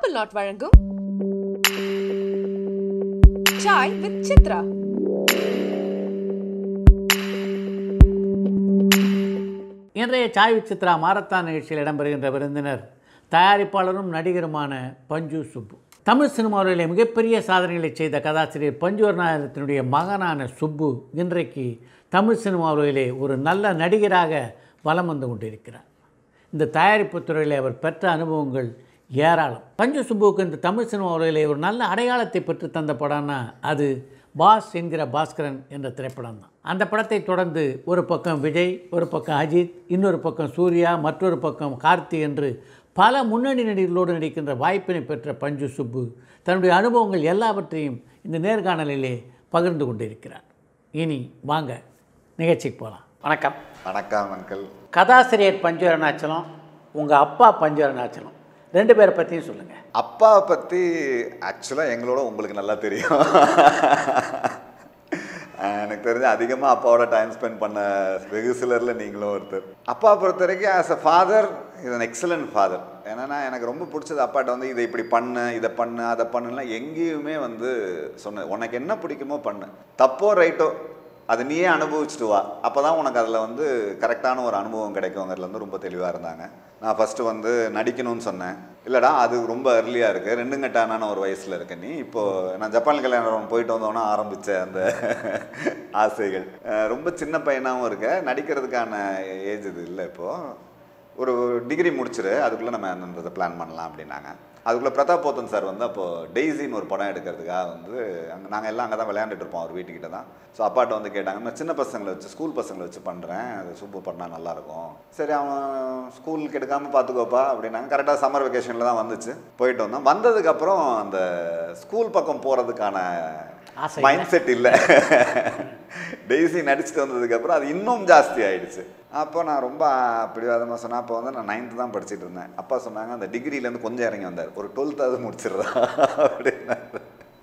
Apple Lot வழங்கும் Sai with Chitra இன்றைய Sai Chitra marathon நிகழ்ச்சியில் இடம்பெறுகின்ற விருந்தினர் தயாரிப்பாளரும் நடிகருமான பஞ்சு சுப்பு தமிழ் சினிமாவிலே மிகப்பெரிய சாதனைகளை செய்த கதாசிரியர் பஞ்சுவர்நாயகத்தினுடைய மகனான சுப்பு இன்றைக்கு தமிழ் சினிமாவிலே ஒரு நல்ல நடிகராக வலம் வந்து கொண்டிருக்கிறார் இந்த தயாரிப்பு துறையில் அவர் பெற்ற அனுபவங்கள் ஏராளம் பஞ்சு சுப்புவுக்கு இந்த தமிழ் சினிமா உலகிலே ஒரு நல்ல அடையாளத்தை பெற்று தந்த படம்னா அது பாஸ் என்கிற பாஸ்கரன் என்ற திரைப்படம் தான் அந்த படத்தை தொடர்ந்து ஒரு பக்கம் விஜய் ஒரு பக்கம் அஜித் இன்னொரு பக்கம் சூர்யா மற்றொரு பக்கம் கார்த்தி என்று பல முன்னணி நடிகர்களோடு நடிக்கின்ற வாய்ப்பினை பெற்ற பஞ்சு சுப்பு தன்னுடைய அனுபவங்கள் எல்லாவற்றையும் இந்த நேர்காணலிலே பகிர்ந்து கொண்டிருக்கிறார் இனி வாங்க நிகழ்ச்சிக்கு போகலாம் வணக்கம் வணக்கம் அங்கிள் கதாசிரியர் பஞ்சு அருணாச்சலம் உங்கள் அப்பா பஞ்சு அருணாச்சலம் ரெண்டு பேரை பற்றியும் சொல்லுங்கள் அப்பாவை பற்றி ஆக்சுவலாக எங்களோட உங்களுக்கு நல்லா தெரியும் எனக்கு தெரிஞ்சு அதிகமாக அப்பாவோட டைம் ஸ்பெண்ட் பண்ண வெகு சிலரில் நீங்களும் ஒருத்தர் அப்பா பொறுத்த வரைக்கும் ஆஸ் அ ஃபாதர் இது an எக்ஸலண்ட் ஃபாதர் ஏன்னா எனக்கு ரொம்ப பிடிச்சது அப்பாட்ட வந்து இதை இப்படி பண்ணு இதை பண்ணு அதை பண்ணுலாம் எங்கேயுமே வந்து சொன்னது உனக்கு என்ன பிடிக்குமோ பண்ணு தப்போ ரைட்டோ அதை நீயே அனுபவிச்சுட்டு வா அப்போ தான் உனக்கு அதில் வந்து கரெக்டான ஒரு அனுபவம் கிடைக்குங்கிறதுல வந்து ரொம்ப தெளிவாக இருந்தாங்க நான் ஃபஸ்ட்டு வந்து நடிக்கணும்னு சொன்னேன் இல்லைடா அது ரொம்ப அர்லியாக இருக்குது ரெண்டு கட்டான ஒரு வயசில் இருக்க நீ இப்போது நான் ஜப்பான் கல்யாணம் போயிட்டு வந்தோன்னா ஆரம்பித்த அந்த ஆசைகள் அஹ் ரொம்ப சின்ன பையனாகவும் இருக்க நடிக்கிறதுக்கான ஏஜ் இது இல்லை இப்போது ஒரு டிகிரி முடிச்சிரு அதுக்குள்ளே நம்ம அந்த பிளான் பண்ணலாம் அப்படின்னாங்க அதுக்குள்ளே பிரதாப் போத்தன் சார் வந்து அப்போது டெய்ஸின்னு ஒரு படம் எடுக்கிறதுக்காக வந்து அங்கே நாங்கள் எல்லாம் அங்கே தான் விளையாண்டுட்டு இருப்போம் அவர் வீட்டுக்கிட்ட தான் ஸோ அப்பாட்ட வந்து கேட்டாங்க நான் சின்ன பசங்களை வச்சு ஸ்கூல் பசங்களை வச்சு பண்ணுறேன் அது சூப்பர் பண்ணால் நல்லாயிருக்கும் சரி அவன் ஸ்கூலுக்கு எடுக்காமல் பார்த்துக்கோப்பா அப்படின்னாங்க கரெக்டாக சம்மர் வெக்கேஷனில் தான் வந்துச்சு போயிட்டு வந்தோம் வந்ததுக்கப்புறம் அந்த ஸ்கூல் பக்கம் போகிறதுக்கான ஆசை மைண்ட் செட் இல்லை டெய்ஸி நடிச்சுட்டு வந்ததுக்கப்புறம் அது இன்னும் ஜாஸ்தி ஆயிடுச்சு அப்போ நான் ரொம்ப பிடிவாதமாக சொன்னேன் அப்போ வந்து நான் நைன்த்து தான் படிச்சுட்டு இருந்தேன் அப்பா சொன்னாங்க அந்த டிகிரிலேருந்து கொஞ்சம் இறங்கி வந்தார் ஒரு டுவெல்த்தாவது முடிச்சிடுறா அப்படின்னாரு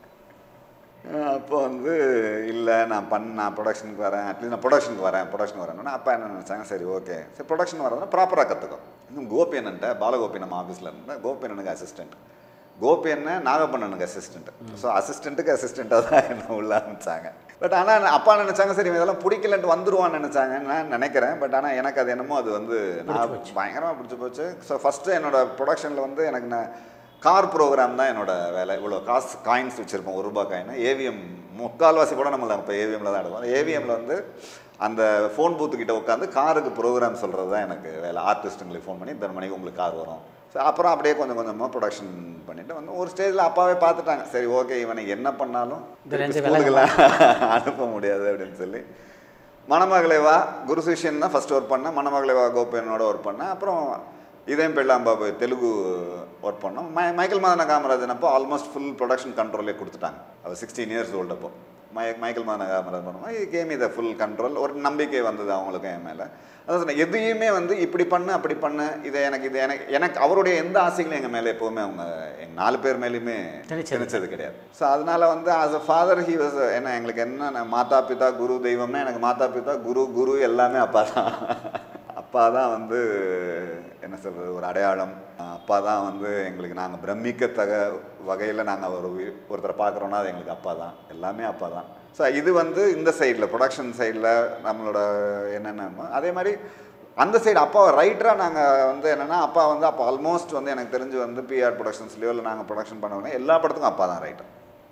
அப்போ வந்து இல்லை நான் பண்ண நான் ப்ரொடக்ஷனுக்கு வரேன் அட்லீஸ்ட் நான் ப்ரொடக்ஷனுக்கு வரேன் ப்ரொடக்ஷன் வரேன்னா அப்பா என்ன நினச்சாங்க சரி ஓகே சரி ப்ரொடக்ஷன் வரதுனா ப்ராப்பராக கற்றுக்கும் இன்னும் கோபி அண்ணன்ட்ட பாலகோபி நம்ம ஆஃபீஸில் இருந்தேன் கோபி அண்ணனுக்கு அசிஸ்டன்ட் கோபி அண்ணன் நாகப்பண்ணனுக்கு அசிஸ்டன்ட் ஸோ அசிஸ்டண்ட்டுக்கு அசிஸ்டண்ட்டாக தான் என்ன உள்ள ஆரம்பிச்சாங்க பட் ஆனால் அப்பா நினச்சாங்க சரி இவன் இதெல்லாம் பிடிக்கலன்ட்டு வந்துருவான்னு நினச்சாங்க நான் நினைக்கிறேன் பட் ஆனால் எனக்கு அது என்னமோ அது வந்து நான் பயங்கரமாக பிடிச்சி போச்சு ஸோ ஃபஸ்ட்டு என்னோட ப்ரொடக்ஷனில் வந்து எனக்கு நான் கார் ப்ரோக்ராம் தான் என்னோட வேலை இவ்வளோ காசு காயின்ஸ் வச்சுருப்போம் ஒரு ரூபாய் காயின் ஏவிஎம் முக்கால்வாசி கூட நம்மள இப்போ ஏவிஎம்ல தான் எடுப்போம் ஏவிஎம்ல வந்து அந்த ஃபோன் பூத்துக்கிட்ட உட்காந்து காருக்கு ப்ரோக்ராம் சொல்கிறது தான் எனக்கு வேலை ஆர்டிஸ்ட்டுங்களுக்கு ஃபோன் பண்ணி இத்தனை மணிக்கு உங்களுக்கு கார் வரும் ஸோ அப்புறம் அப்படியே கொஞ்சம் கொஞ்சமாக ப்ரொடக்ஷன் பண்ணிட்டு வந்து ஒரு ஸ்டேஜில் அப்பாவே பார்த்துட்டாங்க சரி ஓகே இவனை என்ன பண்ணாலும் இந்த ரெண்டு ஸ்கூலுக்கெல்லாம் அனுப்ப முடியாது அப்படின்னு சொல்லி மணமகளேவா குரு சிஷ்யன் தான் ஃபஸ்ட் ஒர்க் பண்ணேன் மணமகளேவா கோபியனோட ஒர்க் பண்ணேன் அப்புறம் இதயம் பெல்லாம்பாபு தெலுங்கு ஒர்க் பண்ணோம் மை மைக்கேல் மதன காமராஜன் அப்போ ஆல்மோஸ்ட் ஃபுல் ப்ரொடக்ஷன் கண்ட்ரோலே கொடுத்துட்டாங்க அவர் சிக்ஸ்டீன் இயர்ஸ் ஓல்டு அப்போ மை மைக்கேல் மதன காமராஜன் பண்ணுவோம் இது கேம் இதை ஃபுல் கண்ட்ரோல் ஒரு நம்பிக்கை வந்தது அவங்களுக்கும் என் மேலே அதான் சொன்னேன் எதையுமே வந்து இப்படி பண்ணு அப்படி பண்ணு இதை எனக்கு இது எனக்கு எனக்கு அவருடைய எந்த ஆசைகளும் எங்கள் மேலே எப்போவுமே அவங்க எங்கள் நாலு பேர் மேலேயுமே திணிச்சது. திணிச்சது கிடையாது ஸோ அதனால வந்து as a father he was என்ன எங்களுக்கு என்ன மாதா பிதா குரு தெய்வம்னா எனக்கு மாதா பிதா குரு குரு எல்லாமே அப்பா தான் அப்பா தான் வந்து என்ன சொல்கிறது ஒரு அடையாளம் அப்பா தான் வந்து எங்களுக்கு நாங்கள் பிரமிக்கத்தக வகையில் நாங்கள் ஒரு உயிர்- ஒருத்தரை பார்க்குறோன்னா அது எங்களுக்கு அப்பா தான் எல்லாமே அப்பா தான் ஸோ இது வந்து இந்த சைடில் ப்ரொடக்ஷன் சைடில் நம்மளோட என்னென்ன அதே மாதிரி அந்த சைடு அப்பா ரைட்டராக நாங்கள் வந்து என்னென்னா அப்பா வந்து அப்போ ஆல்மோஸ்ட் வந்து எனக்கு தெரிஞ்சு வந்து பிஆர் ப்ரொடக்ஷன்ஸ்லையோ இல்லை நாங்கள் ப்ரொடக்ஷன் பண்ணோன்னா எல்லா படத்துக்கும் அப்பா தான் ரைட்டர்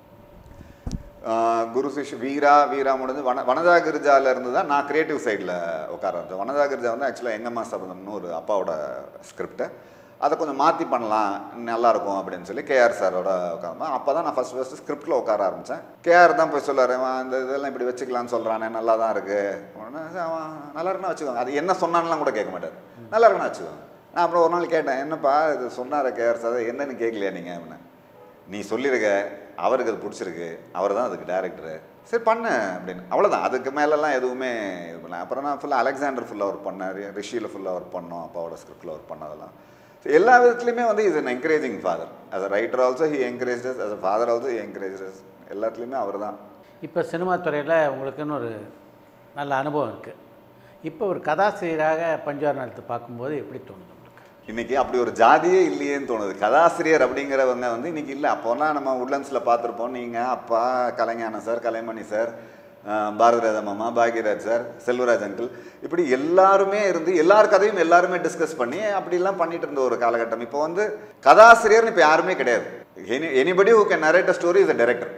குரு சிஷ் வீரா வீரா முடிஞ்சு வன வனதா கிரிஜால இருந்து தான் நான் கிரியேட்டிவ் சைடில் உட்கார ஆரம்பிச்சேன் வனதா கிரிஜா வந்து ஆக்சுவலாக எங்கம்மா சபதம்னு ஒரு அப்பாவோட ஸ்கிரிப்டை அதை கொஞ்சம் மாற்றி பண்ணலாம் நல்லாயிருக்கும் அப்படின்னு சொல்லி கேஆர் சாரோட உட்காரமா அப்போ தான் நான் ஃபஸ்ட் ஃபஸ்ட்டு ஸ்கிரிப்டில் உட்கார ஆரம்பித்தேன் கேஆர் தான் போய் சொல்லாரு "அவன் இந்த இதெல்லாம் இப்படி வச்சுக்கலாம்னு சொல்கிறானே நல்லா தான் இருக்குது உடனே சரி, அவன் நல்லா இருக்குன்னா வச்சுக்கோங்க அது என்ன சொன்னான்லாம் கூட கேட்க மாட்டார் நல்லா இருக்குன்னா வச்சுக்கோங்க நான் அப்புறம் ஒரு நாள் கேட்டேன் என்னப்பா இது சொன்னார் கேஆர் சார் என்னன்னு கேட்கலையா நீங்கள் அப்படின்னு நீ சொல்லியிருக்க அவருக்கு அது பிடிச்சிருக்கு அவர் தான் அதுக்கு டேரக்டரு சரி பண்ணு அப்படின்னு அவ்வளோதான் அதுக்கு மேலெல்லாம் எதுவுமே இது பண்ணல அப்புறம் நான் ஃபுல்லாக அலெக்சாண்டர் ஃபுல்லாக ஒர்க் பண்ணேன் ரிஷியில் ஃபுல்லாக ஒர்க் பண்ணோம் அப்பாவோட ஸ்கிரிப்டில் ஒர்க் பண்ணதெல்லாம் So, எல்லா விதத்துலையுமே வந்து is an encouraging father as a writer also he encourages as a father also he encourages எல்லாத்துலேயுமே அவர் தான் இப்போ சினிமா துறையில் உங்களுக்குன்னு ஒரு நல்ல அனுபவம் இருக்குது இப்போ ஒரு கதாசிரியராக பஞ்சார் நிலத்தை பார்க்கும்போது எப்படி தோணுது உங்களுக்கு இன்னைக்கு அப்படி ஒரு ஜாதியே இல்லையேன்னு தோணுது கதாசிரியர் அப்படிங்கிறவங்க வந்து இன்னைக்கு இல்லை அப்போலாம் நம்ம உட்லண்ட்ஸில் பார்த்துருப்போம் நீங்கள் அப்பா கலைஞானம் சார் கலைமணி சார் ஆஹ் பாரதிராஜா மாமா பாக்யராஜ் சார் செல்வராஜ் அங்கிள் இப்படி எல்லாருமே இருந்து எல்லார் கதையும் எல்லாருமே டிஸ்கஸ் பண்ணி அப்படிலாம் பண்ணிட்டு இருந்த ஒரு காலகட்டம் இப்போ வந்து கதாசிரியர்னு இப்போ யாருமே கிடையாது any anybody who can narrate a story is a director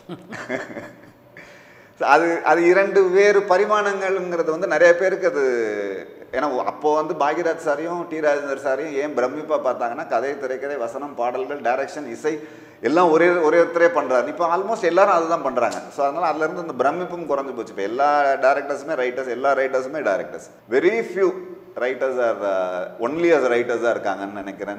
அது அது இரண்டு வேறு பரிமாணங்கள்ங்கிறது வந்து நிறைய பேருக்கு அது ஏன்னா அப்போ வந்து பாக்யராஜ் சாரையும் டி ராஜேந்தர் சாரையும் ஏன் பிரமிப்பா பார்த்தாங்கன்னா கதை திரைக்கதை வசனம் பாடல்கள் டைரக்ஷன் இசை எல்லாம் ஒரே ஒரே ஒருத்தரே பண்றாரு இப்போ ஆல்மோஸ்ட் எல்லாரும் அதுதான் பண்றாங்க ஸோ அதனால அதுல இருந்து இந்த பிரமிப்பும் குறைஞ்சு போச்சு இப்போ எல்லா டேரக்டர்ஸுமே ரைட்டர்ஸ் எல்லா ரைட்டர்ஸுமே directors very few writers are only as ரைட்டர்ஸாக இருக்காங்கன்னு நினைக்கிறேன்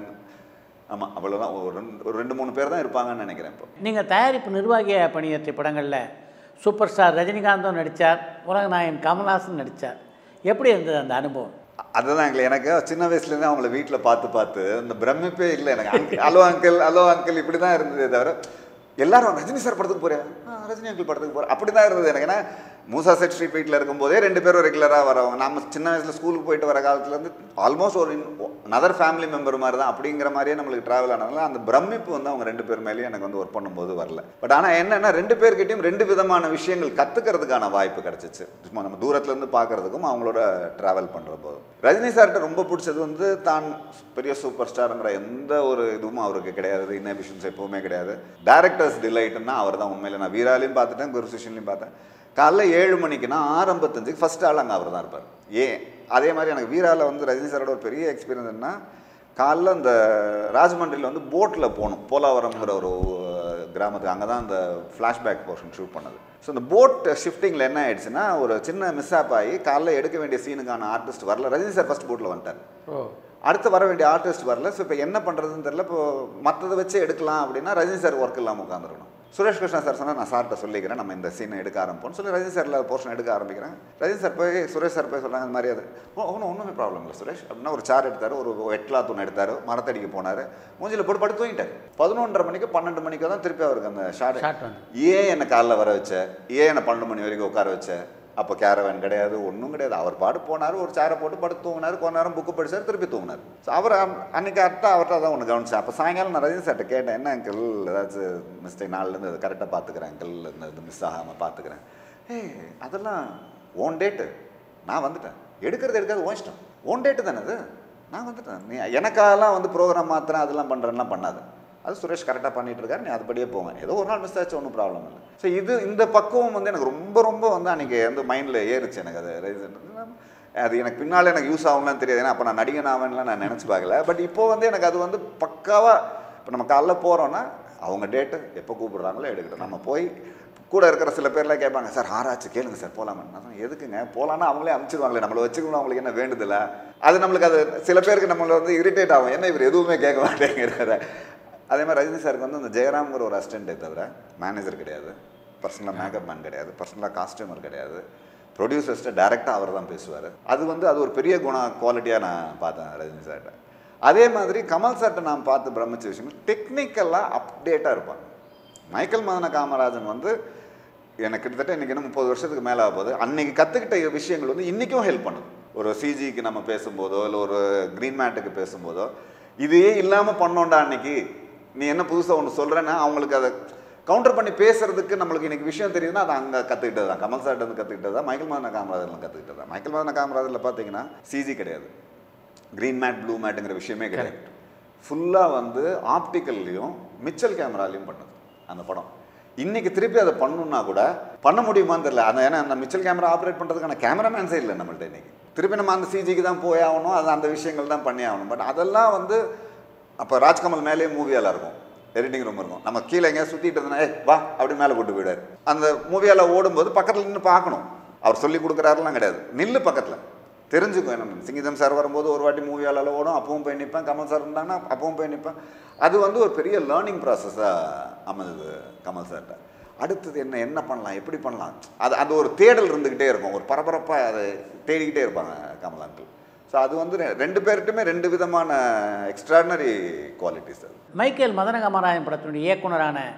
ஆமா அவ்வளவுதான் ஒரு ரெண்டு ஒரு ரெண்டு மூணு பேர் தான் இருப்பாங்கன்னு நினைக்கிறேன் இப்போ நீங்கள் தயாரிப்பு நிர்வாகியாக பணியாற்றிய படங்களில் சூப்பர் ஸ்டார் ரஜினிகாந்தும் நடித்தார் உலகநாயகன் கமல்ஹாசன் நடித்தார் எப்படி இருந்தது அந்த அனுபவம் அதுதான் எங்களுக்கு எனக்கு சின்ன வயசுலேருந்து அவங்கள வீட்டில் பார்த்து பார்த்து அந்த பிரமிப்பே இல்லை எனக்கு uncle hello uncle hello uncle இப்படி தான் இருந்ததே தவிர எல்லாரும் ரஜினி சார் படத்துக்கு போறியா ஆ ரஜினி அங்கிள் படத்துக்கு போகிறேன் அப்படி தான் இருந்தது எனக்கு ஏன்னா மூசா செட் ஸ்ட்ரீட் வீட்டில் இருக்கும்போதே ரெண்டு பேரும் ரெகுலராக வரவங்க நம்ம சின்ன வயசில் ஸ்கூலுக்கு போயிட்டு வர காலத்துலேருந்து ஆல்மோஸ்ட் ஒரு நதர் ஃபேமிலி மெம்பர் மாதிரி தான் அப்படிங்கிற மாதிரியே நம்மளுக்கு ட்ராவல் ஆனதுனால அந்த பிரமிப்பு வந்து அவங்க ரெண்டு பேர் மேலேயும் எனக்கு வந்து ஒர்க் பண்ணும்போது வரல பட் ஆனால் என்னென்னா ரெண்டு பேர்கிட்டயும் ரெண்டு விதமான விஷயங்கள் கற்றுக்கிறதுக்கான வாய்ப்பு கிடச்சிச்சு சும்மா நம்ம தூரத்துலேருந்து பார்க்கறதுக்கும் அவங்களோட ட்ராவல் பண்ணுற போதும் ரஜினி சார்கிட்ட ரொம்ப பிடிச்சது வந்து தான் பெரிய சூப்பர் ஸ்டாருங்கிற எந்த ஒரு இதுவும் அவருக்கு கிடையாது இன்னபிஷன்ஸ் எப்பவுமே கிடையாது டேரக்டர்ஸ் டிலைட்னா அவர் தான் உண்மையில நான் வீராலையும் பார்த்துட்டேன் குரு சிஷன்லையும் பார்த்தேன் காலைல ஏழு மணிக்குன்னா ஆறு ஐம்பத்தஞ்சுக்கு ஃபஸ்ட் ஆள் அங்கே அவர் தான் இருப்பார் ஏன் அதே மாதிரி எனக்கு வீராவில் வந்து ரஜினி சாரோட ஒரு பெரிய எக்ஸ்பீரியன்ஸ் என்ன காலைல அந்த ராஜமன்றியில் வந்து போட்டில் போகணும் போலாவரம்ங்கிற ஒரு கிராமத்துக்கு அங்கே தான் அந்த ஃப்ளாஷ்பேக் போர்ஷன் ஷூட் பண்ணது ஸோ இந்த போட் ஷிஃப்டிங்கில் என்ன ஆயிடுச்சுன்னா ஒரு சின்ன மிஸ் ஆப் ஆகி காலைல எடுக்க வேண்டிய சீனுக்கான ஆர்டிஸ்ட் வரல ரஜினி சார் ஃபஸ்ட் போட்டில் வந்துட்டார் ஓ அடுத்து வர வேண்டிய ஆர்டிஸ்ட் வரல ஸோ இப்போ என்ன பண்ணுறதுன்னு தெரியல இப்போ மற்றதை வச்சு எடுக்கலாம் அப்படின்னா ரஜினி சார் ஒர்க் இல்லாமல் உட்காந்துருக்கணும் சுரேஷ் கிருஷ்ணா சார் சொன்னால் நான் சார்கிட்ட சொல்லிக்கிறேன் நம்ம இந்த சீனை எடுக்க ஆரம்பிப்போம்னு சொல்லி ரஜினி சாரில் போர்ஷன் எடுக்க ஆரம்பிக்கிறேன் ரஜினி சார் போய் சுரேஷ் சார் போய் சொல்கிறாங்க இந்த மாதிரி அது ஓ ஒன்றும் ஒன்றுமே ப்ராப்ளம் இல்லை சுரேஷ் அப்படின்னா ஒரு சேர் எடுத்தார் ஒரு வெட்லாத் ஒன்று எடுத்தார் மரத்தடிக்கு போனார் மூஞ்சியில் போட்டு படுத்து தூங்கிட்டார் பதினொன்றரை மணிக்கு பன்னெண்டு மணிக்கு தான் திருப்பி அவருக்கு அந்த ஷார்ட் ஷார்ட் வந்து ஏன் என்னை காலைல வர வச்ச ஏன் என்னை பன்னெண்டு மணி வரைக்கும் உட்கார வச்ச அப்போ கேரவன் கிடையாது ஒன்றும் கிடையாது அவர் பாடு போனார் ஒரு சேரை போட்டு படுத்து தூங்கினார் கொஞ்ச நேரம் புக்கு படிச்சார் திருப்பி தூங்கினார் ஸோ அவர் அம்- அன்னைக்கு கரெக்டாக அவர்கிட்ட தான் ஒன்று கவனிச்சேன் அப்போ சாயங்காலம் நான் ரஜினி சார்ட்ட கேட்டேன் என்ன அங்கிள் ஏதாச்சும் மிஸ்டேக் நாள்லேருந்து அதை கரெக்டாக பார்த்துக்கிறேன் அங்கிள் இந்த இது மிஸ் ஆகாமல் பார்த்துக்கிறேன் ஏய் அதெல்லாம் ஓன் டேட்டு நான் வந்துட்டேன் எடுக்கிறது எடுக்காது ஓன் இஷ்டம் ஓன் டேட்டு தானே அது நான் வந்துட்டேன் நீ எனக்காகலாம் வந்து ப்ரோக்ராம் மாத்திரம் அதெல்லாம் பண்ணுறேன்லாம் பண்ணாது அது சுரேஷ் கரெக்டாக பண்ணிட்டு இருக்காரு நீ அதுபடியே போங்க ஏதோ ஒரு நாள் மிஸ் ஆச்சு ஒன்றும் ப்ராப்ளம் இல்லை ஸோ இது இந்த பக்குவம் வந்து எனக்கு ரொம்ப ரொம்ப வந்து அன்றைக்கி வந்து மைண்டில் ஏறுச்சு எனக்கு அது reason. அது எனக்கு பின்னால் எனக்கு யூஸ் ஆகும்லாம் தெரியாது ஏன்னா அப்போ நான் நடிகன் ஆவேன்லாம் நான் நினச்சி பார்க்கல பட் இப்போ வந்து எனக்கு அது வந்து பக்காவாக இப்போ நம்ம காலைல போகிறோன்னா அவங்க டேட்டு எப்போ கூப்பிடுறாங்களோ எடுக்கட்டும் நம்ம போய் கூட இருக்கிற சில பேர்லாம் கேட்பாங்க சார் ஆராய்ச்சி கேளுங்க சார் போகலாமா நான் சொன்னேன், எதுக்குங்க போகலான்னா அவங்களே அனுப்பிச்சிருவாங்களே நம்மளை வச்சுக்கணும் அவங்களுக்கு என்ன வேண்டுதில்ல அது நம்மளுக்கு அது சில பேருக்கு நம்மளை வந்து இரிட்டேட் ஆகும் என்ன இவர் எதுவுமே கேட்க மாட்டேங்கிறாரு அதே மாதிரி ரஜினி சாருக்கு வந்து அந்த ஜெயராம்ங்கிற ஒரு அசிஸ்டண்ட்டே தவிர மேனேஜர் கிடையாது பர்சனலாக மேக்கப் மேன் கிடையாது பர்சனலாக காஸ்டியூமர் கிடையாது ப்ரொடியூசர்ஸ்ட்டு டேரெக்டாக அவர் தான் பேசுவார் அது வந்து அது ஒரு பெரிய குண குவாலிட்டியாக நான் பார்த்தேன் ரஜினி சார்கிட்ட அதே மாதிரி கமல் சார்கிட்ட நான் பார்த்து பிரமிச்ச விஷயம் டெக்னிக்கலாக அப்டேட்டாக இருப்பாங்க மைக்கேல் மதன காமராஜன் வந்து எனக்கு கிட்டத்தட்ட இன்றைக்கி இன்னும் முப்பது வருஷத்துக்கு மேலே ஆகுது அன்னைக்கு கற்றுக்கிட்ட விஷயங்கள் வந்து இன்றைக்கும் ஹெல்ப் பண்ணுது ஒரு சிஜிக்கு நம்ம பேசும்போதோ இல்லை ஒரு க்ரீன் மேட்டுக்கு பேசும்போதோ இதையே இல்லாமல் பண்ணோண்டா அன்னைக்கு நீ என்ன புதுசாக ஒன்று சொல்கிறேன்னா அவங்களுக்கு அதை கவுண்டர் பண்ணி பேசுறதுக்கு நம்மளுக்கு இன்னைக்கு விஷயம் தெரியுதுன்னா அது அங்கே கற்றுக்கிட்டது தான் கமல் சார்ட்ட இருந்து கற்றுக்கிட்டது தான் மைக்கேல் மதன காமராஜர்ல கற்றுக்கிட்டது தான் மைக்கேல் மதன காமராஜரில் பார்த்தீங்கன்னா சிஜி கிடையாது க்ரீன் மேட் ப்ளூ மேட்டுங்கிற விஷயமே கிடையாது ஃபுல்லாக வந்து ஆப்டிக்கல்லையும் மிச்சல் கேமராலையும் பண்ணுது அந்த படம் இன்னைக்கு திருப்பி அதை பண்ணணும்னா கூட பண்ண முடியுமான்னு தெரியல அந்த ஏன்னா அந்த மிச்சல் கேமரா ஆப்ரேட் பண்ணுறதுக்கான கேமராமேன்ஸே இல்லை நம்மள்ட்ட இன்னைக்கு திருப்பி நம்ம அந்த சிஜிக்கு தான் போய் ஆகணும் அது அந்த விஷயங்கள் தான் பண்ணி ஆகணும் பட் அதெல்லாம் வந்து அப்போ ராஜ்கமல் மேலேயே மூவியால இருக்கும் எடிட்டிங் ரூம் இருக்கும் நம்ம கீழே எங்கேயா சுற்றிட்டு இருந்தா ஏ வா அப்படி மேலே கூட்டு போயிடாரு அந்த மூவியால ஓடும்போது பக்கத்தில் நின்று பார்க்கணும் அவர் சொல்லி கொடுக்குறாருலாம் கிடையாது நில்லு பக்கத்தில் தெரிஞ்சுக்கும் என்ன சிங்கிதம் சார் வரும்போது ஒரு வாட்டி மூவியால ஓடும் அப்பவும் போய் நிற்பேன் கமல் சார் இருந்தாங்கன்னா அப்பவும் போய் நிற்பேன் அது வந்து ஒரு பெரிய லேர்னிங் ப்ராசஸாக அமைஞ்சது கமல் சார்கிட்ட அடுத்தது என்ன என்ன பண்ணலாம் எப்படி பண்ணலாம் அது அது ஒரு தேடல் இருந்துக்கிட்டே இருக்கும் ஒரு பரபரப்பாக அதை தேடிக்கிட்டே இருப்பாங்க கமல் அங்கிள் ஸோ அது வந்து ரெ- ரெண்டு பேர்கிட்டுமே ரெண்டு விதமான எக்ஸ்ட்ராடினரி குவாலிட்டிஸ் அது மைக்கேல் மதன காமராஜன் படத்தினுடைய இயக்குனரான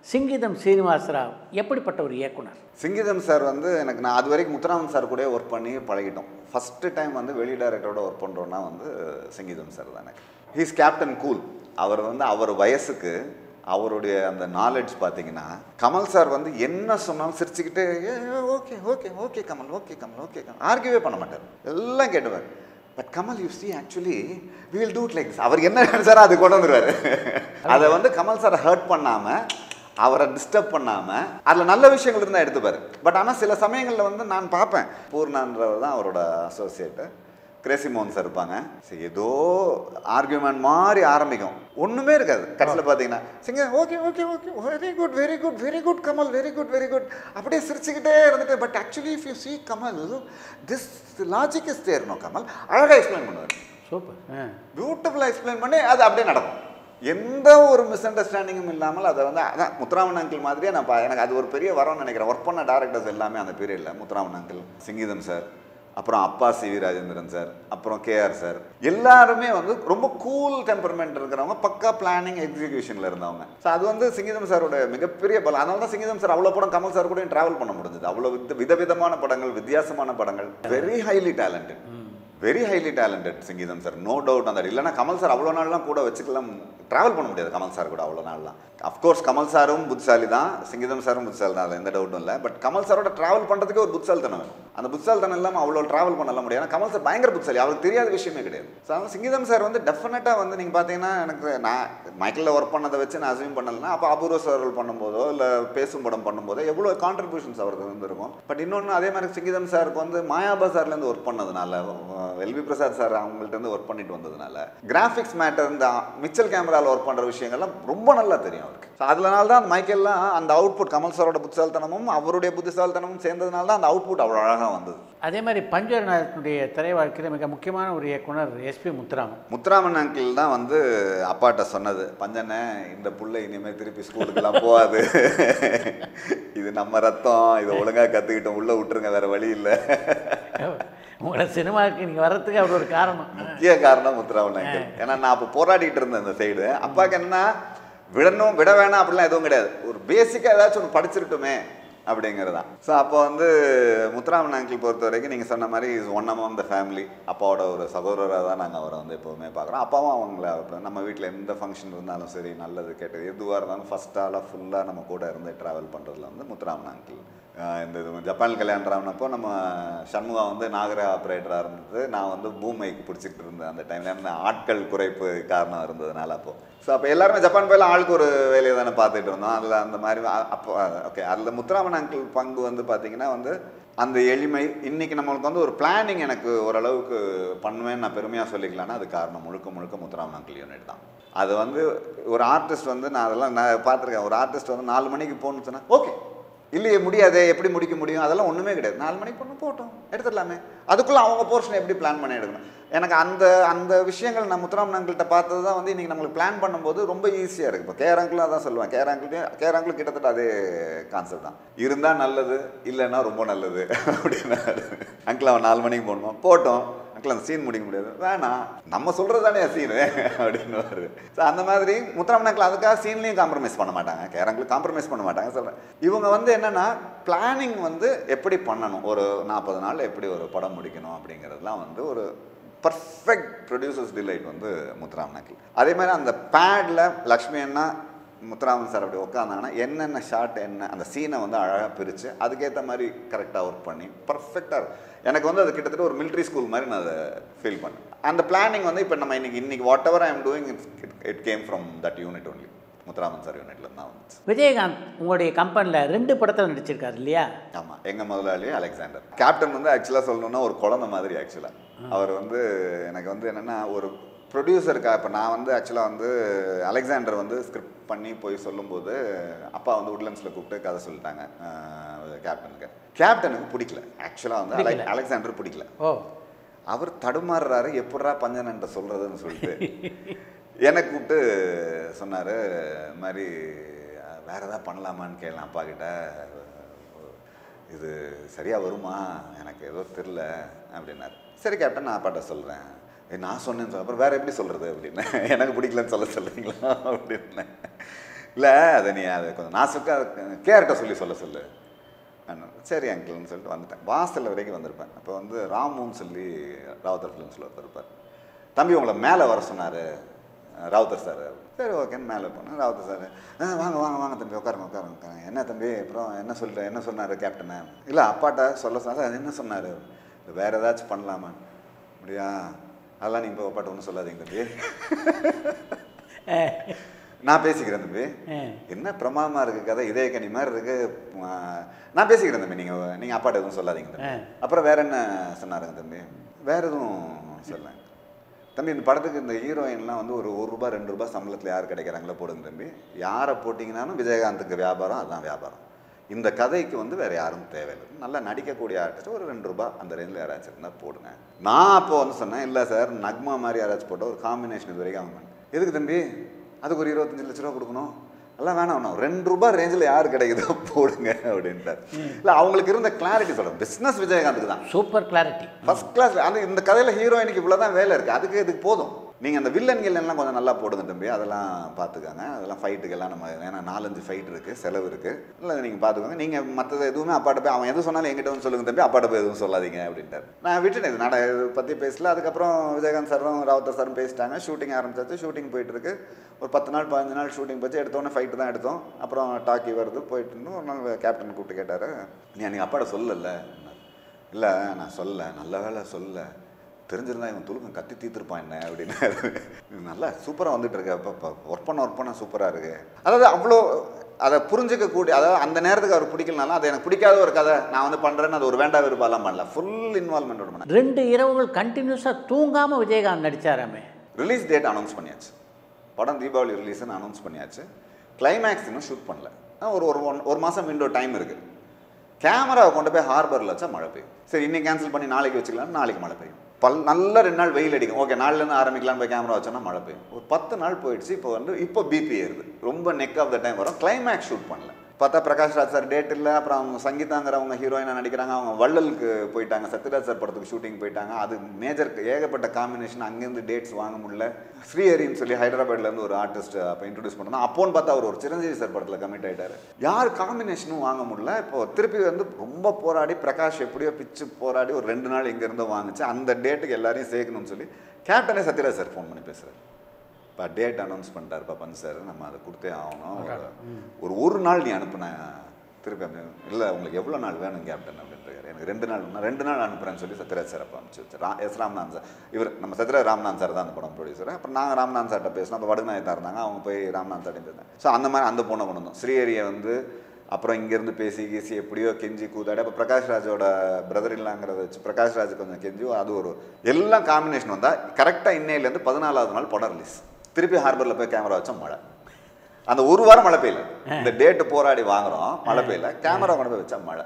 சிங்கீதம் சீனிவாசராவ் எப்படிப்பட்ட ஒரு இயக்குனர் சிங்கிதம் சார் வந்து எனக்கு நான் அது வரைக்கும் முத்துராமன் சார் கூட ஒர்க் பண்ணி பழகிட்டோம் ஃபஸ்ட்டு டைம் வந்து வெளி டைரக்டரோட ஒர்க் பண்ணுறோன்னா வந்து சிங்கிதம் சார் தான் எனக்கு ஹீஸ் கேப்டன் கூல் அவர் வந்து அவர் வயசுக்கு அவருடைய அந்த நாலேஜ் பார்த்தீங்கன்னா கமல் சார் வந்து என்ன சொன்னாலும் சிரிச்சுக்கிட்டே okay okay okay Kamal okay Kamal okay Kamal ஆர்கியூவே பண்ண மாட்டார் எல்லாம் கேட்டுவார் but Kamal you see actually will do it like அவர் என்ன நினைச்சாரோ அது கொண்டு வந்துருவார் அதை வந்து கமல் சாரை ஹர்ட் பண்ணாமல் அவரை டிஸ்டர்ப் பண்ணாமல் அதில் நல்ல விஷயங்கள் இருந்தால் எடுத்துப்பார் பட் ஆனால் சில சமயங்களில் வந்து நான் பார்ப்பேன் பூர்ணன்றவர் தான் அவரோட அசோசியேட்டு கிரேசி மோகன் சார் இருப்பாங்க சரி ஏதோ ஆர்கியூமெண்ட் மாதிரி ஆரம்பிக்கும் ஒன்றுமே இருக்காது கடைசியில் பார்த்தீங்கன்னா சிங்க okay okay okay very good very good very good Kamal very good very good அப்படியே சிரிச்சுக்கிட்டே இருந்துட்டு but actually if you see Kamal this logic is there no Kamal அழகாக எக்ஸ்பிளைன் பண்ணுவார் சூப்பர் ஆ பியூட்டிஃபுல்லாக எக்ஸ்பிளைன் பண்ணி அது அப்படியே நடக்கும் எந்த ஒரு மிஸ் அண்டர்ஸ்டாண்டிங்கும் இல்லாமல் அதை வந்து அதான் முத்துராமன் அங்கிள் மாதிரியே நான் பா- எனக்கு அது ஒரு பெரிய வரம்னு நினைக்கிறேன் ஒர்க் பண்ண டேரக்டர்ஸ் எல்லாமே அந்த பீரியடில் முத்துராமன் அங்கிள் சிங்கீதம் சார் அப்புறம் அப்பா சி வி ராஜேந்திரன் சார் அப்புறம் கேஆர் சார் எல்லாருமே வந்து ரொம்ப கூல் டெம்பர்மெண்ட் இருக்கிறவங்க பக்கா பிளானிங் எக்ஸிகியூஷனில் இருந்தவங்க ஸோ அது வந்து சிங்கீதம் சாரோட மிகப்பெரிய பலம் அதனால தான் சிங்கீதம் சார் அவ்வளோ படம் கமல் சார் கூட ட்ராவல் பண்ண முடிஞ்சது அவ்வளோ வித விதவிதமான படங்கள் வித்தியாசமான படங்கள் very highly talented very highly talented Singeetham sir no doubt அந்த இல்லைன்னா கமல் சார் அவ்வளோ நாள்லாம் கூட வச்சுக்கலாம் ட்ராவல் பண்ண முடியாது கமல் சார் கூட அவ்வளோ நாள்லாம் அஃப்கோர்ஸ் கமல் சாரும் புத்திசாலி தான் சிங்கீதம் சாரும் புத்திசாலி தான் அதுல எந்த டவுட்டும் இல்லை பட் கமல் சாரோட ட்ராவல் பண்ணுறதுக்கு ஒரு புத்திசாலித்தனம் வேணும் அந்த புத்திசாலித்தனம் இல்லாமல் அவ்வளோ ட்ராவல் பண்ணலாம் முடியாது ஏன்னா கமல் சார் பயங்கர புத்திசாலி அவருக்கு தெரியாத விஷயமே கிடையாது ஸோ அதனால் சிங்கீதம் சார் வந்து டெஃபினட்டாக வந்து நீங்கள் பார்த்தீங்கன்னா எனக்கு நான் மைக்கிளில் ஒர்க் பண்ணதை வச்சு நான் அசியூம் பண்ணலைன்னா அப்போ அபூர்வ சார்கள் பண்ணும்போதோ இல்லை பேசும் படம் பண்ணும்போதோ எவ்வளோ கான்ட்ரிபியூஷன்ஸ் அவருக்கு இருந்திருக்கும் பட் இன்னொன்று அதே மாதிரி சிங்கிதம் சாருக்கு வந்து மாயாபா சார்லேருந்து ஒர்க் பண்ணதுனால எல்வி பிரசாத் சார் அவங்கள்ட்ட இருந்து ஒர்க் பண்ணிட்டு வந்ததுனால கிராஃபிக்ஸ் மேட்டர் இந்த மிச்சல் கேமராவில் ஒர்க் பண்ணுற விஷயங்கள்லாம் ரொம்ப நல்லா தெரியும் அவருக்கு ஸோ அதனால தான் அந்த மைக்கெல்லாம் அந்த அவுட்புட் கமல் சாரோட புத்திசாலித்தனமும் அவருடைய புத்திசாலித்தனமும் சேர்ந்ததுனால தான் அந்த அவுட்புட் அவ்வளோ அழகாக வந்தது அதே மாதிரி பஞ்சவரநாதனுடைய திரை வாழ்க்கையில் மிக முக்கியமான ஒரு இயக்குனர் எஸ்பி முத்துராமன் முத்துராமன் அங்கிள் தான் வந்து அப்பாட்ட சொன்னது பஞ்சண்ணே இந்த புள்ள இனிமேல் திருப்பி ஸ்கூலுக்கெல்லாம் போகாது இது நம்ம ரத்தம் இதை ஒழுங்காக கற்றுக்கிட்டோம் உள்ளே விட்டுருங்க வேற வழி இல்லை உங்களோட சினிமாவுக்கு நீங்கள் வர்றதுக்கு அவர் ஒரு காரணம் முக்கிய காரணம் முத்துராமன் அங்கிள் ஏன்னா நான் அப்போ போராடிட்டு இருந்தேன் இந்த சைடு அப்பாவுக்கு என்ன விடணும் விட வேணாம் அப்படிலாம் எதுவும் கிடையாது ஒரு பேசிக்காக ஏதாச்சும் ஒன்று படிச்சிருட்டுமே அப்படிங்கிறது தான் ஸோ அப்போ வந்து முத்துராமன் அங்கிள் பொறுத்த வரைக்கும் நீங்கள் சொன்ன மாதிரி is one among the family அப்பாவோட ஒரு சகோதரராக தான் நாங்கள் அவரை வந்து எப்போவுமே பார்க்குறோம் அப்பாவும் அவங்கள இப்ப நம்ம வீட்டில் எந்த ஃபங்க்ஷன் இருந்தாலும் சரி நல்லது கெட்டது எதுவாக இருந்தாலும் ஃபஸ்ட் ஆளாக ஃபுல்லாக நம்ம கூட இருந்து ட்ராவல் பண்ணுறதுல வந்து முத்துராமன் அங்கிள் ஆஹ் இந்த இது ஜப்பான் கல்யாணம்னப்போ நம்ம சண்முகா வந்து நாகர ஆப்ரேட்டராக இருந்தது நான் வந்து பூமைக்கு பிடிச்சிட்டு இருந்தேன் அந்த டைமில் இருந்த ஆட்கள் குறைப்பு காரணம் இருந்ததுனால அப்போ ஸோ அப்போ எல்லாருமே ஜப்பான் போயில ஆளுக்கு ஒரு வேலையை தானே பார்த்துட்டு இருந்தோம் அதில் அந்த மாதிரி அ- அப்போ ஓகே அதில் முத்துராமன் அங்கிள் பங்கு வந்து பார்த்தீங்கன்னா வந்து அந்த எளிமை இன்னைக்கு நம்மளுக்கு வந்து ஒரு பிளானிங் எனக்கு ஓரளவுக்கு பண்ணுவேன்னு நான் பெருமையாக சொல்லிக்கலாம்னா அது காரணம் முழுக்க முழுக்க முத்துராமன் அங்கிள் யூனிட் தான் அது வந்து ஒரு ஆர்டிஸ்ட் வந்து நான் அதெல்லாம் நான் பார்த்துருக்கேன் ஒரு ஆர்டிஸ்ட் வந்து நாலு மணிக்கு போகணுன்னு சொன்னா ஓகே இல்லையே முடியாதே எப்படி முடிக்க முடியும் அதெல்லாம் ஒன்றுமே கிடையாது நாலு மணிக்கு பொண்ணு போட்டோம் எடுத்துடலாமே அதுக்குள்ளே அவங்க போர்ஷன் எப்படி பிளான் பண்ணி எடுக்கணும் எனக்கு அந்த அந்த விஷயங்கள் நான் முத்துராமன் அங்கிள்கிட்ட பார்த்தது தான் வந்து இன்றைக்கி நம்மளுக்கு பிளான் பண்ணும்போது ரொம்ப ஈஸியாக இருக்குது இப்போ கேர் அங்கிளும் அதான் சொல்லுவேன் கேர் அங்கிள்டையும் கேர் அங்கிள் கிட்டத்தட்ட அதே கான்செப்ட் தான் இருந்தால் நல்லது இல்லைன்னா ரொம்ப நல்லது அப்படின்னாரு அங்கிள் அவன் நாலு மணிக்கு போகணுமா போட்டோம் அங்கிள் அந்த சீன் முடிக்க முடியாது வேணாம் நம்ம சொல்கிறது தானே சீனு அப்படின்னு ஸோ அந்த மாதிரி முத்துராமன் அங்கிள் அதுக்காக சீன்லேயும் காம்ப்ரமைஸ் பண்ண மாட்டாங்க கேரங்களுக்கு காம்ப்ரமைஸ் பண்ண மாட்டாங்க சொல்கிறேன் இவங்க வந்து என்னென்னா பிளானிங் வந்து எப்படி பண்ணணும் ஒரு நாற்பது நாள் எப்படி ஒரு படம் முடிக்கணும் அப்படிங்கிறதுலாம் வந்து ஒரு பர்ஃபெக்ட் ப்ரொடியூசர்ஸ் டிலைட் வந்து முத்துராமன் அங்கிள் அதே மாதிரி அந்த பேடில் லக்ஷ்மி அண்ணா முத்துராமன் சார் அப்படி உட்காந்தாங்கன்னா என்னென்ன ஷாட் என்ன அந்த சீனை வந்து அழகாக பிரித்து அதுக்கேற்ற மாதிரி கரெக்டாக ஒர்க் பண்ணி பர்ஃபெக்டாக எனக்கு வந்து அது கிட்டத்தட்ட ஒரு மிலிட்ரி ஸ்கூல் மாதிரி நான் அதை ஃபீல் பண்ணேன் அந்த பிளானிங் வந்து இப்போ நம்ம இன்னைக்கு இன்னைக்கு whatever I am doing it came from that unit only Muthuraman sir யூனிட்ல தான் வந்துச்சு விஜயகாந்த் உங்களுடைய கம்பெனியில் ரெண்டு படத்தில் நடிச்சிருக்காரு இல்லையா ஆமாம் எங்கள் முதலாளி அலெக்சாண்டர் கேப்டன் வந்து ஆக்சுவலாக சொல்லணும்னா ஒரு குழந்தை மாதிரி ஆக்சுவலாக அவர் வந்து எனக்கு வந்து என்னென்னா ஒரு ப்ரொடியூசருக்கா இப்போ நான் வந்து ஆக்சுவலாக வந்து அலெக்சாண்டர் வந்து ஸ்கிரிப்ட் பண்ணி போய் சொல்லும்போது அப்பா வந்து உட்லண்ட்ஸில் கூப்பிட்டு கதை சொல்லிட்டாங்க அஹ், கேப்டனுக்கு கேப்டனுக்கு பிடிக்கல ஆக்சுவலாக வந்து அலெக் பிடிக்கல. அலெக்சாண்டர் பிடிக்கல ஓ அவர் தடுமாறுறாரு எப்படிரா பஞ்சனன்ட்ட சொல்கிறதுன்னு சொல்லிட்டு என்னை கூப்பிட்டு சொன்னார் இது மாதிரி அஹ், வேற ஏதாவது பண்ணலாமான்னு கேளேன் அப்பா கிட்ட இது சரியாக வருமா எனக்கு ஏதோ தெரில அப்படின்னாரு சரி கேப்டன் நான் அப்பாட்ட சொல்கிறேன் நான் சொன்னேன்னு சொல்ல அப்புறம் வேற எப்படி சொல்கிறது அப்படின்னு எனக்கு பிடிக்கலன்னு சொல்ல சொல்கிறீங்களா அப்படின்னு இல்லை அதை நீ அதை கொஞ்சம் நாசுக்கா கேர்கிட்ட சொல்லி சொல்ல சொல்லு நான் சரி அங்கிள்னு சொல்லிட்டு வந்துட்டேன் வாசல் வரைக்கும் வந்திருப்பேன் அப்போ வந்து ராமுன்னு சொல்லி ராவுத்தர் ஃபிலிம்ஸில் ஒருத்தர் இருப்பார் தம்பி உங்களை மேலே வர சொன்னார் ராவுத்தர் சார் சரி ஓகேன்னு மேலே போனேன் ராவுத்தர் சார் ஆ வாங்க வாங்க வாங்க தம்பி உட்காருங்க உட்காருங்க உட்காருங்க என்ன தம்பி அப்புறம் என்ன சொல்லிட்டு என்ன சொன்னார் கேப்டனு இல்லை அப்பாட்ட சொல்ல சொன்னார் அது என்ன சொன்னார் வேறு ஏதாச்சும் பண்ணலாமா அப்படியா அதெல்லாம் நீங்கள் அப்பாட்ட ஒன்றும் சொல்லாதீங்க தம்பி நான் பேசிக்கிறேன் தம்பி என்ன பிரமாதமாக இருக்குது கதை இதய கனி மாதிரி இருக்கு ஆ, நான் பேசிக்கிறேன் தம்பி நீங்கள் நீங்கள் அப்பாட்ட எதுவும் சொல்லாதீங்க தம்பி அப்புறம் வேற என்ன சொன்னாருங்க தம்பி வேற எதுவும் சொல்ல தம்பி இந்த படத்துக்கு இந்த ஹீரோயின்லாம் வந்து ஒரு ஒரு ரூபாய் ரெண்டு ரூபாய் சம்பளத்தில் யார் கிடைக்கிறாங்களோ போடுங்க தம்பி யாரை போட்டிங்கனாலும் விஜயகாந்துக்கு வியாபாரம் அதுதான் வியாபாரம் இந்த கதைக்கு வந்து வேற யாரும் தேவையில்லை நல்லா நடிக்கக்கூடிய ஆர்டிஸ்ட் ஒரு ரெண்டு ரூபாய் அந்த ரேஞ்சில் யாராச்சும் இருந்தால் போடுங்க நான் அப்போ வந்து சொன்னேன் இல்லை சார் நக்மா மாதிரி யாராச்சும் போட்டால் ஒரு காம்பினேஷன் இது வரைக்கும் அவங்க எதுக்கு தம்பி அதுக்கு ஒரு இருபத்தஞ்சு லட்ச ரூபா கொடுக்கணும் எல்லாம் வேணாம் வேணாம் ரெண்டு ரூபாய் ரேஞ்சில் யார் கிடைக்குதோ போடுங்க அப்படின்ட்டார் இல்லை அவங்களுக்கு இருந்த கிளாரிட்டி சொல்கிறேன் பிஸ்னஸ் விஜயகாந்துக்கு தான் சூப்பர் கிளாரிட்டி ஃபர்ஸ்ட் கிளாஸ் அந்த இந்த கதையில் ஹீரோயினுக்கு இவ்வளோ தான் வேலை இருக்குது அதுக்கு இதுக்கு போதும் நீங்கள் அந்த வில்லன்கள் எல்லாம் கொஞ்சம் நல்லா போடுங்க தம்பி அதெல்லாம் பார்த்துக்கோங்க அதெல்லாம் ஃபைட்டுக்கெல்லாம் நம்ம ஏன்னா நாலஞ்சு ஃபைட் இருக்குது செலவு இருக்குது இல்லை நீங்கள் பார்த்துக்கோங்க நீங்கள் மற்றது எதுவுமே அப்பாட்ட போய் அவன் எது சொன்னாலும் என்கிட்ட வந்து சொல்லுங்க தம்பி அப்பாட்ட போய் எதுவும் சொல்லாதீங்க அப்படின்ட்டார் நான் விட்டுட்டேன் இது நட இதை பற்றி பேசல அதுக்கப்புறம் விஜயகாந்த் சாரும் ராவுத்தர் சாரும் பேசிட்டாங்க ஷூட்டிங் ஆரம்பிச்சாச்சு ஷூட்டிங் போயிட்டு இருக்கு ஒரு பத்து நாள் பதினஞ்சு நாள் ஷூட்டிங் போச்சு எடுத்தோன்னே ஃபைட்டு தான் எடுத்தோம் அப்புறம் டாக்கி வருது போயிட்டு இருந்தோம் ஒரு நாள் கேப்டன் கூப்பிட்டு கேட்டார் நீ அன்றைக்கி அப்பாட்ட சொல்லல இல்லை நான் சொல்ல நல்ல வேலை சொல்ல தெரிஞ்சிருந்தா இவன் துலுக்கம் கத்தி தீர்த்துருப்பான் என்ன அப்படின்னு நல்லா சூப்பராக வந்துட்டு இருக்கு அப்போ ஒர்க் பண்ண ஒர்க் பண்ண சூப்பராக இருக்கு அதாவது அவ்வளோ அதை புரிஞ்சுக்க கூடிய அதாவது அந்த நேரத்துக்கு அவர் பிடிக்கலனாலும் அது எனக்கு பிடிக்காத ஒரு கதை நான் வந்து பண்ணுறேன்னு அது ஒரு வேண்டா விருப்பம்லாம் பண்ணல ஃபுல் இன்வால்மெண்ட்டோட பண்ணேன் ரெண்டு இரவுகள் கண்டினியூஸாக தூங்காமல் விஜயகாந்த் நடிச்சாராமே ரிலீஸ் டேட் அனௌன்ஸ் பண்ணியாச்சு படம் தீபாவளி ரிலீஸ்னு அனௌன்ஸ் பண்ணியாச்சு கிளைமேக்ஸ் இன்னும் ஷூட் பண்ணல ஆனா ஒரு ஒரு ஒன் ஒரு மாதம் விண்டோ டைம் இருக்குது கேமராவை கொண்டு போய் ஹார்பரில் வச்சா மழை பெய்யும் சரி இன்னைக்கு கேன்சல் பண்ணி நாளைக்கு வச்சுக்கலாம் நாளைக்கு மழை பெய்யும் பல் நல்ல ரெண்டு நாள் வெயில் அடிக்கும் ஓகே நாள்லேருந்து ஆரம்பிக்கலாம்னு போய் கேமரா வச்சோன்னா மழை பெய்யும் ஒரு பத்து நாள் போயிடுச்சு இப்போ வந்து இப்போ பிபி ஏறுது ரொம்ப நெக் ஆஃப் த டைம் வரும் கிளைமேக்ஸ் ஷூட் பண்ணல பார்த்தா பிரகாஷ் ராஜ் சார் டேட் இல்லை அப்புறம் அவங்க சங்கீதாங்கிறவங்க ஹீரோயினாக நடிக்கிறாங்க அவங்க வள்ளலுக்கு போயிட்டாங்க சத்யராஜ் சார் படத்துக்கு ஷூட்டிங் போயிட்டாங்க அது மேஜர் ஏகப்பட்ட காம்பினேஷன் அங்கேருந்து டேட்ஸ் வாங்க முடியல ஸ்ரீஹரின்னு சொல்லி ஹைதராபாத்லேருந்து ஒரு ஆர்டிஸ்ட் அப்போ இன்ட்ரடியூஸ் பண்ணோம் அப்போன்னு பார்த்தா அவர் ஒரு சிரஞ்சீவி சார் படத்தில் கமிட் ஆயிட்டாரு யார் காம்பினேஷனும் வாங்க முடியல இப்போ திருப்பி வந்து ரொம்ப போராடி பிரகாஷ் எப்படியோ பிச்சு போராடி ஒரு ரெண்டு நாள் இங்கேருந்து வாங்குச்சு அந்த டேட்டுக்கு எல்லாரையும் சேர்க்கணும்னு சொல்லி கேப்டனே சத்யராஜ் சார் ஃபோன் பண்ணி பேசுகிறார் இப்போ டேட் அனௌன்ஸ் பண்ணிட்டார் பப்பன் சார் நம்ம அதை கொடுத்தே ஆகணும் ஒரு- ஒரு ஒரு நாள் நீ அனுப்புன திருப்பி அப்படி இல்லை உங்களுக்கு எவ்வளோ நாள் வேணும் கேப்டன் அப்படின்றாரு எனக்கு ரெண்டு நாள் நான் ரெண்டு நாள் அனுப்புறேன்னு சொல்லி சத்யராஜ் சார் அப்போ அனுப்பிச்சு வச்சு ரா எஸ் ராம்நாத் சார் இவர் நம்ம சத்யராஜ் ராம்நாத் சார் தான் அந்த படம் ப்ரொடியூசர் அப்புறம் நாங்கள் ராம்நாத் சார்கிட்ட பேசினோம் அப்போ வடுநாயத்தா இருந்தாங்க அவங்க போய் ராம்நாத் சார்ட்டையும் பேசினாங்க ஸோ அந்த மாதிரி அந்த பொண்ணை கொண்டு வந்தோம் ஸ்ரீஹரியை வந்து அப்புறம் இங்கேருந்து பேசி கீசி எப்படியோ கெஞ்சி கூத்தாடி அப்போ பிரகாஷ் ராஜோட பிரதர் இல்லாங்கிறத வச்சு பிரகாஷ் ராஜ் கொஞ்சம் கெஞ்சி அது ஒரு எல்லாம் காம்பினேஷன் வந்தால் கரெக்டாக இன்னையிலேருந்து பதினாலாவது நாள் படம் ரிலீஸ் திருப்பி ஹார்பரில் போய் கேமரா வச்சா மழை அந்த ஒரு வாரம் மழை பெய்யல இந்த டேட்டு போராடி வாங்குறோம் மழை பெய்யல கேமரா கொண்டு போய் வச்சா மழை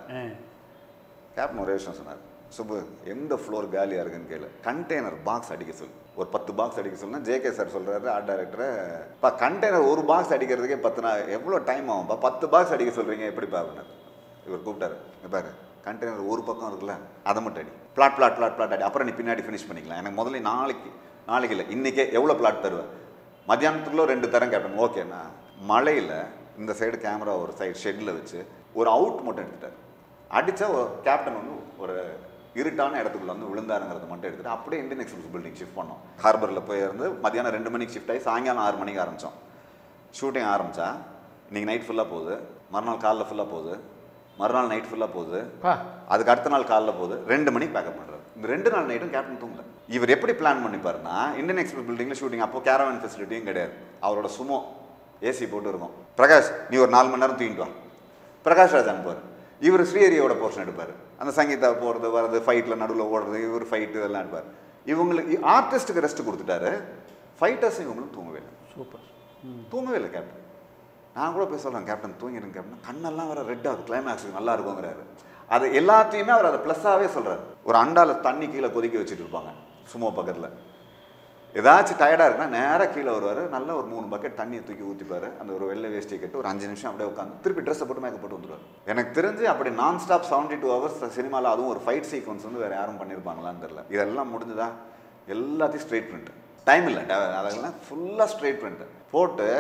கேப்டன் ஒரே விஷயம் சொன்னார் சுப்பு எந்த ஃப்ளோர் காலியாக இருக்குன்னு கேளு கண்டெய்னர் பாக்ஸ் அடிக்க சொல்லு ஒரு பத்து பாக்ஸ் அடிக்க சொல்லுனா ஜேகே சார் சொல்கிறாரு ஆர்ட் டைரக்டரை இப்போ கண்டெய்னர் ஒரு பாக்ஸ் அடிக்கிறதுக்கே பத்து நாள் எவ்வளோ டைம் ஆகும்ப்பா பத்து பாக்ஸ் அடிக்க சொல்கிறீங்க எப்படிப்பா அப்படின்னாரு இவர் கூப்பிட்டாரு இங்க பாரு கண்டெய்னர் ஒரு பக்கம் இருக்குல்ல அதை மட்டும் அடி பிளாட் பிளாட் பிளாட் பிளாட் அடி அப்புறம் நீ பின்னாடி ஃபினிஷ் பண்ணிக்கலாம் எனக்கு முதல்ல நாளைக்கு நாளைக்கு இல்லை இன்றைக்கே எவ்வளோ பிளாட் தருவேன் மத்தியானத்துக்குள்ள ரெண்டு தரம் கேப்டன் ஓகேண்ணா மழையில் இந்த சைடு கேமரா ஒரு சைடு ஷெட்டில் வச்சு ஒரு அவுட் மட்டும் எடுத்துட்டார் அடித்தா கேப்டன் வந்து ஒரு இருட்டான இடத்துக்குள்ள வந்து விழுந்தாருங்கிறத மட்டும் எடுத்துட்டு அப்படியே இந்தியன் எக்ஸ்பிரஸ் பில்டிங் ஷிஃப்ட் பண்ணோம் ஹார்பரில் போய் இருந்து மத்தியானம் ரெண்டு மணிக்கு ஷிஃப்ட் ஆகி சாயங்காலம் ஆறு மணிக்கு ஆரம்பித்தோம் ஷூட்டிங் ஆரம்பித்தா இன்னைக்கு நைட் ஃபுல்லாக போகுது மறுநாள் காலைல ஃபுல்லாக போகுது மறுநாள் நைட் ஃபுல்லாக போகுது பா அதுக்கு அடுத்த நாள் காலைல போகுது ரெண்டு மணிக்கு பேக்கப் பண்ணுறாரு இந்த ரெண்டு நாள் நைட்டும் கேப்டன் தூங்கல இவர் எப்படி பிளான் பண்ணிப்பாருன்னா இந்தியன் எக்ஸ்பிரஸ் பில்டிங்கில் ஷூட்டிங் அப்போ கேரவன் ஃபெசிலிட்டியும் கிடையாது அவரோட சுமோ ஏசி போட்டு இருக்கும் பிரகாஷ் நீ ஒரு நாலு மணி நேரம் தூங்கிட்டு வா பிரகாஷ் ராஜ் அனுப்புவார் இவர் ஸ்ரீஹரியோட போர்ஷன் எடுப்பார் அந்த சங்கீதா போகிறது வர்றது ஃபைட்டில் நடுவில் ஓடுறது இவர் ஃபைட்டு இதெல்லாம் எடுப்பார் இவங்களுக்கு ஆர்டிஸ்ட்டுக்கு ரெஸ்ட் கொடுத்துட்டாரு ஃபைட்டர்ஸ் இவங்களும் தூங்கவே இல்லை சூப்பர் தூங்கவே இல்லை கேப்டன் நான் கூட போய் சொல்கிறேன் கேப்டன் தூங்கிடுங்க கேப்டன் கண்ணெல்லாம் வேற ரெட் ஆகுது கிளைமேக்ஸுக்கு நல்லா இருக்குங்கிறாரு அது எல்லாத்தையுமே அவர் அதை ப்ளஸ்ஸாகவே சொல்கிறார் ஒரு அண்டால தண்ணி கீழே கொதிக்க வச்சுட்டு இருப்பாங்க சும்மா பக்கத்தில் ஏதாச்சும் டயர்டாக இருக்குன்னா நேராக கீழே வருவார் நல்ல ஒரு மூணு பக்கெட் தண்ணியை தூக்கி ஊற்றிப்பார் அந்த ஒரு வெள்ளை வேஷ்டி கட்டு ஒரு அஞ்சு நிமிஷம் அப்படியே உட்காந்து திருப்பி ட்ரெஸ்ஸை போட்டு மேக்கப் போட்டு வந்துடுவார் எனக்கு தெரிஞ்சு அப்படி நான் ஸ்டாப் செவன்டி டூ ஹவர்ஸ் சினிமாவில் அதுவும் ஒரு ஃபைட் சீக்வன்ஸ் வந்து வேறு யாரும் பண்ணியிருப்பாங்களான்னு தெரியல இதெல்லாம் முடிஞ்சுதா எல்லாத்தையும் ஸ்ட்ரெயிட் பிரிண்ட் டைம் இல்லை அதெல்லாம் ஃபுல்லாக ஸ்ட்ரெயிட் பிரிண்ட் போட்டு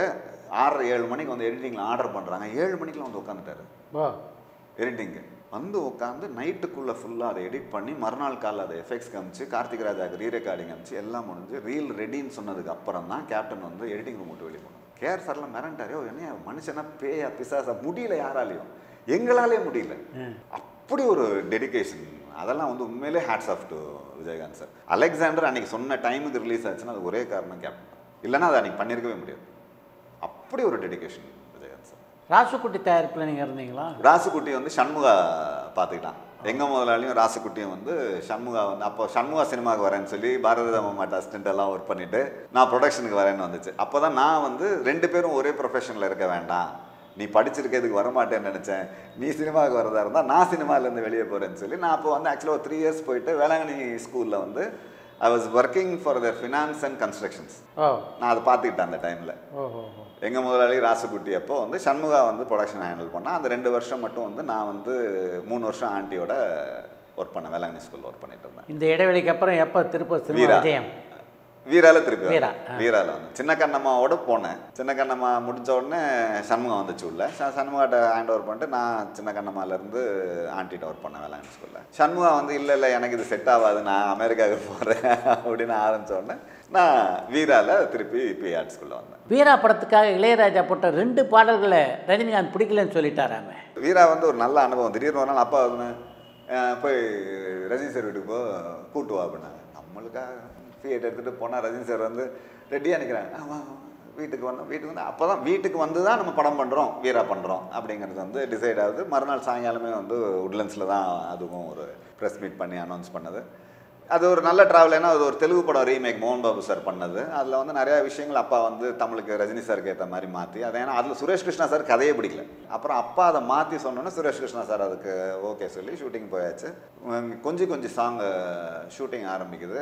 ஆறரை ஏழு மணிக்கு வந்து எடிட்டிங்கில் ஆர்டர் பண்ணுறாங்க ஏழு மணிக்கெலாம் வந்து உட்காந்துட்டாரு ஓ எடிட்டிங்கு வந்து உட்காந்து நைட்டுக்குள்ளே ஃபுல்லாக அதை எடிட் பண்ணி மறுநாள் காலைல அதை எஃபெக்ட்ஸ் காமிச்சு கார்த்திக் ராஜாக்கு ரீ ரெக்கார்டிங் காமிச்சு எல்லாம் முடிஞ்சு ரீல் ரெடின்னு சொன்னதுக்கு அப்புறம் தான் கேப்டன் வந்து எடிட்டிங் ரூம் விட்டு வெளியே போனோம் கேஆர் சார்லாம் மிரண்டாரே என்ன மனுஷனா பேயா பிசாசா முடியல யாராலையும் எங்களாலே முடியல அப்படி ஒரு டெடிகேஷன் அதெல்லாம் வந்து உண்மையிலே hats off to Vijayakanth sir Alexander அன்னைக்கு சொன்ன டைமுக்கு ரிலீஸ் ஆச்சுன்னா அது ஒரே காரணம் கேப்டன் இல்லைன்னா அதை அன்னைக்கு பண்ணியிருக்கவே முடியாது அப்படி ஒரு டெடிகேஷன் விஜயகாந்த் சார் ராசுக்குட்டி தயாரிப்பில் நீங்கள் இருந்தீங்களா ராசுக்குட்டி வந்து சண்முகா பார்த்துக்கிட்டான் எங்க முதலாளியும் ராசுக்குட்டியும் வந்து சண்முகா வந்து அப்போ சண்முகா சினிமாவுக்கு வரேன்னு சொல்லி பாரத மாட்ட அசிஸ்டன்ட் எல்லாம் ஒர்க் பண்ணிட்டு நான் ப்ரொடக்ஷனுக்கு வரேன்னு வந்துச்சு அப்போ தான் நான் வந்து ரெண்டு பேரும் ஒரே ப்ரொஃபஷனில் இருக்க வேண்டாம் நீ படிச்சிருக்கிறதுக்கு வரமாட்டேன்னு நினச்சேன் நீ சினிமாவுக்கு வரதா இருந்தால் நான் சினிமாலேருந்து வெளியே போகிறேன்னு சொல்லி நான் அப்போ வந்து ஆக்சுவலாக ஒரு த்ரீ இயர்ஸ் போயிட்டு வேளாங்கண்ணி ஸ்கூலில் வந்து I was working for their finance and constructions ஓ நான் அதை பார்த்துக்கிட்டேன் அந்த டைமில் ஓ ஓ ஓ எங்கள் முதலாளி ராசுக்குட்டி அப்போ வந்து சண்முகா வந்து ப்ரொடக்ஷன் ஹேண்டில் பண்ணா அந்த ரெண்டு வருஷம் மட்டும் வந்து நான் வந்து மூணு வருஷம் ஆண்டியோட ஒர்க் பண்ணேன் வேளாங்கண்ணி ஸ்கூலில் ஒர்க் பண்ணிட்டு இருந்தேன் இந்த இடைவெளிக்கு அப்புறம் எப்போ திருப்ப சினிமா வீரா விஜயம் வீரால திருப்பி வீரா, வந்தேன். வீரால வந்து சின்ன கண்ணம்மாவோட போனேன் சின்ன கண்ணம்மா முடிஞ்ச உடனே சண்முகம் வந்துச்சு உள்ள ச- சண்முகாட்ட ஹேண்ட் ஓவர் பண்ணிட்டு நான் சின்ன கண்ணம்மாலேருந்து ஆண்டிகிட்ட ஒர்க் பண்ணேன் வேளாங்கண்ணி ஸ்கூலில் சண்முகா வந்து இல்லை இல்லை எனக்கு இது செட் ஆகாது நான் அமெரிக்காவுக்கு போகிறேன் அப்படின்னு ஆரம்பிச்ச உடனே நான் வீரால திருப்பி பி ஆர்ட் ஸ்கூலில் வந்தேன் வீரா படத்துக்காக இளையராஜா போட்ட ரெண்டு பாடல்களை ரஜினிகாந்த் பிடிக்கலன்னு சொல்லிட்டாராமே வீரா வந்து ஒரு நல்ல அனுபவம் திடீர்னு ஒரு நாள் அப்பா வந்து அஹ், போய் ரஜினி சார் வீட்டுக்கு போ கூட்டு வா அப்படின்னாங்க நம்மளுக்காக தியேட்டர் எடுத்துகிட்டு போனால் ரஜினி சார் வந்து ரெடியாக நிற்கிறாங்க ஆமா வீட்டுக்கு வந்தோம் வீட்டுக்கு வந்து அப்போ தான் வீட்டுக்கு வந்து தான் நம்ம படம் பண்ணுறோம் வீரா பண்ணுறோம் அப்படிங்கிறது வந்து டிசைட் ஆகுது மறுநாள் சாயங்காலமே வந்து உட்லண்ட்ஸில் தான் அதுவும் ஒரு ப்ரெஸ் மீட் பண்ணி அனௌன்ஸ் பண்ணது அது ஒரு நல்ல ட்ராவல் ஏன்னா அது ஒரு தெலுங்கு படம் ரீமேக் மோகன் பாபு சார் பண்ணது அதில் வந்து நிறையா விஷயங்கள் அப்பா வந்து தமிழுக்கு ரஜினி சாருக்கு ஏற்ற மாதிரி மாற்றி அதை ஏன்னா அதில் சுரேஷ் கிருஷ்ணா சார் கதையே பிடிக்கல அப்புறம் அப்பா அதை மாற்றி சொன்னோன்னே சுரேஷ் கிருஷ்ணா சார் அதுக்கு ஓகே சொல்லி ஷூட்டிங் போயாச்சு உம், கொஞ்சம் கொஞ்சம் சாங் ஷூட்டிங் ஆரம்பிக்குது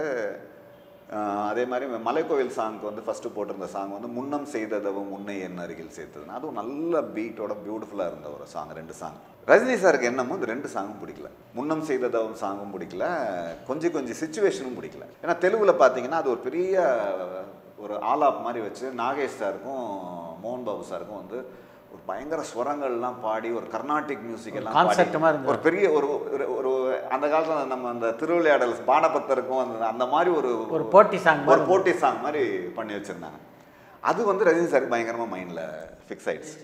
ஆஹ் அதே மாதிரி மலைக்கோவில் சாங்க்கு வந்து ஃபஸ்ட்டு போட்டிருந்த சாங் வந்து முன்னம் செய்ததவும் முன்னை என் அருகில் சேர்த்ததுன்னு அதுவும் நல்ல பீட்டோட பியூட்டிஃபுல்லாக இருந்த ஒரு சாங் ரெண்டு சாங் ரஜினி சாருக்கு என்னமோ இந்த ரெண்டு சாங்கும் பிடிக்கல முன்னம் செய்ததவும் சாங்கும் பிடிக்கல கொஞ்சம் கொஞ்சம் சுச்சுவேஷனும் பிடிக்கல ஏன்னா தெலுங்குல பார்த்தீங்கன்னா அது ஒரு பெரிய ஒரு ஆலாப் மாதிரி வச்சு நாகேஷ் சாருக்கும் மோகன் பாபு சாருக்கும் வந்து ஒரு பயங்கர ஸ்வரங்கள்லாம் பாடி ஒரு கர்நாடிக் மியூசிக் எல்லாம் concept பாடி மாதிரி இருந்தது. ஒரு பெரிய ஒரு ஒரு ஒரு அந்த காலத்துல நம்ம அந்த திருவிளையாடல் பாடபத்தருக்கும் அந்த அந்த மாதிரி ஒரு ஒரு போட்டி சாங் ஒரு போட்டி சாங் மாதிரி பண்ணி வச்சிருந்தாங்க அது வந்து ரஜினி சாருக்கு பயங்கரமா மைண்ட்ல ஃபிக்ஸ் ஆயிடுச்சு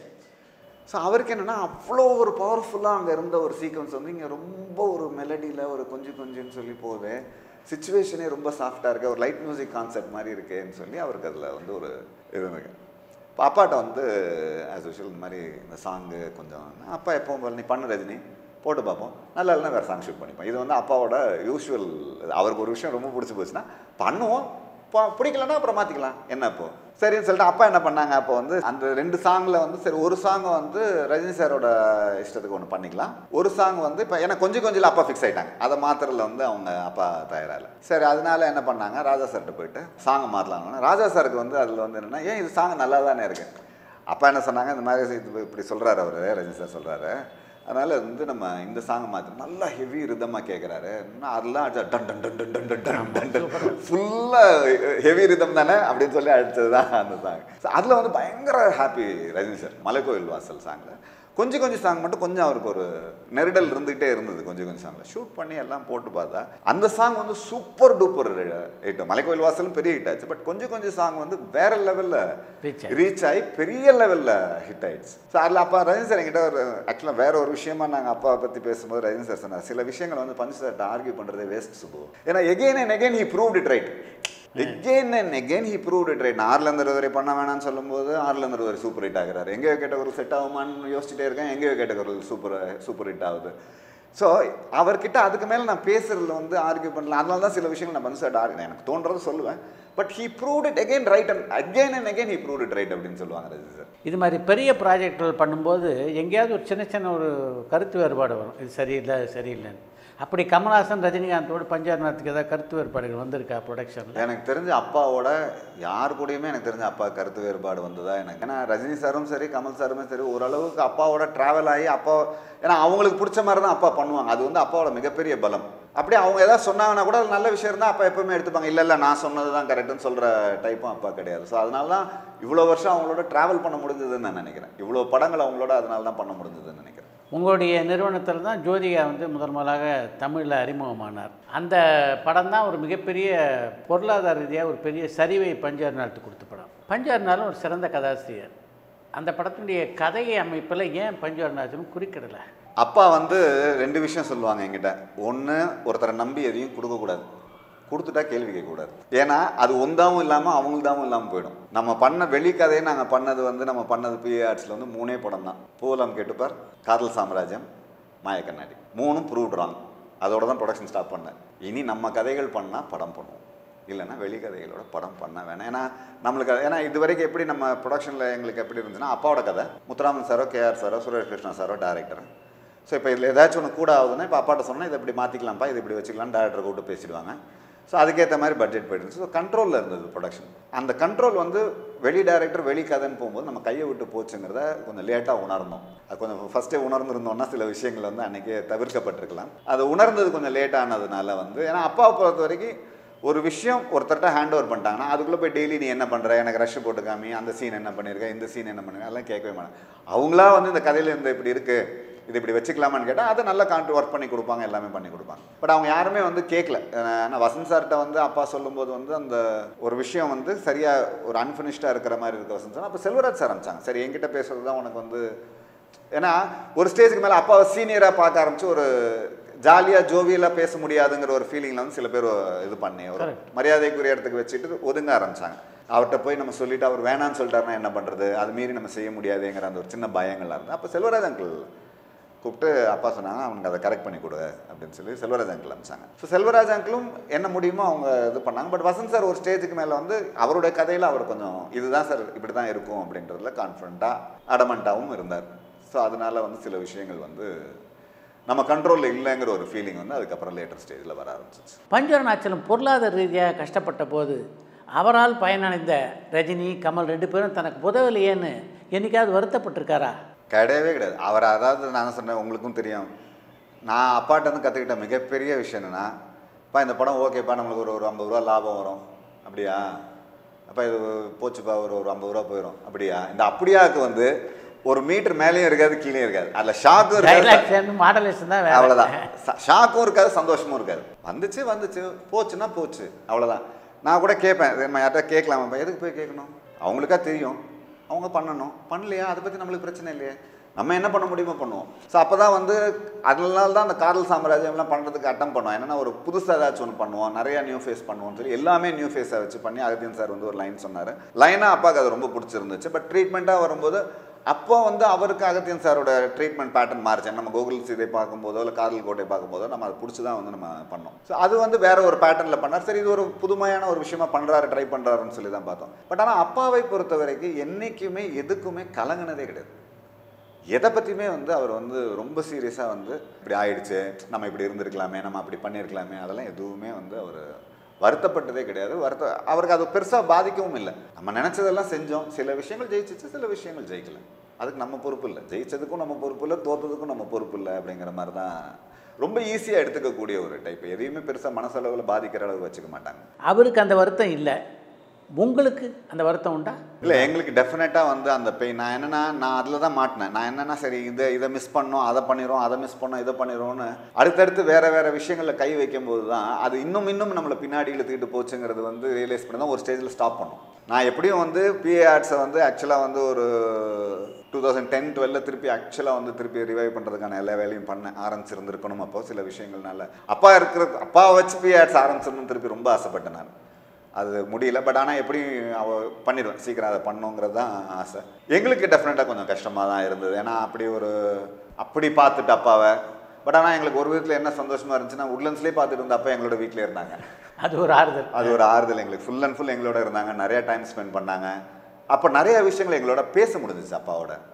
ஸோ அவருக்கு என்னன்னா அவ்வளோ ஒரு பவர்ஃபுல்லாக அங்கே இருந்த ஒரு சீக்வன்ஸ் வந்து இங்கே ரொம்ப ஒரு மெலடியில் ஒரு கொஞ்சம் கொஞ்சம்னு சொல்லி போகுது சுச்சுவேஷனே ரொம்ப சாஃப்டாக இருக்கு ஒரு லைட் மியூசிக் கான்செப்ட் மாதிரி இருக்கேன்னு சொல்லி அவருக்கு அதில் வந்து ஒரு இருந்துங்க இப்போ அப்பாட்ட வந்து ஆஸ் யூஷுவல் இந்த மாதிரி இந்த சாங்கு கொஞ்சம் அப்பா எப்பவும் போல நீ பண்ணு ரஜினி போட்டு பார்ப்போம் நல்லா இல்லைன்னா வேறு சாங் ஷூட் பண்ணிப்போம் இது வந்து அப்பாவோட யூஷுவல் அவருக்கு ஒரு விஷயம் ரொம்ப பிடிச்சி போச்சுன்னா பண்ணுவோம் பா- பிடிக்கலன்னா அப்புறம் மாற்றிக்கலாம் என்ன இப்போ சரின்னு சொல்லிட்டு அப்பா என்ன பண்ணாங்க அப்போ வந்து அந்த ரெண்டு சாங்கில் வந்து சரி ஒரு சாங் வந்து ரஜினி சாரோட இஷ்டத்துக்கு ஒன்று பண்ணிக்கலாம் ஒரு சாங் வந்து இப்போ ஏன்னா கொஞ்சம் கொஞ்சம் அப்பா ஃபிக்ஸ் ஆயிட்டாங்க அதை மாத்திரல வந்து அவங்க அப்பா தயாராகல சரி அதனால என்ன பண்ணாங்க ராஜா சார்கிட்ட போயிட்டு சாங்கை மாற்றலாம்னு ராஜா சாருக்கு வந்து அதில் வந்து என்னென்னா ஏன் இது சாங் நல்லா தானே இருக்கு அப்பா என்ன சொன்னாங்க இந்த மாதிரி இது இப்படி சொல்கிறாரு அவர் ரஜினி சார் சொல்கிறாரு அதனால் வந்து நம்ம இந்த சாங்கை மாற்றி நல்லா ஹெவி ரிதமாக கேட்குறாரு அதெல்லாம் அடிச்சா டன் டன் டன் டன் டன் டன் டன் டன் ஃபுல்லாக ஹெவி ரிதம் தானே அப்படின்னு சொல்லி அடிச்சது தான் அந்த சாங் அதில் வந்து பயங்கர ஹாப்பி ரஜினி சார் மலைக்கோயில் வாசல் சாங்கில் கொஞ்சம் கொஞ்சம் சாங் மட்டும் கொஞ்சம் அவருக்கு ஒரு நெருடல் இருந்துகிட்டே இருந்தது கொஞ்சம் கொஞ்சம் சாங்கில் ஷூட் பண்ணி எல்லாம் போட்டு பார்த்தா அந்த சாங் வந்து சூப்பர் டூப்பர் ஹிட் மலைக்கோயில் வாசலும் பெரிய ஹிட் ஆச்சு பட் கொஞ்சம் கொஞ்சம் சாங் வந்து வேற லெவலில் Reach ரீச் ஆகி பெரிய லெவலில் ஹிட் ஆயிடுச்சு ஸோ அதில் அப்பா ரஜினி சார் என்கிட்ட ஒரு ஆக்சுவலாக வேற ஒரு விஷயமா நாங்கள் அப்பாவை பற்றி பேசும்போது ரஜினி சார் சொன்னார் சில விஷயங்கள் வந்து பஞ்சு சார்ட்ட ஆர்கியூ பண்ணுறதே வேஸ்ட் சுபு ஏன்னா again and again he proved it right again and again he proved it right ஆறுலேருந்து அறுபது பண்ண வேணாம்னு சொல்லும்போது ஆறுலேருந்து அறுபது சூப்பர் ஹிட் ஆகுறாரு எங்கேயோ கேட்டகரி செட் ஆகுமான்னு யோசிச்சுட்டே இருக்கேன் எங்கேயோ கேட்டகரி சூப்பர் சூப்பர் ஹிட் ஆகுது ஸோ அவர்கிட்ட அதுக்கு மேலே நான் பேசுறதுல வந்து ஆர்கியூ பண்ணல அதனால தான் சில விஷயங்கள் நான் பஞ்சு சார்ட்ட ஆர்கியூ எனக்கு தோன்றதை சொல்லுவேன் but he proved it again right and again and again he proved it right அப்படின்னு சொல்லுவாங்க ரஜி சார் இது மாதிரி பெரிய ப்ராஜெக்டுகள் பண்ணும்போது எங்கேயாவது ஒரு சின்ன சின்ன ஒரு கருத்து வேறுபாடு வரும் இது சரியில்லை இது சரியில்லைன்னு அப்படி கமல்ஹாசன் ரஜினிகாந்தோடு பஞ்சாயத்துக்கு ஏதாவது கருத்து வேறுபாடுகள் வந்திருக்கா ப்ரொடக்ஷனில் எனக்கு தெரிஞ்ச அப்பாவோட யார் கூடயுமே எனக்கு தெரிஞ்ச அப்பா கருத்து வேறுபாடு வந்ததா எனக்கு ஏன்னா ரஜினி சாரும் சரி கமல் சாருமே சரி ஓரளவுக்கு அப்பாவோட ட்ராவல் ஆகி அப்பா ஏன்னா அவங்களுக்கு பிடிச்ச மாதிரி தான் அப்பா பண்ணுவாங்க அது வந்து அப்பாவோட மிகப்பெரிய பலம் அப்படியே அவங்க ஏதாவது சொன்னாங்கன்னா கூட அது நல்ல விஷயம் இருந்தால் அப்பா எப்பவுமே எடுத்துப்பாங்க இல்லை இல்லை நான் சொன்னது தான் கரெக்டுன்னு சொல்கிற டைப்பும் அப்பா கிடையாது ஸோ அதனால தான் இவ்வளோ வருஷம் அவங்களோட ட்ராவல் பண்ண முடிஞ்சதுன்னு நான் நினைக்கிறேன் இவ்வளோ படங்கள் அவங்களோட அதனால தான் பண்ண முடிஞ்சதுன்னு நினைக்கிறேன் உங்களுடைய நிறுவனத்தில் தான் ஜோதிகா வந்து முதன் முதலாக தமிழில் அறிமுகமானார் அந்த படம் தான் ஒரு மிகப்பெரிய பொருளாதார ரீதியாக ஒரு பெரிய சரிவை பஞ்சர் நாட்டு கொடுத்த படம் பஞ்சர் நாளும் ஒரு சிறந்த கதாசிரியர் அந்த படத்தினுடைய கதையை அமைப்பில் ஏன் பஞ்சர் நாச்சுன்னு குறிக்கிடலை அப்பா வந்து ரெண்டு விஷயம் சொல்லுவாங்க என்கிட்ட ஒன்று ஒருத்தரை நம்பி எதையும் கொடுக்கக்கூடாது கொடுத்துட்டா கேள்வி கேட்கக்கூடாது ஏன்னா அது ஒந்தாவும் இல்லாமல் அவங்கள்தாவும் இல்லாமல் போயிடும் நம்ம பண்ண வெளிக்கதையை நாங்கள் பண்ணது வந்து நம்ம பண்ணது பிஏ ஆர்ட்ஸில் வந்து மூணே படம் தான் பூலம் கேட்டுப்பார் காதல் சாம்ராஜ்யம் மாயக்கண்ணாடி மூணும் ப்ரூவ்ட் அதோட தான் ப்ரொடக்ஷன் ஸ்டாப் பண்ணேன் இனி நம்ம கதைகள் பண்ணால் படம் பண்ணுவோம் இல்லைன்னா வெளிக்கதைகளோட படம் பண்ண வேணாம் ஏன்னா நம்மளுக்கு அது- ஏன்னா இது வரைக்கும் எப்படி நம்ம ப்ரொடக்ஷனில் எங்களுக்கு எப்படி இருந்துச்சுன்னா அப்பாவோட கதை முத்துராமன் சாரோ கேஆர் சாரோ சுரேஷ் கிருஷ்ணா சாரோ டேரக்டர் ஸோ இப்போ இதில் ஏதாச்சும் ஒன்று கூட ஆகுதுன்னா இப்போ அப்பாட்ட சொன்னால் இதை இப்படி மாற்றிக்கலாம்ப்பா இது இப்படி வச்சுக்கலாம் டேரக்டர் கூப்பிட்டு பேசிடுவாங்க ஸோ அதுக்கேற்ற மாதிரி பட்ஜெட் போயிட்டு ஸோ கண்ட்ரோலில் இருந்தது ப்ரொடக்ஷன் அந்த கண்ட்ரோல் வந்து வெளி டேரக்டர் வெளி கதைன்னு போகும்போது நம்ம கையை விட்டு போச்சுங்கிறத கொஞ்சம் லேட்டாக உணர்ந்தோம் அது கொஞ்சம் ஃபஸ்ட்டே உணர்ந்துருந்தோம்னா சில விஷயங்கள் வந்து அன்றைக்கே தவிர்க்கப்பட்டிருக்கலாம் அது உணர்ந்தது கொஞ்சம் லேட் ஆனதுனால வந்து ஏன்னா அப்பாவை பொறுத்த வரைக்கும் ஒரு விஷயம் ஒருத்தர்கிட்ட ஹேண்ட் ஓவர் பண்ணிட்டாங்கன்னா அதுக்குள்ளே போய் டெய்லி நீ என்ன பண்ணுற எனக்கு ரஷ் போட்டு காமி அந்த சீன் என்ன பண்ணியிருக்க இந்த சீன் என்ன பண்ணிருக்க அதெல்லாம் கேட்கவே மாட்டேன் அவங்களா வந்து இந்த கதையில் இந்த இப்படி இருக்குது இது இப்படி வச்சுக்கலாமான்னு கேட்டால் அதை நல்லா கான்ட்டு ஒர்க் பண்ணி கொடுப்பாங்க எல்லாமே பண்ணி கொடுப்பாங்க பட் அவங்க யாருமே வந்து கேட்கல ஆனால் வசந்த் சார்கிட்ட வந்து அப்பா சொல்லும்போது வந்து அந்த ஒரு விஷயம் வந்து சரியாக ஒரு அன்ஃபினிஷ்டாக இருக்கிற மாதிரி இருக்க வசந்த் சார் அப்போ செல்வராஜ் சார் ஆரம்பிச்சாங்க சரி என்கிட்ட பேசுறது தான் உனக்கு வந்து ஏன்னா ஒரு ஸ்டேஜுக்கு மேலே அப்பாவை சீனியராக பார்க்க ஆரம்பிச்சு ஒரு ஜாலியாக ஜோவியலாக பேச முடியாதுங்கிற ஒரு ஃபீலிங்கில் வந்து சில பேர் இது பண்ணி ஒரு மரியாதைக்குரிய இடத்துக்கு வச்சுட்டு ஒதுங்க ஆரம்பிச்சாங்க அவர்கிட்ட போய் நம்ம சொல்லிட்டு அவர் வேணான்னு சொல்லிட்டாருன்னா என்ன பண்ணுறது அது மீறி நம்ம செய்ய முடியாதுங்கிற அந்த ஒரு சின்ன பயங்கள்லாம் இருந்தது அப்போ செல்வராஜ் அங்கிள் கூப்பிட்டு அப்பா சொன்னாங்க அவனுக்கு அதை கரெக்ட் பண்ணி கொடு அப்படின்னு சொல்லி செல்வராஜ் அங்கிள் அனுப்பிச்சாங்க ஸோ செல்வராஜ் அங்கிளும் என்ன முடியுமோ அவங்க இது பண்ணாங்க பட் வசந்த் சார் ஒரு ஸ்டேஜுக்கு மேலே வந்து அவருடைய கதையில் அவர் கொஞ்சம் இதுதான் சார் இப்படி தான் இருக்கும் அப்படின்றதுல கான்ஃபிடண்ட்டாக அடமெண்ட்டாகவும் இருந்தார் ஸோ அதனால வந்து சில விஷயங்கள் வந்து நம்ம கண்ட்ரோலில் இல்லைங்கிற ஒரு ஃபீலிங் வந்து அதுக்கப்புறம் லேட்டர் ஸ்டேஜில் வர ஆரம்பிச்சிச்சு பஞ்சவரணாச்சலம் பொருளாதார ரீதியாக கஷ்டப்பட்ட போது அவரால் பயனடைந்த ரஜினி கமல் ரெண்டு பேரும் தனக்கு உதவலையேன்னு என்னைக்காவது வருத்தப்பட்டிருக்காரா கிடையவே கிடையாது அவர் அதாவது நான் சொன்னேன் உங்களுக்கும் தெரியும் நான் அப்பாட்ட வந்து கற்றுக்கிட்ட மிகப்பெரிய விஷயம் என்னென்னா அப்பா இந்த படம் ஓகேப்பா நம்மளுக்கு ஒரு ஒரு ஐம்பது ரூபா லாபம் வரும் அப்படியா அப்பா இது போச்சுப்பா ஒரு ஒரு ஐம்பது ரூபா போயிடும் அப்படியா இந்த அப்படியாக்கு வந்து ஒரு மீட்டர் மேலேயும் இருக்காது கீழே இருக்காது அதில் ஷாக்கும் இருக்காது டைலாக்ஸ் மாடலேஷன் தான் வேற அவ்வளோதான் ஷாக்கும் இருக்காது சந்தோஷமும் இருக்காது வந்துச்சு வந்துச்சு போச்சுன்னா போச்சு அவ்வளோதான் நான் கூட கேட்பேன் இது நம்ம யார்கிட்ட கேட்கலாமாப்பா எதுக்கு போய் கேட்கணும் அவங்களுக்கா தெரியும் அவங்க பண்ணணும் பண்ணலையா அதை பற்றி நம்மளுக்கு பிரச்சனை இல்லையே நம்ம என்ன பண்ண முடியுமோ பண்ணுவோம் ஸோ அப்போ தான் வந்து அதனால தான் அந்த காதல் சாம்ராஜ்யம்லாம் பண்ணுறதுக்கு அட்டம் பண்ணுவோம் என்னன்னா ஒரு புதுசாக ஏதாச்சும் ஒன்று பண்ணுவோம் நிறையா நியூ ஃபேஸ் பண்ணுவோம்னு சொல்லி எல்லாமே நியூ ஃபேஸை வச்சு பண்ணி அகத்தியன் சார் வந்து ஒரு லைன் சொன்னார் லைனாக அப்பாவுக்கு அது ரொம்ப பிடிச்சிருந்துச்சு பட் ட்ரீட்மெண்ட்டாக வரும்போது அப்போ வந்து அவருக்கு அகத்தியன் சாரோட ட்ரீட்மெண்ட் பேட்டர்ன் மாறிச்சு நம்ம கோகுல் சீதை பார்க்கும்போதோ இல்லை காதல் கோட்டை பார்க்கும்போதோ நம்ம அதை பிடிச்சி தான் வந்து நம்ம பண்ணோம் ஸோ அது வந்து வேற ஒரு பேட்டர்னில் பண்ணார் சரி இது ஒரு புதுமையான ஒரு விஷயமா பண்ணுறாரு ட்ரை பண்ணுறாருன்னு சொல்லி தான் பார்த்தோம் பட் ஆனால் அப்பாவை பொறுத்த வரைக்கும் என்றைக்குமே எதுக்குமே கலங்கினதே கிடையாது எதை பற்றியுமே வந்து அவர் வந்து ரொம்ப சீரியஸாக வந்து இப்படி ஆயிடுச்சு நம்ம இப்படி இருந்திருக்கலாமே நம்ம அப்படி பண்ணியிருக்கலாமே அதெல்லாம் எதுவுமே வந்து அவர் வருத்தப்பட்டதே கிடையாது வருத்த அவருக்கு அது பெருசாக பாதிக்கவும் இல்லை நம்ம நினச்சதெல்லாம் செஞ்சோம் சில விஷயங்கள் ஜெயிச்சிச்சு சில விஷயங்கள் ஜெயிக்கல அதுக்கு நம்ம பொறுப்பு இல்லை ஜெயிச்சதுக்கும் நம்ம பொறுப்பு இல்லை தோத்ததுக்கும் நம்ம பொறுப்பு இல்லை அப்படிங்கிற மாதிரி தான் ரொம்ப ஈஸியாக எடுத்துக்கக்கூடிய ஒரு டைப் எதையுமே பெருசாக மனசளவில் பாதிக்கிற அளவுக்கு வச்சுக்க மாட்டாங்க அவருக்கு அந்த வருத்தம் இல்லை உங்களுக்கு அந்த வருத்தம் உண்டா இல்லை எங்களுக்கு டெஃபினட்டாக வந்து அந்த பெயின் நான் என்னன்னா நான் அதில் தான் மாட்டினேன் நான் என்னன்னா சரி இதை இதை மிஸ் பண்ணோம் அதை பண்ணிடுறோம் அதை மிஸ் பண்ணோம் இதை பண்ணிடுறோம்னு அடுத்தடுத்து வேற வேற விஷயங்களில் கை வைக்கும்போது தான் அது இன்னும் இன்னும் நம்மளை பின்னாடி இழுத்துக்கிட்டு போச்சுங்கிறது வந்து ரியலைஸ் பண்ணி தான் ஒரு ஸ்டேஜில் ஸ்டாப் பண்ணோம் நான் எப்படியும் வந்து பிஏ ஆர்ட்ஸை வந்து ஆக்சுவலாக வந்து ஒரு டூ தௌசண்ட் டென் டுவெல்ல திருப்பி ஆக்சுவலாக வந்து திருப்பி ரிவைவ் பண்ணுறதுக்கான எல்லா வேலையும் பண்ண ஆரம்பிச்சிருந்துருக்கணும் அப்போ சில விஷயங்கள்னால அப்பா இருக்கிற அப்பாவை வச்சு பிஏ ஆர்ட்ஸ் ஆரம்பிச்சிருந்தோம் திருப்பி ரொம்ப ஆசைப்பட்டேன் நான் அது முடியல பட் ஆனால் எப்படி அவ பண்ணிடுவேன் சீக்கிரம் அதை பண்ணுங்கிறது தான் ஆசை எங்களுக்கு டெஃபினட்டாக கொஞ்சம் கஷ்டமாக தான் இருந்தது ஏன்னா அப்படி ஒரு அப்படி பார்த்துட்டு அப்பாவை பட் ஆனால் எங்களுக்கு ஒரு விதத்தில் என்ன சந்தோஷமாக இருந்துச்சுன்னா உட்லண்ட்ஸ்லேயே பார்த்துட்டு இருந்த அப்பா எங்களோட வீட்டிலே இருந்தாங்க அது ஒரு ஆறுதல் அது ஒரு ஆறுதல் எங்களுக்கு ஃபுல் அண்ட் ஃபுல் எங்களோட இருந்தாங்க நிறைய டைம் ஸ்பெண்ட் பண்ணாங்க அப்போ நிறைய விஷயங்கள் எங்களோட பேச முடிஞ்சிச்சு அப்பாவோட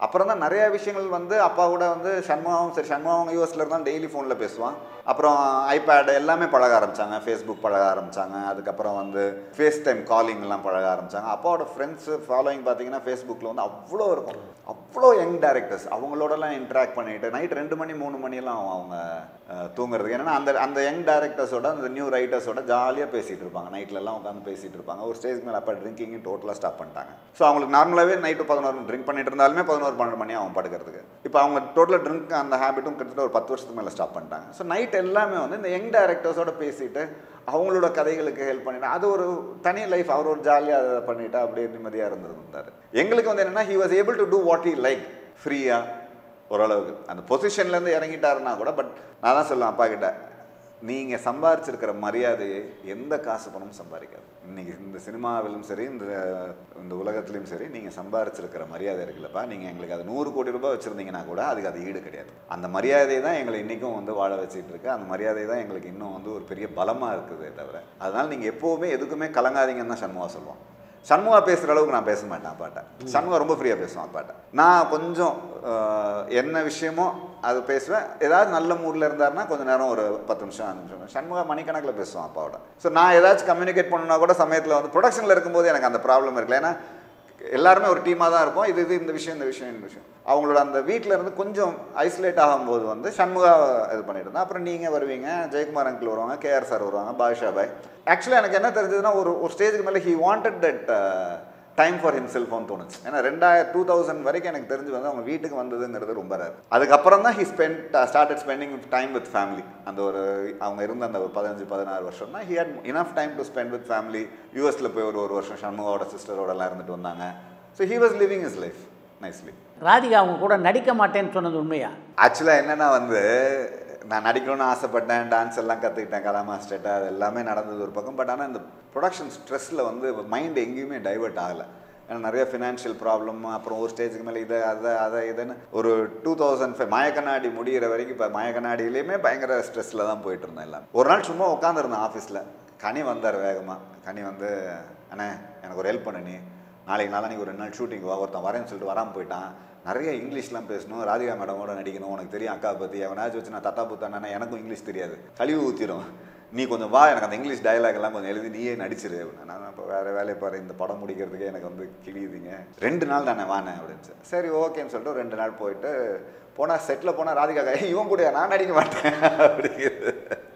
அப்புறம் தான் நிறைய விஷயங்கள் வந்து அப்பா கூட வந்து சண்முகம் சரி சண்முகம் யூஎஸ்ல இருந்தாலும் டெய்லி ஃபோனில் பேசுவான் அப்புறம் ஐபேட் எல்லாமே பழக ஆரம்பிச்சாங்க ஃபேஸ்புக் பழக ஆரம்பிச்சாங்க அதுக்கப்புறம் வந்து ஃபேஸ் டைம் காலிங்லாம் பழக ஆரம்பிச்சாங்க அப்பாவோட ஃப்ரெண்ட்ஸு ஃபாலோயிங் பார்த்தீங்கன்னா ஃபேஸ்புக்கில் வந்து அவ்வளோ இருக்கும் அவ்வளோ யங் டேரக்டர்ஸ் அவங்களோடலாம் இன்ட்ராக்ட் பண்ணிட்டு நைட் ரெண்டு மணி மூணு மணியெல்லாம் ஆகும் அவங்க அஹ், தூங்குறதுக்கு ஏன்னா அந்த அந்த யங் டேரக்டர்ஸோட அந்த நியூ ரைட்டர்ஸோட ஜாலியாக பேசிகிட்டு இருப்பாங்க நைட்லலாம் உட்காந்து பேசிகிட்டு இருப்பாங்க ஒரு ஸ்டேஜ் மேலே அப்போ ட்ரிங்கிங் டோட்டலாக ஸ்டாப் பண்ணிட்டாங்க ஸோ அவங்களுக்கு நார்மலாகவே நைட்டு பதினோரு ட்ரிங்க் பண்ணிட்டு இருந்தாலுமே பதினோரு பன்னெண்டு மணி ஆகும் படுக்கிறதுக்கு இப்போ அவங்க டோட்டலாக ட்ரிங்க் அந்த ஹேபிட்டும் கிட்டத்தட்ட ஒரு பத்து வருஷத்துக்கு மேலே ஸ்டாப் பண்ணிட்டாங்க ஸோ நைட் எல்லாமே வந்து இந்த யங் டேரக்டர்ஸோட பேசிட்டு அவங்களோட கதைகளுக்கு ஹெல்ப் பண்ணிட்டு அது ஒரு தனி லைஃப் அவர் ஒரு ஜாலியாக அதை பண்ணிட்டு அப்படியே நிம்மதியாக இருந்திருந்தார் எங்களுக்கு வந்து என்னென்னா he was able to do what he like ஃப்ரீயாக ஓரளவுக்கு அந்த பொசிஷன்லேருந்து இறங்கிட்டாருன்னா கூட பட் நான் தான் சொல்லுவேன் அப்பா கிட்ட நீங்கள் சம்பாரிச்சிருக்கிற மரியாதையை எந்த காசு பணமும் சம்பாதிக்காது இன்னைக்கு இந்த சினிமாவிலும் சரி இந்த இந்த உலகத்துலையும் சரி நீங்கள் சம்பாரிச்சிருக்கிற மரியாதை இருக்குல்லப்பா நீங்கள் எங்களுக்கு அது நூறு கோடி ரூபாய் வச்சுருந்தீங்கன்னா கூட அதுக்கு அது ஈடு கிடையாது அந்த மரியாதை தான் எங்களை இன்றைக்கும் வந்து வாழ வச்சுட்டு இருக்கு அந்த மரியாதை தான் எங்களுக்கு இன்னும் வந்து ஒரு பெரிய பலமாக இருக்குதே தவிர அதனால் நீங்கள் எப்போவுமே எதுக்குமே கலங்காதீங்கன்னு தான் சண்முகா சொல்லுவான் சண்முகா பேசுகிற அளவுக்கு நான் பேச மாட்டேன் அப்பாட்ட சண்முகா ரொம்ப ஃப்ரீயாக பேசுவான் அப்பாட்ட நான் கொஞ்சம் ஆஹ், என்ன விஷயமோ அது பேசுவேன் ஏதாவது நல்ல மூடில் இருந்தாருன்னா கொஞ்சம் நேரம் ஒரு பத்து நிமிஷம் அஞ்சு நிமிஷம் சண்முகா மணிக்கணக்கில் பேசுவான் அப்பாவோட ஸோ நான் ஏதாச்சும் கம்யூனிகேட் பண்ணணும்னா கூட சமயத்தில் வந்து ப்ரொடக்ஷனில் இருக்கும்போது எனக்கு அந்த ப்ராப்ளம் இருக்குல்ல ஏன்னா எல்லாருமே ஒரு டீமாக தான் இருப்போம் இது இது இந்த விஷயம் இந்த விஷயம் இந்த விஷயம் அவங்களோட அந்த வீட்டில் இருந்து கொஞ்சம் ஐசோலேட் ஆகும்போது வந்து சண்முகா இது பண்ணிட்டு இருந்தேன் அப்புறம் நீங்கள் வருவீங்க ஜெயக்குமார் அங்கிள் வருவாங்க கேஆர் சார் வருவாங்க பாஷா பாய் ஆக்சுவலாக எனக்கு என்ன தெரிஞ்சதுன்னா ஒரு ஒரு ஸ்டேஜுக்கு மேலே he wanted that time for ஹிம்செல்ஃப்னு தோணுச்சு ஏன்னா ரெண்டாயிரம் டூ தௌசண்ட் வரைக்கும் எனக்கு தெரிஞ்சு வந்து அவங்க வீட்டுக்கு வந்ததுங்கிறது ரொம்ப ரேர் அதுக்கப்புறம் தான் he spend started spending time with family அந்த ஒரு அவங்க இருந்த அந்த ஒரு பதினஞ்சு பதினாறு வருஷம் தான் he had enough time to spend with family யூஎஸில் போய் ஒரு ஒரு வருஷம் சண்முகோட சிஸ்டரோடலாம் இருந்துட்டு வந்தாங்க so he was living is life nicely Radhika அவங்க கூட நடிக்க மாட்டேன்னு சொன்னது உண்மையா ஆக்சுவலாக என்னென்னா வந்து நான் நடிக்கணும்னு ஆசைப்பட்டேன் டான்ஸ் எல்லாம் கற்றுக்கிட்டேன் கலா மாஸ்டர்ட்ட அது எல்லாமே நடந்தது ஒரு பக்கம் பட் ஆனால் இந்த ப்ரொடக்ஷன் ஸ்ட்ரெஸ்ஸில் வந்து மைண்ட் எங்கேயுமே டைவர்ட் ஆகலை ஏன்னா நிறைய ஃபினான்ஷியல் ப்ராப்ளம் அப்புறம் ஒரு ஸ்டேஜுக்கு மேலே இதை அதை அதை இதுன்னு ஒரு டூ தௌசண்ட் ஃபைவ் மாயக்கண்ணாடி முடிகிற வரைக்கும் இப்போ மாயக்கண்ணாடியிலையுமே பயங்கர ஸ்ட்ரெஸ்ஸில் தான் போயிட்டு இருந்தேன் எல்லாம் ஒரு நாள் சும்மா உட்காந்துருந்தேன் ஆஃபீஸில் கனி வந்தார் வேகமாக கனி வந்து அண்ணே எனக்கு ஒரு ஹெல்ப் பண்ணு நீ நாளைக்கு நாளானிக்கு ஒரு ரெண்டு நாள் ஷூட்டிங் வா ஒருத்தன் வரேன்னு சொல்லிட்டு வராமல் போயிட்டான் நிறைய இங்கிலீஷ்லாம் பேசணும் ராதிகா மேடமோட நடிக்கணும் உனக்கு தெரியும் அக்கா பற்றி அவனாச்சும் வச்சு நான் தத்தா புத்தானா எனக்கும் இங்கிலீஷ் தெரியாது கழிவு ஊற்றிடும் நீ கொஞ்சம் வா எனக்கு அந்த இங்கிலீஷ் டயலாக் எல்லாம் கொஞ்சம் எழுதி நீயே நடிச்சிரு அப்படின்னா நான் இப்போ வேறு வேலையை பாரு இந்த படம் முடிக்கிறதுக்கே எனக்கு வந்து கிழியுதுங்க ரெண்டு நாள் தானே வானேன் அப்படின்னு சொல்லி. சரி ஓகேன்னு சொல்லிட்டு ஒரு ரெண்டு நாள் போயிட்டு போனால் செட்டில் போனால் ராதிகா அக்கா, "ஏய், இவன் கூட நான் நடிக்க மாட்டேன் அப்படிங்கிறது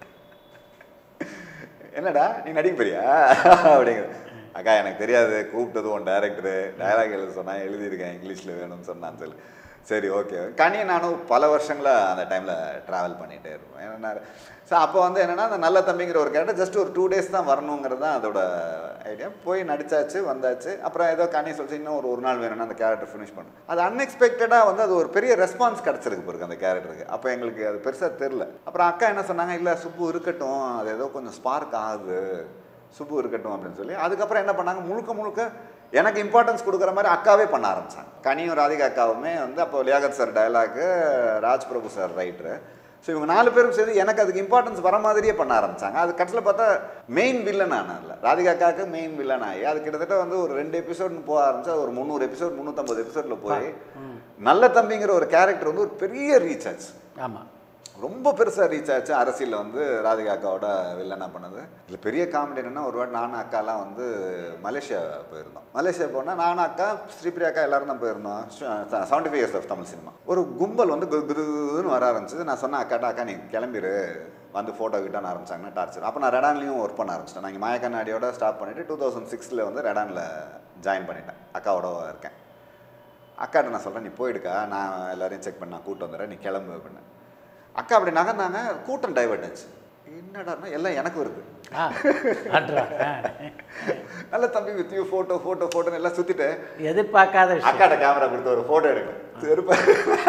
என்னடா நீ நடிக்க போறியா அப்படிங்கிறது அக்கா எனக்கு தெரியாது கூப்பிட்டது உன் டேரக்டரு டயலாக் எழுத சொன்னா எழுதியிருக்கேன் இங்கிலீஷில் வேணும்னு சொன்னான்னு சொல்லி சரி ஓகே கனியை நானும் பல வருஷங்களாக அந்த டைமில் ட்ராவல் பண்ணிகிட்டே இருப்போம் ஏன்னா ஸோ அப்போ வந்து என்னென்னா அந்த நல்ல தம்பிங்கிற ஒரு கேரக்டர் ஜஸ்ட் ஒரு டூ டேஸ் தான் வரணுங்கிறது தான் அதோட ஐடியா போய் நடிச்சாச்சு வந்தாச்சு அப்புறம் ஏதோ கனி சொல்லி இன்னும் ஒரு ஒரு நாள் வேணும்னா அந்த கேரக்டர் ஃபினிஷ் பண்ணும் அது அன்எக்ஸ்பெக்டடாக வந்து அது ஒரு பெரிய ரெஸ்பான்ஸ் கிடச்சிருக்கு பிறகு அந்த கேரக்டருக்கு அப்போ எங்களுக்கு அது பெருசாக தெரில அப்புறம் அக்கா என்ன சொன்னாங்க இல்லை சுப்பு இருக்கட்டும் அது ஏதோ கொஞ்சம் ஸ்பார்க் ஆகுது சுப்பு இருக்கட்டும் அப்படின்னு சொல்லி அதுக்கப்புறம் என்ன பண்ணாங்க முழுக்க முழுக்க எனக்கு இம்பார்ட்டன்ஸ் கொடுக்குற மாதிரி அக்காவே பண்ண ஆரம்பிச்சாங்க கனியும் ராதிகா அக்காவுமே வந்து அப்போ Liaquat sir dialogue Raj Prabhu sir writer so இவங்க நாலு பேரும் சேர்ந்து எனக்கு அதுக்கு இம்பார்ட்டன்ஸ் வர மாதிரியே பண்ண ஆரம்பிச்சாங்க அது கடைசியில் பார்த்தா மெயின் வில்லன் ஆனதில்ல ராதிகா அக்காவுக்கு மெயின் வில்லன் ஆகி அது கிட்டத்தட்ட வந்து ஒரு ரெண்டு எபிசோட்னு போக ஆரம்பிச்சா ஒரு முந்நூறு எபிசோட் முந்நூற்றம்பது எபிசோடில் போய் நல்ல தம்பிங்கிற ஒரு கேரக்டர் வந்து ஒரு பெரிய ரீச் ஆச்சு ஆமாம் ரொம்ப பெருசாக ரீச் ஆச்சு அரசியலில் வந்து ராதிகா அக்காவோட வில்லனா பண்ணது இதில் பெரிய காமெடி என்னன்னா ஒரு வாட்டி நானும் அக்காலாம் வந்து மலேசியா போயிருந்தோம் மலேசியா போனால் நானும் அக்கா ஸ்ரீபிரியா அக்கா எல்லாரும் தான் போயிருந்தோம் seventy five years of Tamil cinema ஒரு கும்பல் வந்து குது குதுன்னு வர ஆரம்பிச்சது நான் சொன்னேன் அக்காட்டா அக்கா நீ கிளம்பிரு வந்து ஃபோட்டோ கிட்டான்னு ஆரம்பிச்சாங்கன்னா டார்ச்சர் அப்போ நான் ரெடான்லையும் ஒர்க் பண்ண ஆரம்பிச்சிட்டேன் நான் மாய கண்ணாடியோட ஸ்டார்ட் பண்ணிவிட்டு டூ தௌசண்ட் சிக்ஸில் வந்து ரெடானில் ஜாயின் பண்ணிட்டேன் அக்காவோட இருக்கேன் அக்காட்ட நான் சொல்கிறேன் நீ போயிடுக்கா நான் எல்லாரையும் செக் பண்ண கூட்டு வந்துடுறேன் நீ கிளம்பு அப்படின்னு அக்கா அப்படி நகர்ந்தாங்க கூட்டம் டைவர்ட் ஆச்சு என்னடான்னா எல்லாம் எனக்கு வருது ஆ அட்ரா ஆ. நல்ல தம்பி வித் யூ ஃபோட்டோ ஃபோட்டோ ஃபோட்டோன்னு எல்லாம் சுற்றிட்டு எதிர்பார்க்காத விஷயம் அக்காட்ட கேமரா கொடுத்து ஒரு ஃபோட்டோ எடுக்கணும் செருப்ப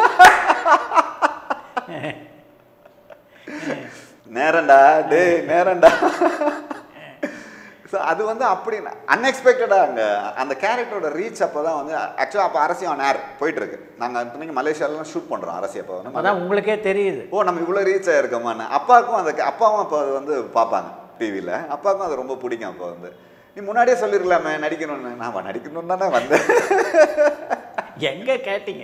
நேரம்டா டேய் நேரம்டா ஸோ அது வந்து அப்படி அன்எக்ஸ்பெக்டடாக அங்கே அந்த கேரக்டரோட ரீச் அப்போ தான் வந்து ஆக்சுவலாக அப்போ அரசி ஆன் ஏர் போயிட்டு இருக்கு நாங்கள் இத்தனைக்கு மலேசியாலலாம் ஷூட் பண்ணுறோம் அரசி அப்போ வந்து அப்பதான் உங்களுக்கே தெரியுது ஓ நம்ம இவ்வளோ ரீச் ஆயிருக்கோமான்னு அப்பாவுக்கும் அந்த அப்பாவும் அப்போ அது வந்து பார்ப்பாங்க டிவியில் அப்பாவுக்கும் அது ரொம்ப பிடிக்கும் அப்போ வந்து நீ முன்னாடியே சொல்லிருக்கலாமே நடிக்கணும்னு நான் நடிக்கணும்னு தானே வந்தேன் எங்கே கேட்டீங்க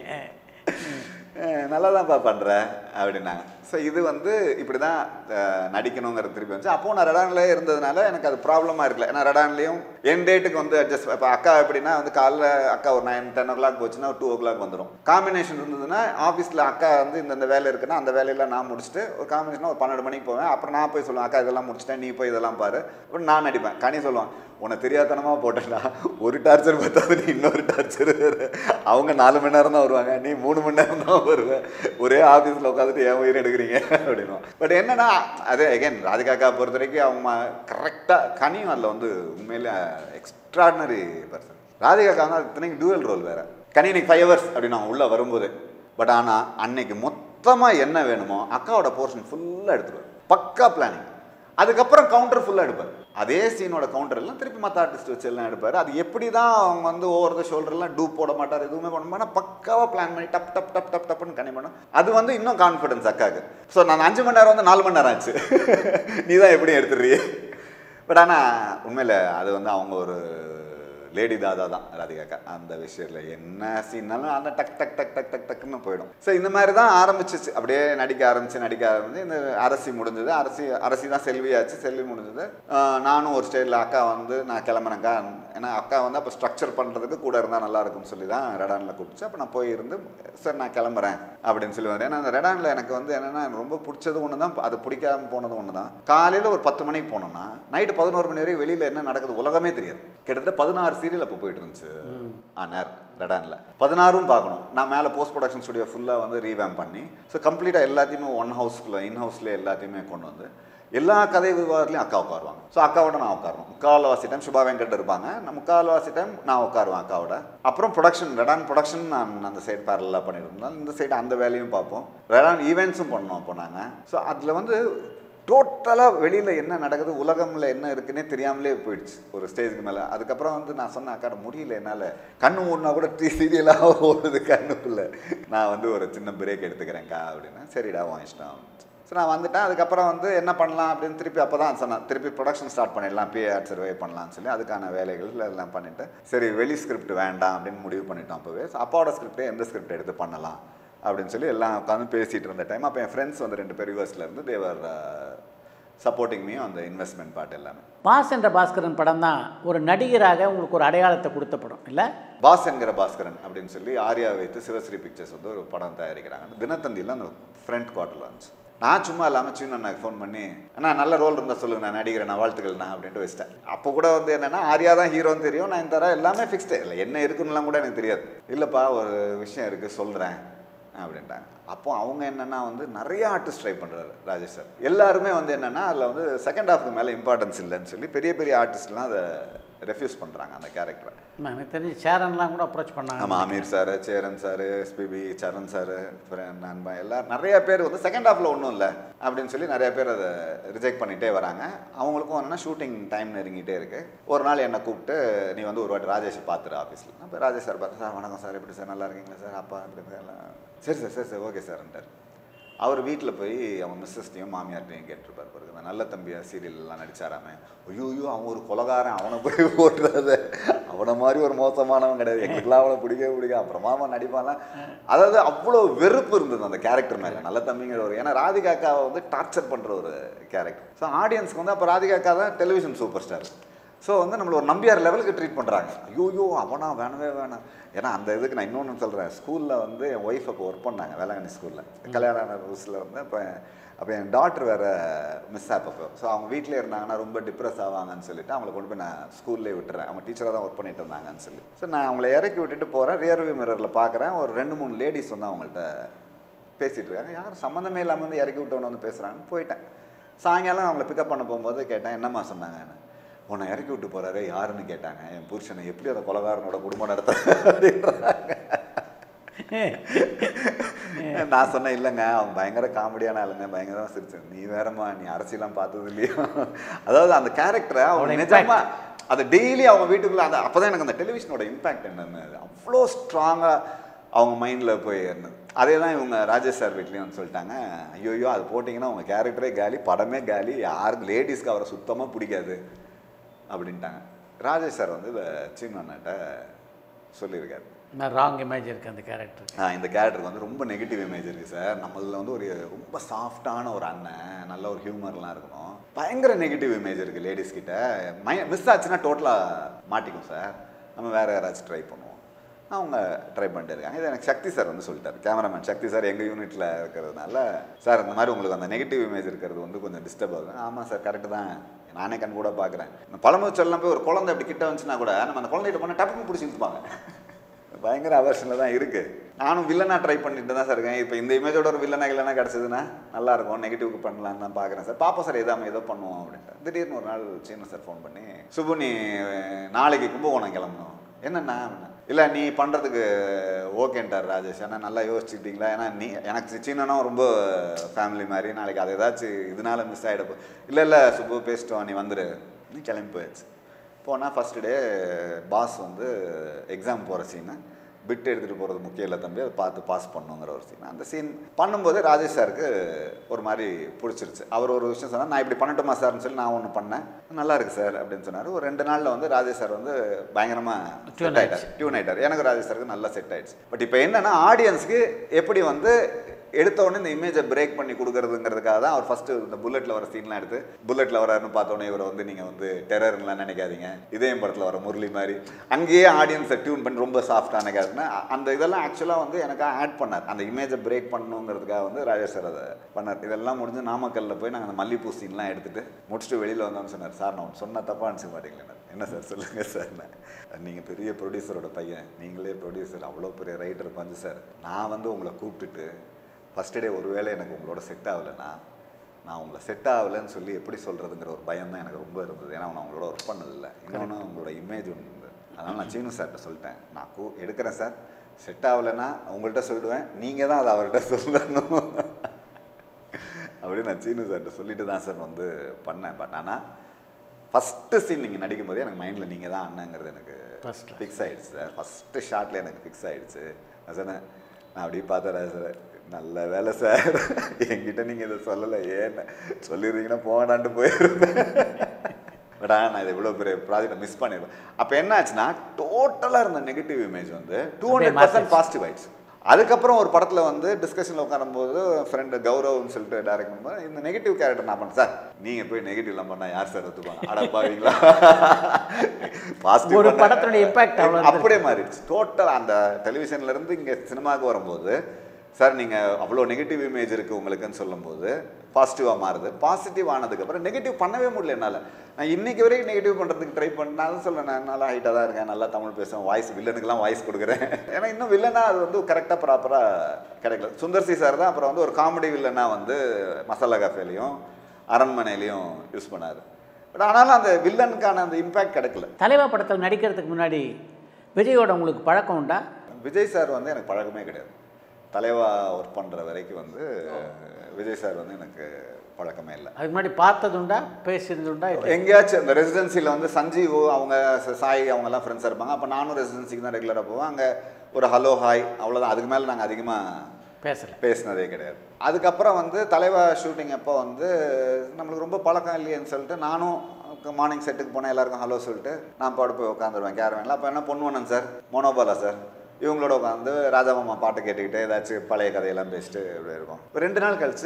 நல்லா தான்ப்பா பண்ணுற அப்படின்னாங்க ஸோ இது வந்து இப்படி தான் நடிக்கணுங்கிறது திருப்பி வந்துச்சு அப்போது நான் ரெடான்லேயே இருந்ததுனால எனக்கு அது ப்ராப்ளமாக இருக்கல ஏன்னா ரெடான்லேயும் என் டேட்டுக்கு வந்து அட்ஜஸ்ட் இப்போ அக்கா எப்படின்னா வந்து காலைல அக்கா ஒரு நைன் டென் ஓ கிளாக் போச்சுன்னா ஒரு டூ ஓ கிளாக் வந்துடும் காம்பினேஷன் இருந்ததுன்னா ஆஃபீஸில் அக்கா வந்து இந்த வேலை இருக்குன்னா அந்த வேலையெல்லாம் நான் முடிச்சுட்டு ஒரு காம்பினேஷனாக ஒரு பன்னெண்டு மணிக்கு போவேன் அப்புறம் நான் போய் சொல்லுவேன் அக்கா இதெல்லாம் முடிச்சிட்டேன் நீ போய் இதெல்லாம் பாரு அப்புறம் நான் நடிப்பேன் கனி சொல்லுவான் உன்னை தெரியாதனமாக போட்டேன்டா ஒரு டார்ச்சர் பார்த்தாது நீ இன்னொரு டார்ச்சர் அவங்க நாலு மணி நேரம் தான் வருவாங்க நீ மூணு மணி நேரம் தான் வருவேன் ஒரே ஆஃபீஸில் உட்காந்துட்டு ஏன் உயிர் எடுக்கிறீங்க அப்படின்னு பட் என்னன்னா அது அகைன் ராதிகாக்கா பொறுத்த வரைக்கும் அவங்க கரெக்டாக கனியும் அதில் வந்து உண்மையிலே எக்ஸ்ட்ராடினரி பர்சன் ராதிகாக்கா வந்து இத்தனைக்கு டூவல் ரோல் வேறு கனி இன்னைக்கு ஃபைவ் ஹவர்ஸ் அப்படின்னு அவங்க உள்ளே வரும்போது பட் ஆனால் அன்னைக்கு மொத்தமாக என்ன வேணுமோ அக்காவோட போர்ஷன் ஃபுல்லாக எடுத்துருவார் பக்கா பிளானிங் அதுக்கப்புறம் கவுண்டர் ஃபுல்லாக எடுப்பார் அதே சீனோட கவுண்டர் எல்லாம் திருப்பி மற்ற ஆர்டிஸ்ட் வச்சு எல்லாம் எடுப்பார் அது எப்படி தான் அவங்க வந்து ஓவர் த ஷோல்டர்லாம் டூப் போட மாட்டார் எதுவுமே பண்ண மாட்டார் பக்காவாக பிளான் பண்ணி டப் டப் டப் டப் டப்னு கனி பண்ணும் அது வந்து இன்னும் கான்ஃபிடன்ஸ் அக்காக்கு ஸோ நான் அஞ்சு மணி நேரம் வந்து நாலு மணி நேரம் ஆச்சு நீ தான் எப்படி எடுத்துடுறியே பட் ஆனால் உண்மையில் அது வந்து அவங்க ஒரு லேடி தாதா தான் ராதிகாக்கா அந்த விஷயத்தில் என்ன சீன்னாலும் அந்த டக் டக் டக் டக் டக் டக்குன்னு போயிடும் ஸோ இந்த மாதிரி தான் ஆரம்பிச்சிச்சு அப்படியே நடிக்க ஆரம்பிச்சு நடிக்க ஆரம்பிச்சு இந்த அரசி முடிஞ்சது அரசி அரசி தான் செல்வியாச்சு செல்வி முடிஞ்சது ஆஹ் நானும் ஒரு ஸ்டேஜில் அக்கா வந்து நான் கிளம்புறேங்க்கா ஏன்னா அக்கா வந்து அப்போ ஸ்ட்ரக்சர் பண்ணுறதுக்கு கூட இருந்தால் நல்லா இருக்கும்னு சொல்லி தான் ரெடானில் கூப்பிச்சு அப்போ நான் போய் இருந்து சார் நான் கிளம்புறேன் அப்படின்னு சொல்லி வந்தேன் ஏன்னா அந்த ரெடானில் எனக்கு வந்து என்னென்னா எனக்கு ரொம்ப பிடிச்சது ஒன்று தான் அது பிடிக்காம போனது ஒன்று தான் காலையில் ஒரு பத்து மணிக்கு போனோம்னா நைட்டு பதினோரு மணி வரைக்கும் வெளியில் என்ன நடக்குது உலகமே தெரியாது கிட்டத்தட்ட பதினாறு சீரியல் அப்போ போயிட்டு இருந்துச்சு ஆ நேர் ரெடானில் பதினாறும் பார்க்கணும் நான் மேலே போஸ்ட் ப்ரொடக்ஷன் ஸ்டுடியோ ஃபுல்லாக வந்து ரீவேம் பண்ணி ஸோ கம்ப்ளீட்டாக எல்லாத்தையுமே ஒன் ஹவுஸ்க்குள்ளே இன் ஹவுஸ்லேயே எல்லாத்தையுமே கொண்டு வந்து எல்லா கதை விவாதத்துலையும் அக்கா உட்காருவாங்க ஸோ அக்காவோட நான் உட்காரணும் முக்கால்வாசி டைம் சுபா வெங்கட் இருப்பாங்க நான் முக்கால்வாசி டைம் நான் உட்காருவேன் அக்காவோட அப்புறம் ப்ரொடக்ஷன் ரெடான் ப்ரொடக்ஷன் நான் அந்த சைடு பேரலாக பண்ணிட்டு இருந்தோம் இந்த சைடு அந்த வேலையும் பார்ப்போம் ரெடான் ஈவெண்ட்ஸும் பண்ணோம் அப்போ நாங்கள் ஸோ அதில் வந்து டோட்டலாக வெளியில் என்ன நடக்குது உலகம்ல என்ன இருக்குன்னே தெரியாமலே போயிடுச்சு ஒரு ஸ்டேஜுக்கு மேலே அதுக்கப்புறம் வந்து நான் சொன்னேன் அக்கா முடியல என்னால் கண்ணு மூடினா கூட டி சீரியலாக ஓடுது கண்ணுக்குள்ளே நான் வந்து ஒரு சின்ன பிரேக் எடுத்துக்கிறேன்க்கா அப்படின்னா சரிடா உன் இஷ்டம் ஸோ நான் வந்துட்டேன் அதுக்கப்புறம் வந்து என்ன பண்ணலாம் அப்படின்னு திருப்பி அப்போ தான் சொன்னேன் திருப்பி ப்ரொடக்ஷன் ஸ்டார்ட் பண்ணிடலாம் பிஏஆர் சர்வே பண்ணலாம்னு சொல்லி அதுக்கான வேலைகள் எல்லாம் பண்ணிவிட்டு சரி வெளி ஸ்கிரிப்ட் வேண்டாம் அப்படின்னு முடிவு பண்ணிட்டோம் அப்போவே ஸோ அப்பாவோட ஸ்கிரிப்டே எந்த ஸ்கிரிப்ட் எடுத்து பண்ணலாம் அப்படின்னு சொல்லி எல்லாம் உட்காந்து பேசிகிட்டு இருந்த டைம் அப்போ என் ஃப்ரெண்ட்ஸ் வந்து ரெண்டு பேர் யூஎஸ்ல இருந்து தேவர் சப்போர்ட்டிங் மீ அந்த இன்வெஸ்ட்மெண்ட் பார்ட் எல்லாமே பாஸ் என்ற பாஸ்கரன் படம் தான் ஒரு நடிகராக உங்களுக்கு ஒரு அடையாளத்தை கொடுத்த படம் இல்லை பாஸ் என்கிற பாஸ்கரன் அப்படின்னு சொல்லி ஆர்யா வைத்து சிவஸ்ரீ பிக்சர்ஸ் வந்து ஒரு படம் தயாரிக்கிறாங்க தினத்தந்தியில் அந்த ஃப்ரண்ட் குவார்ட்டரில் வந்துச்சு நான் சும்மா இல்லாமல் சின்ன அண்ணாக்கு ஃபோன் பண்ணி அண்ணா நல்ல ரோல் இருந்தால் சொல்லுங்க நான் நடிக்கிறேன் நான் வாழ்த்துக்கள்ண்ணா அப்படின்ட்டு வச்சிட்டேன் அப்போ கூட வந்து என்னன்னா ஆர்யா தான் ஹீரோன்னு தெரியும் நான் இந்த தர எல்லாமே ஃபிக்ஸ்டு இல்லை என்ன இருக்குன்னுலாம் கூட எனக்கு தெரியாது இல்லைப்பா ஒரு விஷயம் இருக்குது சொல்கிறேன் அப்படின்ட்டாங்க அப்போ அவங்க என்னன்னா வந்து நிறைய ஆர்டிஸ்ட் ட்ரை பண்ணுறாரு ராஜேஷ் சார் எல்லாருமே வந்து என்னன்னா அதில் வந்து செகண்ட் ஹாஃப்க்கு மேலே இம்பார்ட்டன்ஸ் இல்லைன்னு சொல்லி பெரிய பெரிய ஆர்டிஸ்ட்லாம் அதை ரெஃப்யூஸ் பண்ணுறாங்க அந்த கேரக்டரை எனக்கு தெரிஞ்சு சேரன்லாம் கூட அப்ரோச் பண்ணாங்க ஆமாம் Ameer sir Cheran sir SPB Charan sir நண்பா எல்லாம் நிறைய பேர் வந்து செகண்ட் ஹாஃபில் ஒன்றும் இல்லை அப்படின்னு சொல்லி நிறைய பேர் அதை ரிஜெக்ட் பண்ணிகிட்டே வராங்க அவங்களுக்கும் என்னன்னா ஷூட்டிங் டைம் நெருங்கிட்டே இருக்கு ஒரு நாள் என்னை கூப்பிட்டு நீ வந்து ஒரு வாட்டி ராஜேஷை பார்த்துரு ஆஃபீஸில் அப்போ ராஜேஷ் சார் பார்த்து சார் வணக்கம் சார் எப்படி சார் நல்லா இருக்கீங்களா சார் அப்பா எப்படி எல்லாம் சரி சார் சரி சார் ஓகே சார்ன்ட்டார் அவர் வீட்டில் போய் அவன் மிஸ்ஸஸ்டையும் மாமியார்ட்டையும் கேட்டிருப்பார் பாருங்க இந்த நல்ல தம்பியா சீரியல் எல்லாம் நடிச்சாராமே ஐயோ ஐயோ அவன் ஒரு கொலகாரன் அவனை போய் ஓட்டுறது அவனை மாதிரி ஒரு மோசமானவன் கிடையாது எங்களுக்குலாம் அவனை பிடிக்கவே பிடிக்கும் அப்புறமா அவன் நடிப்பான்லாம் அதாவது அவ்வளோ வெறுப்பு இருந்தது அந்த கேரக்டர் மேலே நல்ல தம்பிங்கிற ஒரு ஏன்னா ராதிகாக்காவை வந்து டார்ச்சர் பண்ணுற ஒரு கேரக்டர் ஸோ ஆடியன்ஸ்க்கு வந்து அப்போ ராதிகாக்கா தான் டெலிவிஷன் சூப்பர் ஸ்டார் ஸோ வந்து நம்மள ஒரு நம்பியார் லெவலுக்கு ட்ரீட் பண்ணுறாங்க ஐயோ அவனா வேணவே வேணாம் ஏன்னா அந்த இதுக்கு நான் இன்னொன்று சொல்கிறேன் ஸ்கூலில் வந்து என் ஒய்ஃப் அப்போ ஒர்க் பண்ணாங்க வேளாங்கண்ணி ஸ்கூலில் கல்யாண ரூஸில் வந்து அப்போ அப்போ என் டாக்டர் வேறு மிஸ் ஆப்போ ஸோ அவங்க வீட்டிலே இருந்தாங்கன்னா ரொம்ப டிப்ரெஸ் ஆவாங்கன்னு சொல்லிட்டு அவங்கள கொண்டு போய் நான் ஸ்கூல்லே விட்டுறேன் அவங்க டீச்சராக தான் ஒர்க் பண்ணிட்டு இருந்தாங்கன்னு சொல்லி ஸோ நான் அவங்கள இறக்கி விட்டுட்டு போகிறேன் ரியர்வியூ மிரரில் பார்க்குறேன் ஒரு ரெண்டு மூணு லேடிஸ் வந்து அவங்கள்ட்ட பேசிகிட்டு இருக்காங்க யாரும் சம்மந்தமே இல்லாமல் வந்து இறக்கி விட்டவன வந்து பேசுகிறாங்கன்னு போயிட்டேன் சாயங்காலம் அவங்கள பிக்கப் பண்ண போகும்போது கேட்டேன் என்னம்மா சொன்னாங்கன்னு உன்னை இறக்கி விட்டு போகிறாரு யாருன்னு கேட்டாங்க என் புருஷனை எப்படி அந்த கொலகாரனோட குடும்பம் நடத்த அப்படின்றாங்க நான் சொன்னேன் இல்லைங்க அவன் பயங்கர காமெடியான ஆளுங்க பயங்கரமாக சிரிச்சேன் நீ வேறம்மா நீ அரசியலாம் பார்த்தது இல்லையா அதாவது அந்த கேரக்டரை அவங்க அவனோட நிஜமா அதை டெய்லி அவங்க வீட்டுக்குள்ள அந்த அப்போ தான் எனக்கு அந்த டெலிவிஷனோட இம்பாக்ட் என்னன்னு அவ்வளோ ஸ்ட்ராங்காக அவங்க மைண்டில் போய் இருந்தது அதே தான் இவங்க ராஜேஷ் சார் வீட்லேயும் வந்து சொல்லிட்டாங்க ஐயோ அது போட்டிங்கன்னா உங்கள் கேரக்டரே காலி படமே காலி யாருக்கு லேடிஸ்க்கு அவரை சுத்தமாக பிடிக்காது அப்படின்ட்டாங்க ராஜேஷ் சார் வந்து சீனண்ணாட்ட சொல்லியிருக்காரு நான் ராங் இமேஜ் இருக்குது அந்த கேரக்டர் ஆ, இந்த கேரக்டருக்கு வந்து ரொம்ப நெகட்டிவ் இமேஜ் இருக்குது சார் நம்மளில் வந்து ஒரு ரொம்ப சாஃப்டான ஒரு அண்ணன் நல்ல ஒரு ஹியூமர்லாம் இருக்கணும் பயங்கர நெகட்டிவ் இமேஜ் இருக்குது லேடிஸ் கிட்ட மை மிஸ் ஆச்சுன்னா டோட்டலாக மாட்டிக்கும் சார் நம்ம வேறு யாராச்சும் ட்ரை பண்ணுவோம் அவங்க ட்ரை பண்ணிட்டு இருக்காங்க இது எனக்கு சக்தி சார் வந்து சொல்லிட்டார் கேமராமேன் சக்தி சார் எங்கள் யூனிட்டில் இருக்கிறதுனால சார் இந்த மாதிரி உங்களுக்கு அந்த நெகட்டிவ் இமேஜ் இருக்கிறது வந்து கொஞ்சம் டிஸ்டர்ப் ஆகுது ஆமாம் சார் கரெக்டு தான் நானே கண் கூட பார்க்குறேன் இந்த பழமுதிர் செல்லம் போய் ஒரு குழந்தை அப்படி கிட்ட வந்துச்சுன்னா கூட நம்ம அந்த குழந்தைகிட்ட போனால் டப்புன்னு பிடிச்சி இழுத்துப்பாங்க பயங்கர அவர்ஷனில் தான் இருக்குது நானும் வில்லனா ட்ரை பண்ணிட்டு தான் சார் இருக்கேன் இப்போ இந்த இமேஜோட ஒரு வில்லனா இல்லைனா கிடச்சதுன்னா நல்லா இருக்கும் நெகட்டிவ்க்கு பண்ணலான்னு தான் பார்க்குறேன் சார் பாப்போம் சார் எதாம ஏதோ பண்ணுவோம் அப்படின்ட்டு திடீர்னு ஒரு நாள் சீன சார் ஃபோன் பண்ணி சுபு நீ நாளைக்கு கும்பகோணம் கிளம்பணும் என்னண்ணா இல்லை நீ பண்ணுறதுக்கு ஓகேன்ட்டார் ராஜேஷ் ஏன்னா நல்லா யோசிச்சுக்கிட்டீங்களா ஏன்னா நீ எனக்கு சீனனா ரொம்ப ஃபேமிலி மாதிரி நாளைக்கு அது ஏதாச்சும் இதனால மிஸ் ஆகிடப்போ இல்லை இல்லை சுப்பு பேசிட்டோம் நீ வந்துடு நீ கிளம்பி போயாச்சு போனால் ஃபஸ்ட்டு டே பாஸ் வந்து எக்ஸாம் போகிற சீனு பிட் எடுத்துகிட்டு போகிறது முக்கியம் இல்லை தம்பி அதை பார்த்து பாஸ் பண்ணுங்கிற ஒரு சீன் அந்த சீன் பண்ணும்போது ராஜேஷ் சாருக்கு ஒரு மாதிரி பிடிச்சிருச்சு அவர் ஒரு விஷயம் சொன்னார் நான் இப்படி பண்ணட்டுமா சார்னு சொல்லி நான் ஒன்று பண்ணேன் நல்லா இருக்கு சார் அப்படின்னு சொன்னார் ஒரு ரெண்டு நாளில் வந்து ராஜேஷ் சார் வந்து பயங்கரமாக Tune செட் ஆகிட்டார் டியூன் ஆகிட்டார் எனக்கு ராஜேஷ் சாருக்கு நல்லா செட் ஆயிடுச்சு பட் இப்போ என்னன்னா ஆடியன்ஸ்க்கு எப்படி வந்து எடுத்த உடனே இந்த இமேஜை பிரேக் பண்ணி கொடுக்கறதுங்கிறதுக்காக தான் அவர் ஃபர்ஸ்ட் இந்த புல்லட்ல வர சீன்லாம் எடுத்து புல்லட்ல வராருன்னு பார்த்தோன்னே இவரை வந்து நீங்க வந்து டெரர்லாம் நினைக்காதீங்க இதயம் படத்துல வர முரளி மாதிரி அங்கேயே ஆடியன்ஸை டியூன் பண்ணி ரொம்ப சாஃப்டான கேரக்டர்னா அந்த இதெல்லாம் ஆக்சுவலாக வந்து எனக்கு ஆட் பண்ணார் அந்த இமேஜை பிரேக் பண்ணணுங்கிறதுக்காக வந்து ராஜேஷ் சார் அதை பண்ணார் இதெல்லாம் முடிஞ்சு நாமக்கல்ல போய் நாங்கள் அந்த மல்லிப்பூ சீன்லாம் எடுத்துட்டு முடிச்சுட்டு வெளியில் வந்தோம்னு சொன்னார் சார் நான் சொன்ன தப்பா நினச்சி மாட்டீங்களா என்ன சார் சொல்லுங்கள் சார் நீங்கள் பெரிய ப்ரொடியூசரோட பையன் நீங்களே ப்ரொடியூசர் அவ்வளோ பெரிய ரைட்டர் பஞ்சு சார் நான் வந்து உங்களை கூப்பிட்டுட்டு ஃபஸ்ட் டே ஒருவேளை எனக்கு உங்களோட செட் ஆகலைன்னா நான் உங்களை செட் ஆகலைன்னு சொல்லி எப்படி சொல்கிறதுங்கிற ஒரு பயம் தான் எனக்கு ரொம்ப இருந்தது ஏன்னா நான் உங்களோட ஒர்க் பண்ணதில்லை இன்னொன்று உங்களோட இமேஜ் ஒன்று இருந்தது அதனால் நான் சீனு சார்கிட்ட சொல்லிட்டேன் நான் கூ எடுக்கிறேன் சார் செட் ஆகலைன்னா உங்கள்கிட்ட சொல்லிடுவேன் நீங்கள் தான் அதை அவர்கிட்ட சொல்லணும் அப்படின்னு நான் சீனு சார்கிட்ட சொல்லிட்டு தான் சார் வந்து பண்ணேன் பட் ஆனால் ஃபஸ்ட்டு சீன் நீங்கள் நடிக்கும்போதே எனக்கு மைண்டில் நீங்கள் தான் அண்ணங்கிறது எனக்கு First. ஃபிக்ஸ் ஆயிடுச்சு சார் ஃபஸ்ட்டு ஷார்ட்ல எனக்கு ஃபிக்ஸ் ஆயிடுச்சு நான் சொன்னேன் நான் அப்படியே பார்த்தேன் சார் நல்ல வேலை சார் என்கிட்ட நீங்கள் இதை சொல்லலை ஏன்னு சொல்லிடுறீங்கன்னா போகடான்ட்டு போயிருந்தேன் பட் ஆனால் நான் இது இவ்வளோ பெரிய ப்ராஜெக்டை மிஸ் பண்ணிடுவேன் அப்போ என்ன ஆச்சுன்னா டோட்டலாக இருந்த நெகட்டிவ் இமேஜ் வந்து டூ ஹண்ட்ரட் பர்சன்ட் பாசிட்டிவ் ஆயிடுச்சு அதுக்கப்புறம் ஒரு படத்தில் வந்து டிஸ்கஷனில் உட்காரும்போது ஃப்ரெண்டு கௌரவ்னு சொல்லிட்டு டைரக்ட் பண்ணும்போது இந்த நெகட்டிவ் கேரக்டர் நான் பண்ணேன் சார் நீங்கள் போய் நெகட்டிவ்லாம் பண்ணால் யார் சார் எடுத்துப்பாங்க அடப்பாவீங்களா பாசிட்டிவ் ஒரு படத்தினுடைய impact அவ்வளவு இருந்திருக்கு. அப்படியே மாறிடுச்சு டோட்டல் அந்த டெலிவிஷன்ல இருந்து இங்கே சினிமாவுக்கு வரும்போது சார் நீங்கள் அவ்வளோ நெகட்டிவ் இமேஜ் இருக்குது உங்களுக்குன்னு சொல்லும்போது பாசிட்டிவாக மாறுது பாசிட்டிவ் ஆனதுக்கப்புறம் நெகட்டிவ் பண்ணவே முடியல என்னால் நான் இன்னைக்கு வரைக்கும் நெகட்டிவ் பண்ணுறதுக்கு ட்ரை பண்ண நான் சொல்ல நான் நல்லா ஹைட்டாக தான் இருக்கேன் நல்லா தமிழ் பேசுவேன் வாய்ஸ் வில்லனுக்கெல்லாம் வாய்ஸ் கொடுக்குறேன் ஏன்னா இன்னும் வில்லனா அது வந்து கரெக்டாக ப்ராப்பராக கிடைக்கல சுந்தர்சி சார் தான் அப்புறம் வந்து ஒரு காமெடி வில்லனா வந்து மசாலா கஃபேலையும் அரண்மனையிலையும் யூஸ் பண்ணார் பட் ஆனாலும் அந்த வில்லனுக்கான அந்த இம்பேக்ட் கிடைக்கல தலைவா படத்தில் நடிக்கிறதுக்கு முன்னாடி விஜயோட உங்களுக்கு பழக்கம் உண்டா விஜய் சார் வந்து எனக்கு பழக்கமே கிடையாது தலைவா ஒர்க் பண்ணுற வரைக்கும் வந்து விஜய் சார் வந்து எனக்கு பழக்கமே இல்லை அதுக்கு முன்னாடி பார்த்தது உண்டா பேசினது உண்டா இல்லை? எங்கேயாச்சும் இந்த ரெசிடென்சியில் வந்து சஞ்சீவ் அவங்க ச- சாய் அவங்கெல்லாம் ஃப்ரெண்ட்ஸாக இருப்பாங்க அப்போ நானும் ரெசிடென்சிக்கு தான் ரெகுலராக போவேன் அங்கே ஒரு ஹலோ ஹாய் அவ்வளோதான் அதுக்கு மேலே நாங்கள் அதிகமாக பேசல பேசினதே கிடையாது அதுக்கப்புறம் வந்து தலைவா ஷூட்டிங் அப்போ வந்து நம்மளுக்கு ரொம்ப பழக்கம் இல்லையேன்னு சொல்லிட்டு நானும் மார்னிங் செட்டுக்கு போனேன் எல்லாருக்கும் ஹலோ சொல்லிட்டு நான் பாடு போய் உட்காந்துருவேன் கேரவேனில் அப்போ என்ன பொண்ணுவனன் சார் மோனோபாலா சார் இவங்களோட உட்காந்து ராஜாமாமா பாட்டு கேட்டுக்கிட்டு ஏதாச்சும் பழைய கதையெல்லாம் பேசிட்டு இப்படி இருக்கும் ஒரு ரெண்டு நாள் கழிச்சு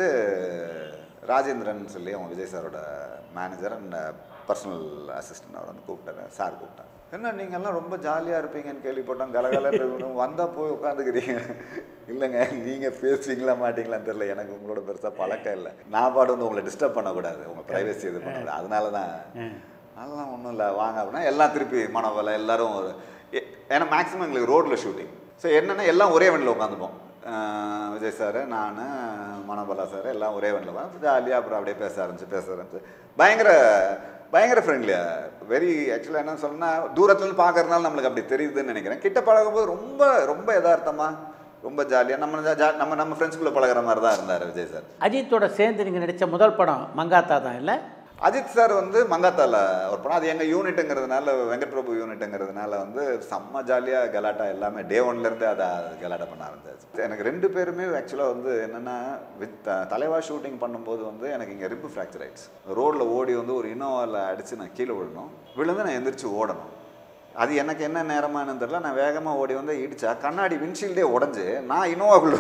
ராஜேந்திரன் சொல்லி அவங்க விஜய் சாரோட மேனேஜர் அண்ட் பர்சனல் அசிஸ்டன்ட் அவர் வந்து கூப்பிட்டாரு சார் கூப்பிட்டாங்க என்ன நீங்கள்லாம் ரொம்ப ஜாலியாக இருப்பீங்கன்னு கேள்விப்பட்டோம் கலகலன்னு இருக்கணும் வந்தால் போய் உட்காந்துக்கிறீங்க இல்லைங்க நீங்கள் பேசுவீங்களா மாட்டீங்களான்னு தெரியல எனக்கு உங்களோட பெருசாக பழக்கம் இல்லை நான் பாடு வந்து உங்களை டிஸ்டர்ப் பண்ணக்கூடாது உங்கள் ப்ரைவசி இது பண்ணக்கூடாது அதனால தான் அதெல்லாம் ஒன்றும் இல்லை வாங்க அப்படின்னா எல்லாம் திருப்பி மனவலை எல்லாரும் ஒரு எ- ஏன்னா மேக்ஸிமம் எங்களுக்கு ரோட்டில் ஷூட்டிங் ஸோ என்னென்னா எல்லாம் ஒரே வண்டியில் உட்காந்துப்போம் அஹ் விஜய் சார் நான் மனோபலா சார் எல்லாம் ஒரே வண்டியில் உட்காந்து ஜாலியாக அப்புறம் அப்படியே பேச ஆரம்பிச்சு பேச ஆரம்பிச்சு பயங்கர பயங்கர ஃப்ரெண்ட்லியா வெரி ஆக்சுவலாக என்ன சொல்லணும்னா தூரத்துலேருந்து பார்க்கறதுனால நம்மளுக்கு அப்படி தெரியுதுன்னு நினைக்கிறேன் கிட்ட பழகும்போது ரொம்ப ரொம்ப யதார்த்தமாக ரொம்ப ஜாலியாக நம்ம ஜா நம்ம நம்ம ஃப்ரெண்ட்ஸ்குள்ளே பழகுற மாதிரி தான் இருந்தார் விஜய் சார் அஜித்தோட சேர்ந்து நீங்கள் நடித்த முதல் படம் மங்காத்தா தான் இல்லை அஜித் சார் வந்து மங்காத்தால ஒரு படம் அது எங்கள் யூனிட்டுங்கிறதுனால வெங்கட் பிரபு யூனிட்டுங்கிறதுனால வந்து செம்ம ஜாலியாக கலாட்டா எல்லாமே டே ஒன்லேருந்து அதை கலாட்டா பண்ண ஆரம்பிச்சாச்சு எனக்கு ரெண்டு பேருமே ஆக்சுவலாக வந்து என்னென்னா வித் தலைவா ஷூட்டிங் பண்ணும்போது வந்து எனக்கு இங்கே ரிப்பு ஃப்ராக்சர் ஆயிடுச்சு ரோட்டில் ஓடி வந்து ஒரு இனோவாவில் அடித்து நான் கீழே விழணும் விழுந்து நான் எந்திரிச்சு ஓடணும் அது எனக்கு என்ன நேரமானு தெரியல நான் வேகமாக ஓடி வந்து இடிச்சா கண்ணாடி விண்ட்ஷீல்டே உடஞ்சு நான் இனோவாக்குள்ளே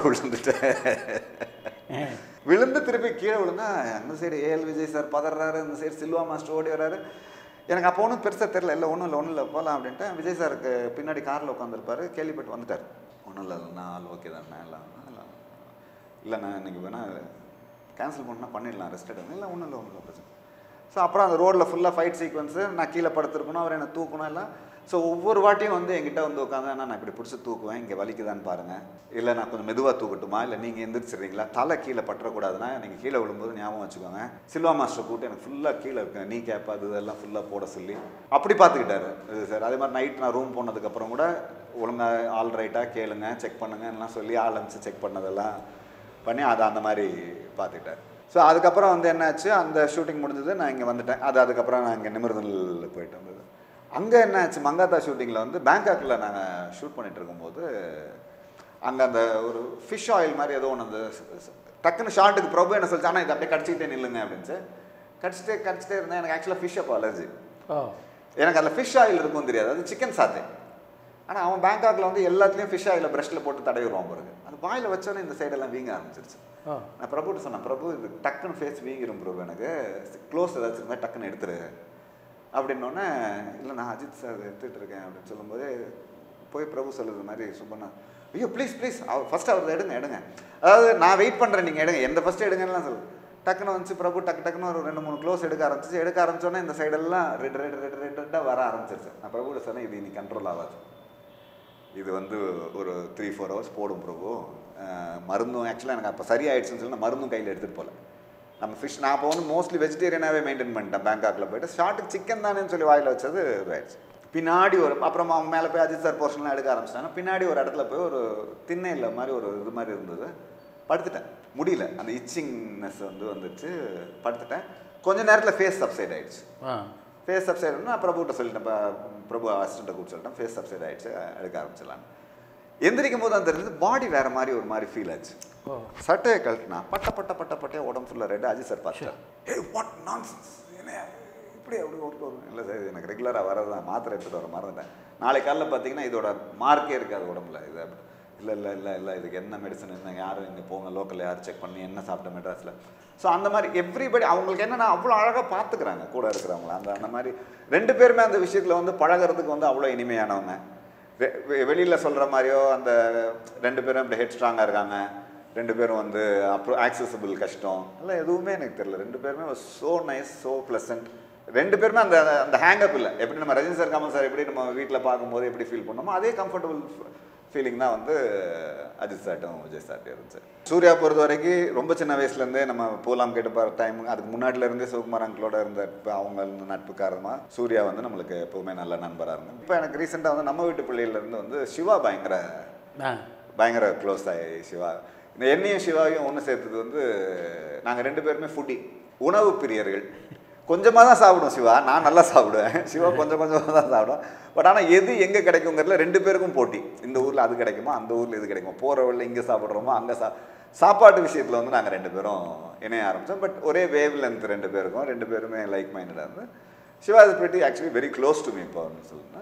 விழுந்துட்டேன் விழுந்து திருப்பி கீழே விழுந்தா அந்த சைடு ஏஎல் விஜய் சார் பதறாரு இந்த சைடு சில்வா மாஸ்டர் ஓடி வராரு எனக்கு அப்போ ஒன்றும் பெருசாக தெரில இல்லை ஒன்றும் இல்லை ஒன்றும் இல்லை போகலாம் அப்படின்ட்டு விஜய் சாருக்கு பின்னாடி காரில் உட்காந்துருப்பாரு கேள்விப்பட்டு வந்துட்டார் ஒன்றும் இல்லை நான் ஆள் ஓகே தானே இல்லை எல்லாம் இல்லைண்ணா இன்னைக்கு வேணால் கேன்சல் பண்ணால் பண்ணிடலாம் ரெஸ்ட் எடுங்க இல்லை ஒன்றும் இல்லை ஒன்றும் இல்லை பிரச்சனை ஸோ அப்புறம் அந்த ரோட்டில் ஃபுல்லாக ஃபைட் சீக்வன்ஸு நான் கீழே படுத்துருக்கணும் அவர் என்னை தூக்கணும் எல்லாம் ஸோ ஒவ்வொரு வாட்டியும் வந்து என்கிட்ட வந்து உட்காந்து நான் இப்படி பிடிச்சி தூக்குவேன் இங்கே வலிக்குதான்னு பாருங்கள் இல்லை நான் கொஞ்சம் மெதுவாக தூக்கட்டுமா இல்லை நீங்கள் எந்திரிச்சிடுறீங்களா தலை கீழே பற்றக்கூடாதுன்னா நீங்கள் கீழே விழும்போது ஞாபகம் வச்சுக்கோங்க சில்வா மாஸ்டர் கூப்பிட்டு எனக்கு ஃபுல்லாக கீழே இருக்கேன் நீ கேப் அது இதெல்லாம் ஃபுல்லாக போட சொல்லி அப்படி பார்த்துக்கிட்டாரு இது சார் அதே மாதிரி நைட் நான் ரூம் போனதுக்கப்புறம் கூட ஒழுங்காக ஆல் ரைட்டாக கேளுங்க செக் பண்ணுங்க எல்லாம் சொல்லி ஆள் அனுப்பிச்சு செக் பண்ணதெல்லாம் பண்ணி அதை அந்த மாதிரி பார்த்துக்கிட்டார் ஸோ அதுக்கப்புறம் வந்து என்னாச்சு அந்த ஷூட்டிங் முடிஞ்சது நான் இங்கே வந்துட்டேன் அது அதுக்கப்புறம் நான் இங்கே நிமிர்தல் போயிட்டு வந்தது அங்கே என்னாச்சு மங்காத்தா ஷூட்டிங்கில் வந்து பேங்காக்கில் நாங்கள் ஷூட் பண்ணிட்டு இருக்கும்போது அங்கே அந்த ஒரு ஃபிஷ் ஆயில் மாதிரி ஏதோ ஒன்று அந்த டக்குன்னு ஷார்ட்டுக்கு பிரபு என்ன சொல்லிச்சு ஆனால் இது அப்படியே கடிச்சிக்கிட்டே நில்லுங்க அப்படின்ச்சு கடிச்சிட்டே கடிச்சிட்டே இருந்தேன் எனக்கு ஆக்சுவலாக ஃபிஷ் அப்போ அலர்ஜி ஓ எனக்கு அதில் ஃபிஷ் ஆயில் இருக்கும் தெரியாது அது சிக்கன் சாத்தே ஆனால் அவன் பேங்காக்கில் வந்து எல்லாத்துலேயும் ஃபிஷ் ஆயிலை ப்ரெஷ்ஷில் போட்டு தடவிடுவான் பாருங்க அது வாயில் வச்சோன்னே இந்த சைடெல்லாம் வீங்க ஆரம்பிச்சிருச்சு ஓ நான் பிரபுட்ட சொன்னேன் பிரபு இது டக்குன்னு ஃபேஸ் வீங்கிரும் பிரபு எனக்கு க்ளோஸ் ஏதாச்சும் இருந்தால் டக்குன்னு எடுத்துரு அப்படின்னோடனே இல்லை நான் அஜித் சார் எடுத்துகிட்டு இருக்கேன் அப்படின்னு சொல்லும்போது போய் பிரபு சொல்லுது மாதிரி சுப்பண்ணா ஐயோ ப்ளீஸ் ப்ளீஸ் அவர் ஃபஸ்ட் அவர் எடுங்க எடுங்க அதாவது நான் வெயிட் பண்ணுறேன் நீங்கள் எடுங்க எந்த ஃபஸ்ட்டு எடுங்கலாம் சொல்லு டக்குன்னு வந்துச்சு பிரபு டக்கு டக்குன்னு ஒரு ரெண்டு மூணு க்ளோஸ் எடுக்க ஆரம்பிச்சிச்சு எடுக்க ஆரம்பிச்சோன்னே இந்த சைடெல்லாம் ரெட் ரெட் ரெட் ரெட் ரெட்டாக வர ஆரம்பிச்சிருச்சு நான் பிரபுட சொன்னேன் இது இனி கண்ட்ரோல் ஆகாது இது வந்து ஒரு த்ரீ ஃபோர் ஹவர்ஸ் போடும் பிரபு அஹ் மருந்தும் ஆக்சுவலாக எனக்கு அப்போ சரியாயிடுச்சுன்னு சொல்லி நான் மருந்தும் கையில் எடுத்துகிட்டு போகல நம்ம ஃபிஷ் நான் இப்போ வந்து மோஸ்ட்லி வெஜிடேரியனாகவே மெயின்டைன் பண்ணிட்டேன் பேங்காக்கில் போயிட்டு ஷார்ட்டுக்கு சிக்கன் தானேன்னு சொல்லி வாயில் வச்சது இதுவாயிடுச்சு பின்னாடி ஒரு அப்புறம் அவன் மேலே போய் அஜித் சார் போர்ஷன்லாம் எடுக்க ஆரம்பிச்சிட்டாங்க பின்னாடி ஒரு இடத்துல போய் ஒரு திண்ணையில் மாதிரி ஒரு இது மாதிரி இருந்தது படுத்துட்டேன் முடியல அந்த இச்சிங்னஸ் வந்து வந்துச்சு படுத்துட்டேன் கொஞ்ச நேரத்தில் ஃபேஸ் சப்சைட் ஆயிடுச்சு ஆ ஃபேஸ் சப்சைட் நான் பிரபுகிட்ட சொல்லிட்டேன் ப- பிரபு அசிஸ்டண்ட்டை கூப்பிட்டு சொல்லிட்டேன் ஃபேஸ் சப்சைட் ஆயிடுச்சு எடுக்க ஆரம்பிச்சிடலான்னு எந்திரிக்கும் போது தான் தெரிஞ்சது பாடி வேற மாதிரி ஒரு மாதிரி ஃபீல் ஆச்சு ஓ சட்டையை கழட்டினா பட்ட பட்ட பட்ட பட்டே உடம்பு ஃபுல்லாக ரெட் அஜித் சார் பார்த்தார் ஏய் வாட் நான்சென்ஸ் என்ன இப்படி அப்படி ஒரு ஒரு இல்லை சார் இது எனக்கு ரெகுலராக வரதான் மாத்திரை எடுத்துகிட்டு வர மறந்துட்டேன் நாளை காலைல பார்த்தீங்கன்னா இதோட மார்க்கே இருக்காது உடம்புல இது அப்படி இல்லை இல்லை இல்லை இல்லை இதுக்கு என்ன மெடிசன் என்ன யாரும் இங்கே போங்க லோக்கல் யார் செக் பண்ணி என்ன சாப்பிட்ட மெட்ராஸில் ஸோ அந்த மாதிரி எவ்ரிபடி அவங்களுக்கு என்னன்னா அவ்வளோ அழகாக பார்த்துக்கிறாங்க கூட இருக்கிறவங்கள அந்த அந்த மாதிரி ரெண்டு பேருமே அந்த விஷயத்தில் வந்து பழகுறதுக்கு வந்து அவ்வளோ இனிமையானவங்க வெளியில் சொல்கிற மாதிரியோ அந்த ரெண்டு பேரும் இப்படி ஹெட் ஸ்ட்ராங்காக இருக்காங்க ரெண்டு பேரும் வந்து அப்புறம் ஆக்சசபிள் கஷ்டம் எல்லாம் எதுவுமே எனக்கு தெரியல ரெண்டு பேருமே ஸோ நைஸ் ஸோ ப்ளசன்ட் ரெண்டு பேருமே அந்த அந்த ஹேங்கப் இல்லை எப்படி நம்ம ரஜினி சார் கமல் சார் எப்படி நம்ம வீட்டில் பார்க்கும்போது எப்படி ஃபீல் பண்ணோமோ அதே கம்ஃபர்டபுள் ஃபீலிங் தான் வந்து அஜித் சார்ட்டும் விஜய் சார்ட்டும் இருந்துச்சு சூர்யா பொறுத்த வரைக்கும் ரொம்ப சின்ன வயசுலேருந்தே நம்ம பூலாம் கேட்டு போகிற டைம் அதுக்கு முன்னாடில இருந்தே சிவகுமார் அங்கிளோட இருந்த இப்போ அவங்க இருந்த நட்பு காரணமாக சூர்யா வந்து நம்மளுக்கு எப்போவுமே நல்ல நண்பராக இருந்தாங்க இப்போ எனக்கு ரீசெண்டாக வந்து நம்ம வீட்டு பிள்ளையிலேருந்து வந்து சிவா பயங்கர ஆ பயங்கர க்ளோஸ் ஆகி சிவா இந்த என்னையும் சிவாவையும் ஒன்று சேர்த்தது வந்து நாங்கள் ரெண்டு பேருமே ஃபுட்டி உணவு பிரியர்கள் கொஞ்சமாக தான் சாப்பிடுவோம் சிவா நான் நல்லா சாப்பிடுவேன் சிவா கொஞ்சம் கொஞ்சமாக தான் சாப்பிடுவேன் பட் ஆனால் எது எங்கே கிடைக்குங்கிறதுல ரெண்டு பேருக்கும் போட்டி இந்த ஊரில் அது கிடைக்குமா அந்த ஊரில் இது கிடைக்குமா போகிற வழியில் இங்கே சாப்பிட்றோமோ அங்கே சா சாப்பாட்டு விஷயத்தில் வந்து நாங்கள் ரெண்டு பேரும் இணைய ஆரம்பித்தோம் பட் ஒரே வேவ் லென்த் ரெண்டு பேருக்கும் ரெண்டு பேருமே லைக் மைண்டடாக இருந்து Siva is pretty actually very close to me இப்போ சொல்லுன்னா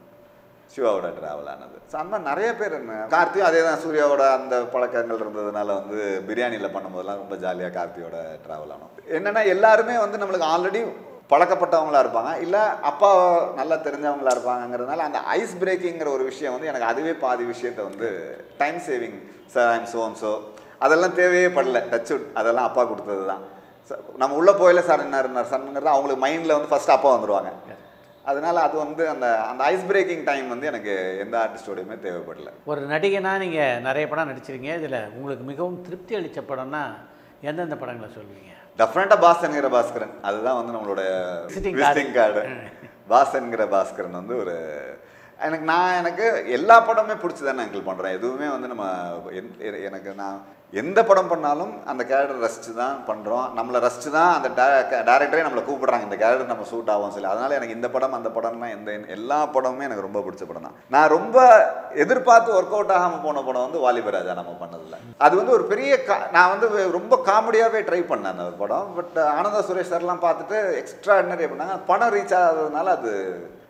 சிவாவோட ட்ராவல் ஆனது ஸோ அந்த மாதிரி நிறைய பேர் என்ன கார்த்தியும் அதே தான் சூர்யாவோட அந்த பழக்கங்கள் இருந்ததுனால வந்து பிரியாணியில் பண்ணும்போதெல்லாம் ரொம்ப ஜாலியாக கார்த்தியோட ட்ராவல் ஆனோம் என்னென்னா எல்லாருமே வந்து நம்மளுக்கு ஆல்ரெடி பழக்கப்பட்டவங்களா இருப்பாங்க இல்லை அப்பா நல்லா தெரிஞ்சவங்களா இருப்பாங்கங்கிறதுனால அந்த ஐஸ் பிரேக்கிங்கிற ஒரு விஷயம் வந்து எனக்கு அதுவே பாதி விஷயத்தை வந்து time saving sir I'm so so அதெல்லாம் தேவையே படல டச் அதெல்லாம் அப்பா கொடுத்தது தான் நம்ம உள்ளே போயில சார் என்ன இருந்தார் சன்னுங்கிறது அவங்களுக்கு மைண்டில் வந்து ஃபஸ்ட்டு அப்பா வந்துடுவாங்க அதனால அது வந்து அந்த அந்த ஐஸ் பிரேக்கிங் டைம் வந்து எனக்கு எந்த ஆர்டிஸ்டோடையுமே தேவைப்படல ஒரு நடிகனா நீங்கள் நிறைய படம் நடிச்சிருக்கீங்க இதில் உங்களுக்கு மிகவும் திருப்தி அளித்த படம்னா எந்தெந்த படங்களை சொல்வீங்க டெஃபினட்டாக பாஸ் என்கிற பாஸ்கரன் அதுதான் வந்து நம்மளோட Visiting விசிட்டிங் கார்டு பாஸ் என்கிற பாஸ்கரன் வந்து ஒரு எனக்கு நான் எனக்கு எல்லா படமே பிடிச்சி தானே அங்கிள் பண்ணுறேன் எதுவுமே வந்து நம்ம என்- எ- எனக்கு நான் எந்த படம் பண்ணாலும் அந்த கேரக்டர் ரசித்து தான் பண்ணுறோம் நம்மளை ரசித்து தான் அந்த டேரக்டரே நம்மளை கூப்பிடுறாங்க இந்த கேரக்டர் நம்ம சூட் ஆகும் சொல்லி அதனால் எனக்கு இந்த படம் அந்த படம்லாம் எந்த எல்லா படமுமே எனக்கு ரொம்ப பிடிச்ச படம் தான் நான் ரொம்ப எதிர்பார்த்து ஒர்க் அவுட் ஆகாமல் போன படம் வந்து வாலிபராஜா நம்ம பண்ணதில்ல அது வந்து ஒரு பெரிய கா- நான் வந்து ரொம்ப காமெடியாகவே ட்ரை பண்ணேன் அந்த ஒரு படம் பட் ஆனந்தா சுரேஷ் சார்லாம் பார்த்துட்டு எக்ஸ்ட்ரா ஆர்டினரி பண்ணாங்க படம் ரீச் ஆகாததுனால அது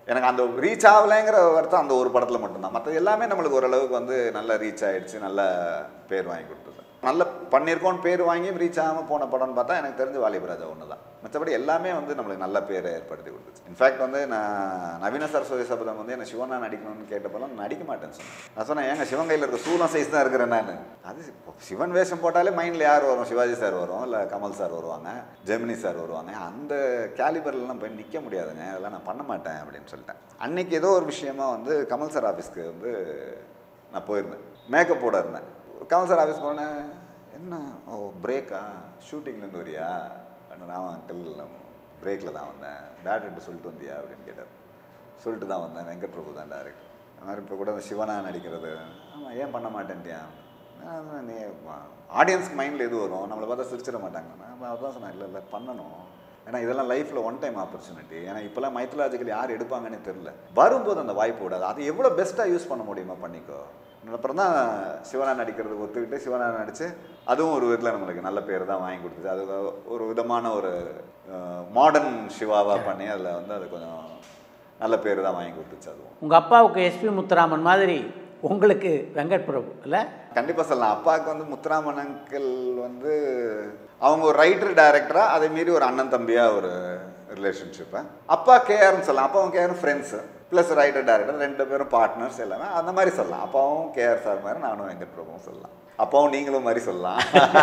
எனக்கு அந்த ரீச் ஆகலைங்கிற வருத்தம் அந்த ஒரு படத்தில் மட்டும்தான் மற்றது எல்லாமே நம்மளுக்கு ஓரளவுக்கு வந்து நல்ல ரீச் ஆயிடுச்சு நல்ல பேர் வாங்கி கொடுத்தது நல்ல பண்ணியிருக்கோன்னு பேர் வாங்கி ரீச் ஆகாமல் போன படம்னு பார்த்தா எனக்கு தெரிஞ்ச வாலிபராஜா ஒன்று தான் மற்றபடி எல்லாமே வந்து நம்மளுக்கு நல்ல பேரை ஏற்படுத்தி கொடுத்துச்சு இன்ஃபேக்ட் வந்து நான் நவீன சரஸ்வதி சபதம் வந்து என்ன சிவனா நடிக்கணும்னு கேட்டப்பெல்லாம் நடிக்க மாட்டேன்னு சொன்னேன் நான் சொன்னேன் ஏங்க சிவன் கையில் இருக்க சூலம் சைஸ் தான் இருக்கிறேன் நான் அது இப்போ சிவன் வேஷம் போட்டாலே மைண்டில் யார் வரும் சிவாஜி சார் வரும் இல்லை கமல் சார் வருவாங்க ஜெமினி சார் வருவாங்க அந்த கேலிபர்லாம் போய் நிற்க முடியாதுங்க அதெல்லாம் நான் பண்ண மாட்டேன் அப்படின்னு சொல்லிட்டேன் அன்னைக்கு ஏதோ ஒரு விஷயமா வந்து கமல் சார் ஆஃபீஸ்க்கு வந்து நான் போயிருந்தேன் மேக்கப் போட இருந்தேன் கமல் சார் ஆஃபீஸ் போனேன் என்ன ஓ பிரேக்கா ஷூட்டிங்லேருந்து வரியா நான் அங்கிள் பிரேக்கில் தான் வந்தேன் டேரக்டர்கிட்ட சொல்லிட்டு வந்தியா அப்படின்னு கேட்டார் சொல்லிட்டு தான் வந்தேன் வெங்கட் பிரபு தான் டேரக்டர் அது மாதிரி இப்போ கூட அந்த சிவனா நடிக்கிறது ஆமாம் ஏன் பண்ண மாட்டேன்ட்டியா நான் நீ ஆடியன்ஸ்க்கு மைண்டில் எது வரும் நம்மளை பார்த்தா சிரிச்சிட மாட்டாங்க நான் அதான் சொன்னேன் இல்லை இல்லை பண்ணணும் ஏன்னா இதெல்லாம் லைஃப்பில் ஒன் டைம் ஆப்பர்ச்சுனிட்டி ஏன்னா இப்போல்லாம் மைத்தலாஜிக்கல் யார் எடுப்பாங்கன்னு தெரில வரும்போது அந்த வாய்ப்பு விடாது அது எவ்வளோ பெஸ்ட்டாக யூஸ் பண்ண முடியுமா பண்ணிக்கோ அப்புறம் தான் சிவனா நடிக்கிறது ஒத்துக்கிட்டு சிவனா நடித்து அதுவும் ஒரு விதத்தில் நம்மளுக்கு நல்ல பேர் தான் வாங்கி கொடுத்துச்சு அது ஒரு விதமான ஒரு மாடர்ன் சிவாவாக பண்ணி அதில் வந்து அது கொஞ்சம் நல்ல பேர் தான் வாங்கி கொடுத்துச்சு அதுவும் உங்கள் அப்பாவுக்கு எஸ்பி முத்துராமன் மாதிரி உங்களுக்கு வெங்கட் பிரபு இல்லை கண்டிப்பாக சொல்லலாம் அப்பாவுக்கு வந்து முத்துராமன் அங்கிள் வந்து அவங்க ஒரு ரைட்டர் டைரக்டராக அதே மீறி ஒரு அண்ணன் தம்பியாக ஒரு ரிலேஷன்ஷிப்பை அப்பா கேஆர்னு சொல்லலாம் அப்பாவும் கேஆரும் ஃப்ரெண்ட்ஸு ப்ளஸ் ரைட்டர் டைரக்டர் ரெண்டு பேரும் பார்ட்னர்ஸ் எல்லாமே அந்த மாதிரி சொல்லலாம் அப்பாவும் கேஆர் சார் மாதிரி நானும் வெங்கட் பிரபுவும் சொல்லலாம் அப்பாவும் நீங்களும் மாதிரி சொல்லலாம்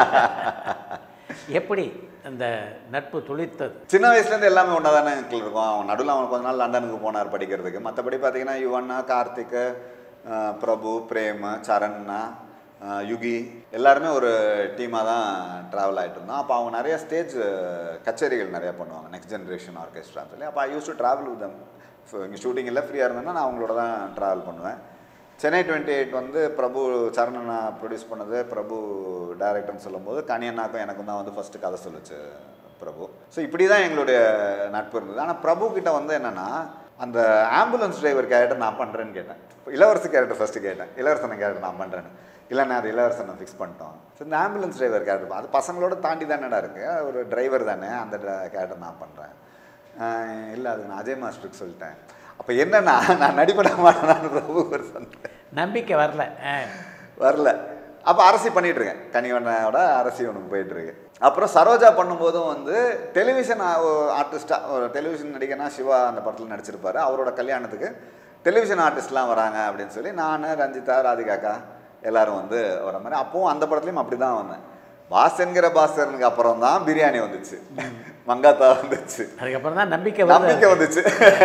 எப்படி அந்த நட்பு துளித்தது சின்ன வயசுலேருந்து எல்லாமே ஒன்றா தானே அங்கிள் இருக்கும் அவன் நடுவில் அவன் கொஞ்ச நாள் லண்டனுக்கு போனார் படிக்கிறதுக்கு மற்றபடி பார்த்தீங்கன்னா யுவன்னா கார்த்திக் அஹ், பிரபு பிரேம் சரண்னா அஹ், யுகி எல்லாருமே ஒரு டீமாக தான் ட்ராவல் ஆகிட்டு இருந்தோம் அப்போ அவங்க நிறைய ஸ்டேஜ் கச்சேரிகள் நிறையா பண்ணுவாங்க நெக்ஸ்ட் ஜென்ரேஷன் ஆர்கெஸ்ட்ரான்னு சொல்லி அப்போ I use to travel with them இங்கே ஷூட்டிங் இல்லை ஃப்ரீயாக இருந்தேன்னா நான் அவங்களோட தான் ட்ராவல் பண்ணுவேன் சென்னை டுவெண்ட்டி எயிட் வந்து பிரபு சரணனா ப்ரொடியூஸ் பண்ணது பிரபு டைரக்டர்னு சொல்லும்போது கனியண்ணாக்கும் எனக்கும் தான் வந்து ஃபஸ்ட்டு கதை சொல்லுச்சு பிரபு ஸோ இப்படி தான் எங்களுடைய நட்பு இருந்தது ஆனால் பிரபு கிட்ட வந்து என்னென்னா அந்த ஆம்புலன்ஸ் டிரைவர் கேரக்டர் நான் பண்ணுறேன்னு கேட்டேன் இளவரசு கேரக்டர் ஃபஸ்ட்டு கேட்டேன் இளவரசன் கேரக்டர் நான் பண்ணுறேன்னு இல்லைண்ணா அது இளவரசனை ஃபிக்ஸ் பண்ணிட்டோம் ஸோ இந்த ஆம்புலன்ஸ் டிரைவர் கேரக்டர் அது பசங்களோட தாண்டி தானேடா இருக்குது ஒரு டிரைவர் தானே அந்த கேரக்டர் நான் பண்ணுறேன் இல்லை அது நான் அஜய் மாஸ்டருக்கு சொல்லிட்டேன் அப்போ என்னன்னா நான் நடிப்பட மாட்டேனான்னு பிரபு ஒரு சந்தேகம் நம்பிக்கை வரல ஆ. வரல அப்போ அரசி பண்ணிட்டு இருக்கேன் கனிவண்ணோட அரசி ஒன்று போயிட்டு இருக்கு அப்புறம் சரோஜா பண்ணும்போதும் வந்து டெலிவிஷன் ஆர்டிஸ்டாக ஒரு டெலிவிஷன் நடிகனா சிவா அந்த படத்தில் நடிச்சிருப்பாரு அவரோட கல்யாணத்துக்கு டெலிவிஷன் ஆர்டிஸ்ட்லாம் வராங்க அப்படின்னு சொல்லி நான் ரஞ்சிதா ராதிகாக்கா எல்லாரும் வந்து வர மாதிரி அப்பவும் அந்த படத்துலையும் அப்படி தான் வந்தேன் பாஸ் என்கிற பாஸ்கரனுக்கு அப்புறம் தான் பிரியாணி வந்துச்சு மங்காத்தா வந்துச்சு அதுக்கப்புறம் தான் நம்பிக்கை வருது நம்பிக்கை வந்துச்சு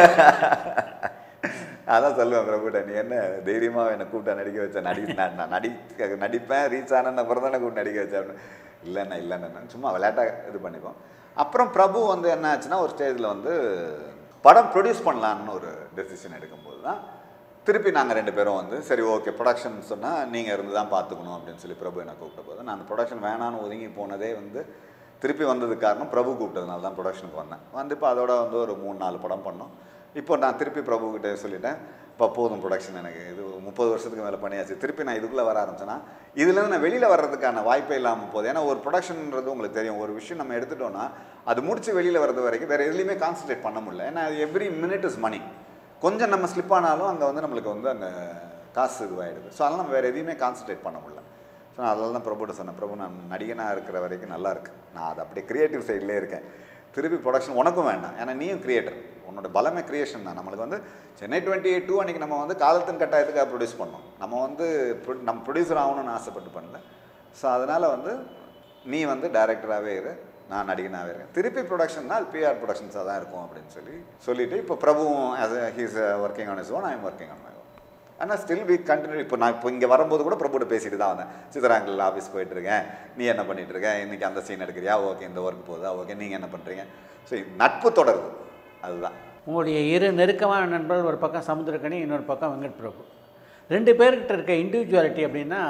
அதான் சொல்லுவேன் பிரபுட்ட நீ என்ன தைரியமா என்னை கூப்பிட்டா நடிக்க வச்ச நடி நான் நான் நடி நடிப்பேன் ரீச் ஆன அப்புறம் தானே கூப்பிட்டு நடிக்க வச்சேன் அப்படின்னு இல்லைண்ணா இல்லைண்ணா சும்மா விளையாட்டாக இது பண்ணிப்போம் அப்புறம் பிரபு வந்து என்ன ஆச்சுன்னா ஒரு ஸ்டேஜில் வந்து படம் ப்ரொடியூஸ் பண்ணலான்னு ஒரு டெசிஷன் எடுக்கும்போது தான் திருப்பி நாங்கள் ரெண்டு பேரும் வந்து சரி ஓகே ப்ரொடக்ஷன் சொன்னால் நீங்கள் இருந்து தான் பார்த்துக்கணும் அப்படின்னு சொல்லி பிரபு என்னை கூப்பிட்ட போது நான் அந்த ப்ரொடக்ஷன் வேணான்னு ஒதுங்கி போனதே வந்து திருப்பி வந்ததுக்கு காரணம் பிரபு கூப்பிட்டதுனால தான் ப்ரொடக்ஷனுக்கு வந்தேன் வந்து இப்போ அதோட வந்து ஒரு மூணு நாலு படம் பண்ணோம் இப்போ நான் திருப்பி பிரபு கிட்ட சொல்லிட்டேன் இப்போ போதும் ப்ரொடக்ஷன் எனக்கு இது முப்பது வருஷத்துக்கு மேலே பண்ணியாச்சு திருப்பி நான் இதுக்குள்ளே வர ஆரம்பிச்சேன்னா இதுலேருந்து நான் வெளியில் வர்றதுக்கான வாய்ப்பே இல்லாமல் போகுது ஏன்னா ஒரு ப்ரொடக்ஷன்ன்றது உங்களுக்கு தெரியும் ஒரு விஷயம் நம்ம எடுத்துட்டோம்னா அது முடிச்சு வெளியில் வர்றது வரைக்கும் வேறு எதுலையுமே கான்சன்ட்ரேட் பண்ண முடியல ஏன்னா எவ்ரி மினிட் இஸ் மணி கொஞ்சம் நம்ம ஸ்லிப் ஆனாலும் அங்கே வந்து நம்மளுக்கு வந்து அங்கே காசு இதுவாகிடுது ஸோ அதெல்லாம் நம்ம வேறு எதையுமே கான்சன்ட்ரேட் பண்ண முடியல ஸோ நான் அதெல்லாம் தான் பிரபுட்ட சொன்னேன் பிரபு நான் நடிகனாக இருக்கிற வரைக்கும் நல்லா இருக்கு நான் அது அப்படியே கிரியேட்டிவ் சைட்லேயே இருக்கேன் திருப்பி ப்ரொடக்ஷன் உனக்கும் வேண்டாம் ஏன்னா நீயும் கிரியேட்டர் உன்னோட பலமே கிரியேஷன் தான் நம்மளுக்கு வந்து சென்னை டுவெண்ட்டி எயிட் டூ அன்றைக்கி நம்ம வந்து காலத்தின் கட்டாயத்துக்காக ப்ரொடியூஸ் பண்ணோம் நம்ம வந்து pro- நம்ம ப்ரொடியூசர் ஆகணும்னு ஆசைப்பட்டு பண்ணல ஸோ அதனால் வந்து நீ வந்து டைரக்டராகவே இரு நான் நடிகனாகவே இருக்கேன் திருப்பி ப்ரொடக்ஷன்னா அது பிஆர் ப்ரொடக்ஷன்ஸாக தான் இருக்கும் அப்படின்னு சொல்லி சொல்லிட்டு இப்போ பிரபுவும் as a he's working on is own I am working on my own ஆனால் ஸ்டில் வி கண்டினியூ இப்போ நான் இப்போ இங்கே வரும்போது கூட பிரபுட்ட பேசிட்டு தான் வந்தேன் சித்தராங்கல் ஆஃபீஸ் போயிட்டு இருக்கேன் நீ என்ன பண்ணிட்டு இருக்க இன்னைக்கு அந்த சீன் எடுக்கிறியா ஓகே இந்த ஒர்க் போகுதா ஓகே நீங்கள் என்ன பண்ணுறீங்க ஸோ நட்பு தொடருது அதுதான் உங்களுடைய இரு நெருக்கமான நண்பர்கள் ஒரு பக்கம் சமுத்திரக்கணி இன்னொரு பக்கம் வெங்கட் பிரபு ரெண்டு பேர்கிட்ட இருக்க இண்டிவிஜுவாலிட்டி அப்படின்னா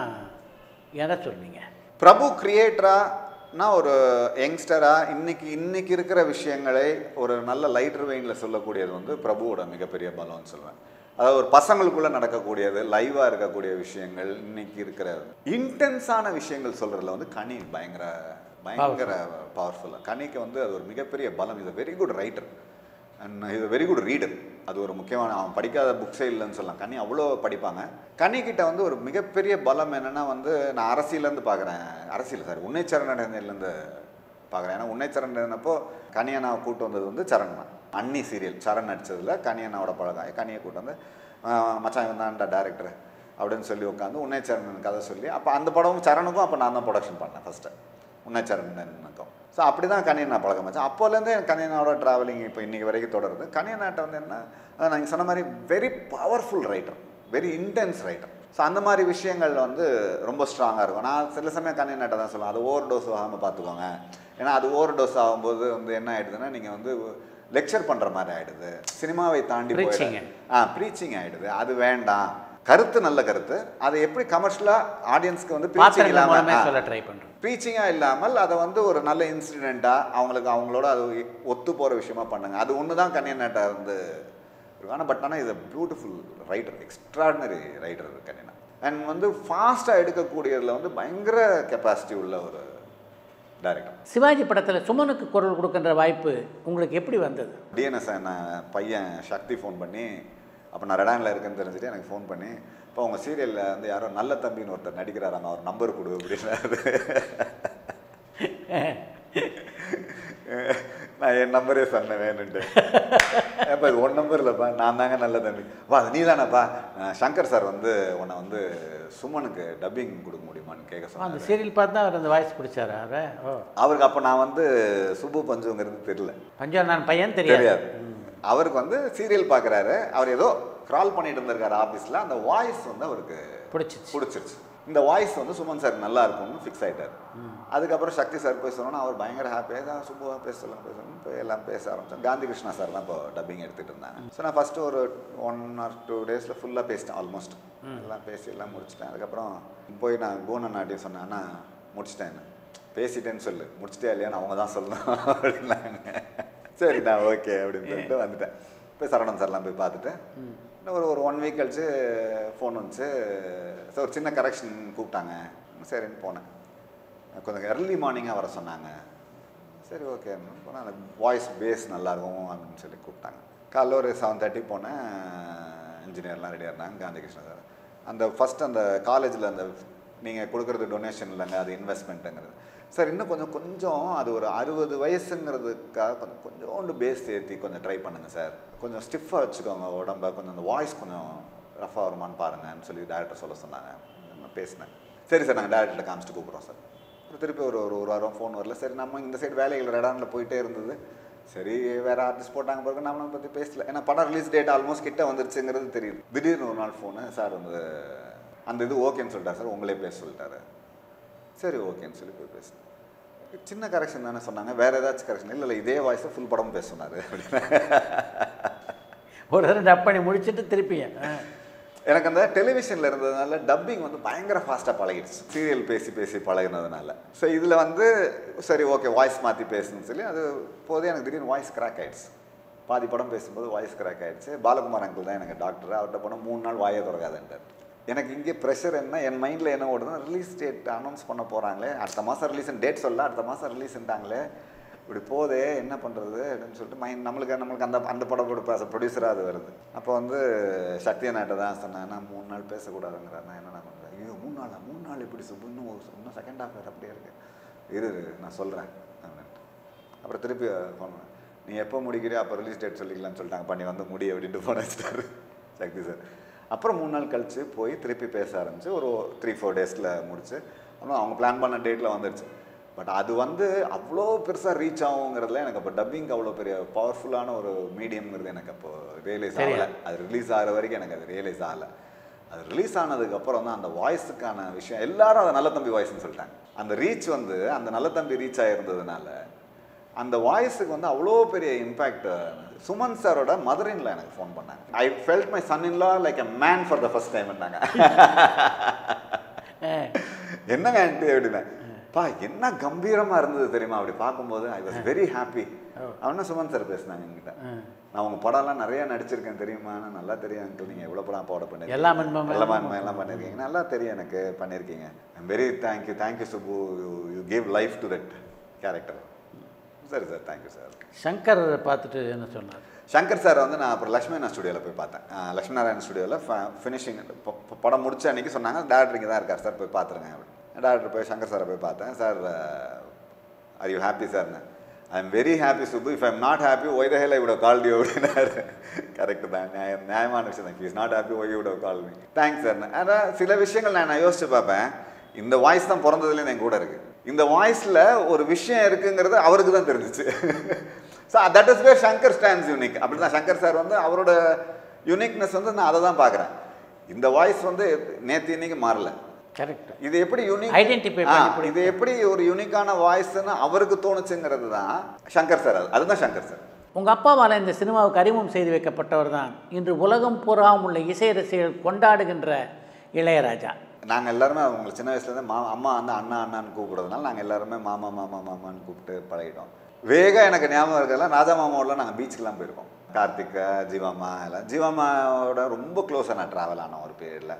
எதை சொல்வீங்க பிரபு கிரியேட்டரானா ஒரு யங்ஸ்டராக இன்னைக்கு இன்னைக்கு இருக்கிற விஷயங்களை ஒரு நல்ல லைட்டர் வெயினில் சொல்லக்கூடியது வந்து பிரபுவோட மிகப்பெரிய பலம்னு சொல்லுவேன் அதாவது ஒரு பசங்களுக்குள்ளே நடக்கக்கூடியது லைவாக இருக்கக்கூடிய விஷயங்கள் இன்னைக்கு இருக்கிற இன்டென்ஸான விஷயங்கள் சொல்கிறதுல வந்து கனி பயங்கர பயங்கர பவர்ஃபுல்லாக கனிக்கு வந்து அது ஒரு மிகப்பெரிய பலம் இது வெரி குட் ரைட்டர் அண்ட் இது வெரி குட் ரீடர் அது ஒரு முக்கியமான அவன் படிக்காத புக்ஸே இல்லைன்னு சொல்லலாம் கனி அவ்வளோ படிப்பாங்க கனிக்கிட்ட வந்து ஒரு மிகப்பெரிய பலம் என்னன்னா வந்து நான் அரசியலேருந்து பார்க்குறேன் அரசியல் சார் உன்னை சரணடைந்ததுலேருந்து பார்க்குறேன் ஏன்னா உன்னை சரணடைந்தப்போ கனியனாவை கூட்டு வந்தது வந்து சரண் தான் அன்னி சீரியல் சரண் நடிச்சதுல கனியனாவோட பழக்கம் கனியை கூட்டு வந்து ஆஹ் மச்சான் இவன் தான்டா டேரக்டர் அப்படின்னு சொல்லி உட்காந்து உன்னை சரணன் கதை சொல்லி அப்போ அந்த படமும் சரணுக்கும் அப்போ நான் தான் ப்ரொடக்ஷன் பண்ணேன் ஃபஸ்ட்டு உன்னை சரணனுக்கும் ஸோ அப்படி தான் கனியன் நான் பழக்கம் வச்சேன் அப்போலேருந்தே எனக்கு கனியனோட ட்ராவலிங் இப்போ இன்றைக்கி வரைக்கும் தொடருது கனியனாட்ட வந்து என்ன அதான் நீங்கள் சொன்ன மாதிரி very powerful writer very intense writer so அந்த மாதிரி விஷயங்கள் வந்து ரொம்ப ஸ்ட்ராங்காக இருக்கும் நான் சில சமயம் கனியனாட்ட தான் சொல்லுவேன் அது ஓவர் டோஸ் ஆகாமல் பார்த்துக்கோங்க ஏன்னா அது ஓவர் டோஸ் ஆகும்போது வந்து என்ன ஆயிடுதுன்னா நீங்கள் வந்து லெக்சர் பண்ணுற மாதிரி ஆயிடுது சினிமாவை தாண்டி Preaching. போயிடுது ஆ ப்ரீச்சிங் ஆயிடுது அது வேண்டாம் கருத்து நல்ல கருத்து அதை எப்படி கமர்ஷியலாக ஆடியன்ஸ்க்கு வந்து preaching பாத்திரங்கள் இல்லாம- மூலமே ஆ. சொல்ல ட்ரை பண்ணுறோம் ப்ரீச்சிங்காக இல்லாமல் அதை வந்து ஒரு நல்ல இன்சிடெண்ட்டாக அவங்களுக்கு அவங்களோட அது ஒத்து போகிற விஷயமா பண்ணுங்க அது ஒன்று தான் கன்னியநாட்டா வந்து ஆனால் பட் ஆனால் இது பியூட்டிஃபுல் ரைட்டர் எக்ஸ்ட்ராடினரி ரைட்டர் கன்னியனா அண்ட் வந்து ஃபாஸ்ட்டாக எடுக்கக்கூடியதில் வந்து பயங்கர கெப்பாசிட்டி உள்ள ஒரு டைரக்டர் சிவாஜி படத்தில் சுமனுக்கு குரல் கொடுக்கின்ற வாய்ப்பு உங்களுக்கு எப்படி வந்தது டிஎன்எஸ் என்ன பையன் சக்தி ஃபோன் பண்ணி அப்போ நான் ரெடானில் இருக்கேன்னு தெரிஞ்சுட்டு எனக்கு ஃபோன் பண்ணி இப்போ உங்கள் சீரியலில் வந்து யாரோ நல்ல தம்பின்னு ஒருத்தர் நடிக்கிறாராங்க அவர் நம்பர் கொடு அப்படின்னாரு நான் என் நம்பரே சொன்னேன் வேணுன்ட்டு அப்போ இது ஒன் நம்பர் இல்லைப்பா நான் தாங்க நல்ல தம்பி வா அது நீ தானேப்பா அஹ் சங்கர் சார் வந்து உன்னை வந்து சுமனுக்கு டப்பிங் கொடுக்க முடியுமான்னு கேட்க அந்த சொன்னாங்க சீரியல் பார்த்து தான் அவர் அந்த வாய்ஸ் பிடிச்சாரா அவரை ஓ அவருக்கு அப்போ நான் வந்து சுப்பு பஞ்சுங்கிறது தெரியல பஞ்சம் நான் பையன் தெரியாது தெரியாது அவருக்கு வந்து சீரியல் பார்க்குறாரு அவர் ஏதோ கிரால் பண்ணிட்டு இருந்திருக்காரு ஆஃபீஸில் அந்த வாய்ஸ் வந்து அவருக்கு பிடிச்சிச்சு பிடிச்சிருச்சு இந்த வாய்ஸ் வந்து சுமன் சார் நல்லா இருக்கும்னு ஃபிக்ஸ் ஆயிட்டார் அதுக்கப்புறம் சக்தி சார் போய் சொன்னோன்னா அவர் பயங்கர ஹாப்பியாக தான் சும்மா பேச சொல்லலாம் பேச சொல்லலாம் இப்போ எல்லாம் பேச ஆரம்பிச்சோம் காந்தி கிருஷ்ணா சார் தான் இப்போ டப்பிங் எடுத்துகிட்டு இருந்தாங்க ஸோ நான் ஃபஸ்ட்டு ஒரு ஒன் ஆர் டூ டேஸில் ஃபுல்லாக பேசிட்டேன் ஆல்மோஸ்ட் எல்லாம் பேசி எல்லாம் முடிச்சிட்டேன் அதுக்கப்புறம் போய் நான் கூன நாட்டியம் சொன்னேன் அண்ணா முடிச்சிட்டேன் பேசிட்டேன்னு சொல்லு முடிச்சிட்டே இல்லையான்னு அவங்க தான் சொல்லணும் அப்படின்னாங்க சரிண்ணா ஓகே அப்படின்னு சொல்லிட்டு வந்துட்டேன் போய் சரவணன் சார்லாம் போய் பார்த்துட்டு இன்னும் ஒரு ஒரு ஒன் வீக் கழிச்சு ஃபோன் வந்துச்சு ஸோ ஒரு சின்ன கரெக்ஷன் கூப்பிட்டாங்க சரின்னு போனேன் கொஞ்சம் எர்லி மார்னிங்காக வர சொன்னாங்க சரி ஓகே போனால் அந்த வாய்ஸ் பேஸ் நல்லாயிருக்கும் அப்படின்னு சொல்லி கூப்பிட்டாங்க காலைல ஒரு செவன் தேர்ட்டி போனேன் இன்ஜினியர்லாம் ரெடியாக இருந்தாங்க காந்தி கிருஷ்ணன் சார் அந்த ஃபஸ்ட் அந்த காலேஜில் அந்த நீங்கள் கொடுக்குறது டொனேஷன் இல்லைங்க அது இன்வெஸ்ட்மெண்ட்டுங்கிறது சார் இன்னும் கொஞ்சம் கொஞ்சம் அது ஒரு அறுபது வயசுங்கிறதுக்காக கொஞ்சம் கொஞ்சோண்டு பேஸ் ஏற்றி கொஞ்சம் ட்ரை பண்ணுங்கள் சார் கொஞ்சம் ஸ்டிஃபாக வச்சுக்கோங்க உடம்ப கொஞ்சம் அந்த வாய்ஸ் கொஞ்சம் ரஃபாக வருமான்னு பாருங்கன்னு சொல்லி டேரக்டர் சொல்ல சொன்னாங்க நான் பேசினேன் சரி சார் நாங்கள் டேரக்டர்கிட்ட காமிச்சிட்டு கூப்பிட்றோம் சார் அப்புறம் திருப்பி ஒரு ஒரு ஒரு வாரம் ஃபோன் வரல சரி நம்ம இந்த சைடு வேலைகள் ரெடானில் போயிட்டே இருந்தது சரி வேற ஆர்டிஸ்ட் போட்டாங்க பிறகு நம்மளை பற்றி பேசல ஏன்னா படம் ரிலீஸ் டேட் ஆல்மோஸ்ட் கிட்ட வந்துருச்சுங்கிறது தெரியுது திடீர்னு ஒரு நாள் ஃபோனு சார் வந்து அந்த இது ஓகேன்னு சொல்லிட்டார் சார் உங்களே பேச சொல்லிட்டாரு சரி ஓகேன்னு சொல்லி போய் பேசினேன் சின்ன கரெக்ஷன் தானே சொன்னாங்க வேற ஏதாச்சும் கரெக்ஷன் இல்லை இல்லை இதே வாய்ஸை ஃபுல் படம் பேச சொன்னார் அப்படின்னு ஒரு தடவை டப் பண்ணி முடிச்சுட்டு திருப்பிங்க ஆ. எனக்கு அந்த டெலிவிஷனில் இருந்ததுனால டப்பிங் வந்து பயங்கர ஃபாஸ்ட்டாக பழகிடுச்சு சீரியல் பேசி பேசி பழகினதுனால ஸோ இதில் வந்து சரி ஓகே வாய்ஸ் மாற்றி பேசணும்னு சொல்லி அது போதே எனக்கு திடீர்னு வாய்ஸ் கிராக் ஆயிடுச்சு பாதி படம் பேசும்போது வாய்ஸ் கிராக் ஆயிடுச்சு பாலகுமார் அங்கிள் தான் எனக்கு டாக்டர் அவர்கிட்ட போனால் மூணு நாள் வாயை திறக்காதுன்றார் எனக்கு இங்கே ப்ரெஷர் என்ன என் மைண்டில் என்ன ஓடுதுன்னா ரிலீஸ் டேட் அனௌன்ஸ் பண்ண போகிறாங்களே அடுத்த மாதம் ரிலீஸ் டேட் சொல்ல அடுத்த மாதம் ரிலீஸ்ன்ட்டாங்களே இப்படி போதே என்ன பண்ணுறது அப்படின்னு சொல்லிட்டு மைண்ட் நம்மளுக்கு நம்மளுக்கு அந்த அந்த படம் ப்ரொடியூசராக அது வருது அப்போ வந்து சக்தியை நாட்டை தான் சொன்னேன் நான் மூணு நாள் பேசக்கூடாதுங்கிறார் நான் என்ன பண்ணுறேன் ஐயோ மூணு நாளா மூணு நாள் இப்படி சொல்லு இன்னும் ஒரு- இன்னும் செகண்ட் ஹாஃப் வேறு அப்படியே இருக்கு இரு இரு, நான் சொல்கிறேன் அப்படின்ட்டு அப்புறம் திருப்பி ஃபோன் பண்ணேன் நீ எப்போ முடிக்கிறியோ அப்போ ரிலீஸ் டேட் சொல்லிக்கலாம்னு சொல்லிட்டாங்க பண்ணி வந்து முடி அப்படின்ட்டு ஃபோன் வச்சுட்டாரு சக்தி சார் அப்புறம் மூணு நாள் கழிச்சு போய் திருப்பி பேச ஆரம்பிச்சு ஒரு த்ரீ ஃபோர் டேஸில் முடிச்சு அப்புறம் அவங்க பிளான் பண்ண டேட்டில் வந்துடுச்சு பட் அது வந்து அவ்வளோ பெருசாக ரீச் ஆகுங்கிறதுல எனக்கு அப்போ டப்பிங் அவ்வளோ பெரிய பவர்ஃபுல்லான ஒரு மீடியம்ங்கிறது எனக்கு அப்போ ரியலைஸ் ஆகலை அது ரிலீஸ் ஆகிற வரைக்கும் எனக்கு அது ரியலைஸ் ஆகலை அது ரிலீஸ் ஆனதுக்கு அப்புறம் தான் அந்த வாய்ஸுக்கான விஷயம் எல்லாரும் அதை நல்ல தம்பி வாய்ஸ்னு சொல்லிட்டாங்க அந்த ரீச் வந்து அந்த நல்ல தம்பி ரீச் ஆகிருந்ததுனால அந்த வாய்ஸுக்கு வந்து அவ்வளோ பெரிய இம்பேக்ட் சுமன் சாரோட மதரின்ல எனக்கு ஃபோன் பண்ணாங்க I felt my son in law like a man for the first டைம்னாங்க ஆ. என்னங்க ஆண்டி அப்படின்னா பா என்ன கம்பீரமா இருந்தது தெரியுமா அப்படி பார்க்கும்போது ஐ வாஸ் வெரி ஹாப்பி அவனா சுமன் சார் பேசினாங்க என்கிட்ட நான் உங்க படம்லாம் நிறைய நடிச்சிருக்கேன் தெரியுமா நல்லா தெரியும் அங்கிள் நீங்க எவ்வளவு படம் போட பண்ணிருக்கீங்க எல்லா மன்மம் எல்லா மன்மம் எல்லாம் பண்ணிருக்கீங்க நல்லா தெரியும் எனக்கு பண்ணிருக்கீங்க very thank you thank you Subbu you gave life to that character சரி சார் தேங்க்யூ சார் சங்கர் பார்த்துட்டு என்ன சொன்னார் சங்கர் சார் வந்து நான் அப்புறம் லக்ஷ்மி நாராயண் ஸ்டுடியோவில் போய் பார்த்தேன் அஹ் லக்ஷ்மி நாராயண் ஸ்டுடியோவில் ஃபினிஷிங் படம் முடிச்ச அன்னைக்கு சொன்னாங்க டேரக்டர் இங்கே தான் இருக்கார் சார் போய் பார்த்துருங்க அப்படின்னு டேரக்டர் போய் சங்கர் சாரை போய் பார்த்தேன் சார் ஆர் யூ ஹாப்பி சார்னு I am very happy Subbu if I'm not happy why the hell I விட கால் யூ அப்படின்னாரு கரெக்ட் தான் நியாயம் நியாயமான விஷயம் தான் இஸ் நாட் ஹாப்பி ஒய் விட கால் மீ தேங்க்ஸ் சார் ஆனால் சில விஷயங்கள் நான் நான் யோசிச்சு பார்ப்பேன் இந்த வாய்ஸ் தான் பிறந்ததுலேருந்து என் கூட இருக்குது இந்த வாய்ஸில் ஒரு விஷயம் இருக்குங்கிறது அவருக்கு தான் தெரிஞ்சிச்சு so that is where Shankar stands unique அப்படி தான் சங்கர் சார் வந்து அவரோட யூனிக்னஸ் வந்து நான் அதை தான் பார்க்குறேன் இந்த வாய்ஸ் வந்து நேற்று இன்னைக்கு மாறல கரெக்ட் இது எப்படி யூனிக் Identify பண்ணி பிடிக்கும். இது எப்படி ஒரு யூனிக்கான வாய்ஸ்னு அவருக்கு தோணுச்சுங்கிறது தான் சங்கர் சார் அது அதுதான் சங்கர் சார் உங்கள் அப்பாவால் இந்த சினிமாவுக்கு அறிமுகம் செய்து வைக்கப்பட்டவர் தான் இன்று உலகம் பூராவும் உள்ள இசை ரசிகர்கள் கொண்டாடுகின்ற இளையராஜா நாங்கள் எல்லாருமே அவங்க சின்ன வயசுலேருந்து மா அம்மா வந்து அண்ணா அண்ணான்னு கூப்பிடுறதுனால நாங்கள் எல்லாருமே மாமா மாமா மாமான்னு கூப்பிட்டு பழகிட்டோம் வேகா எனக்கு ஞாபகம் இருக்கிறதுலாம் ராஜா மாமாவோட நாங்கள் பீச்சுக்கெலாம் போயிருக்கோம் கார்த்திகா ஜீவாமா எல்லாம் ஜீவாமாவோட ரொம்ப க்ளோஸாக நான் ட்ராவல் ஆனோம் ஒரு பீரியடில்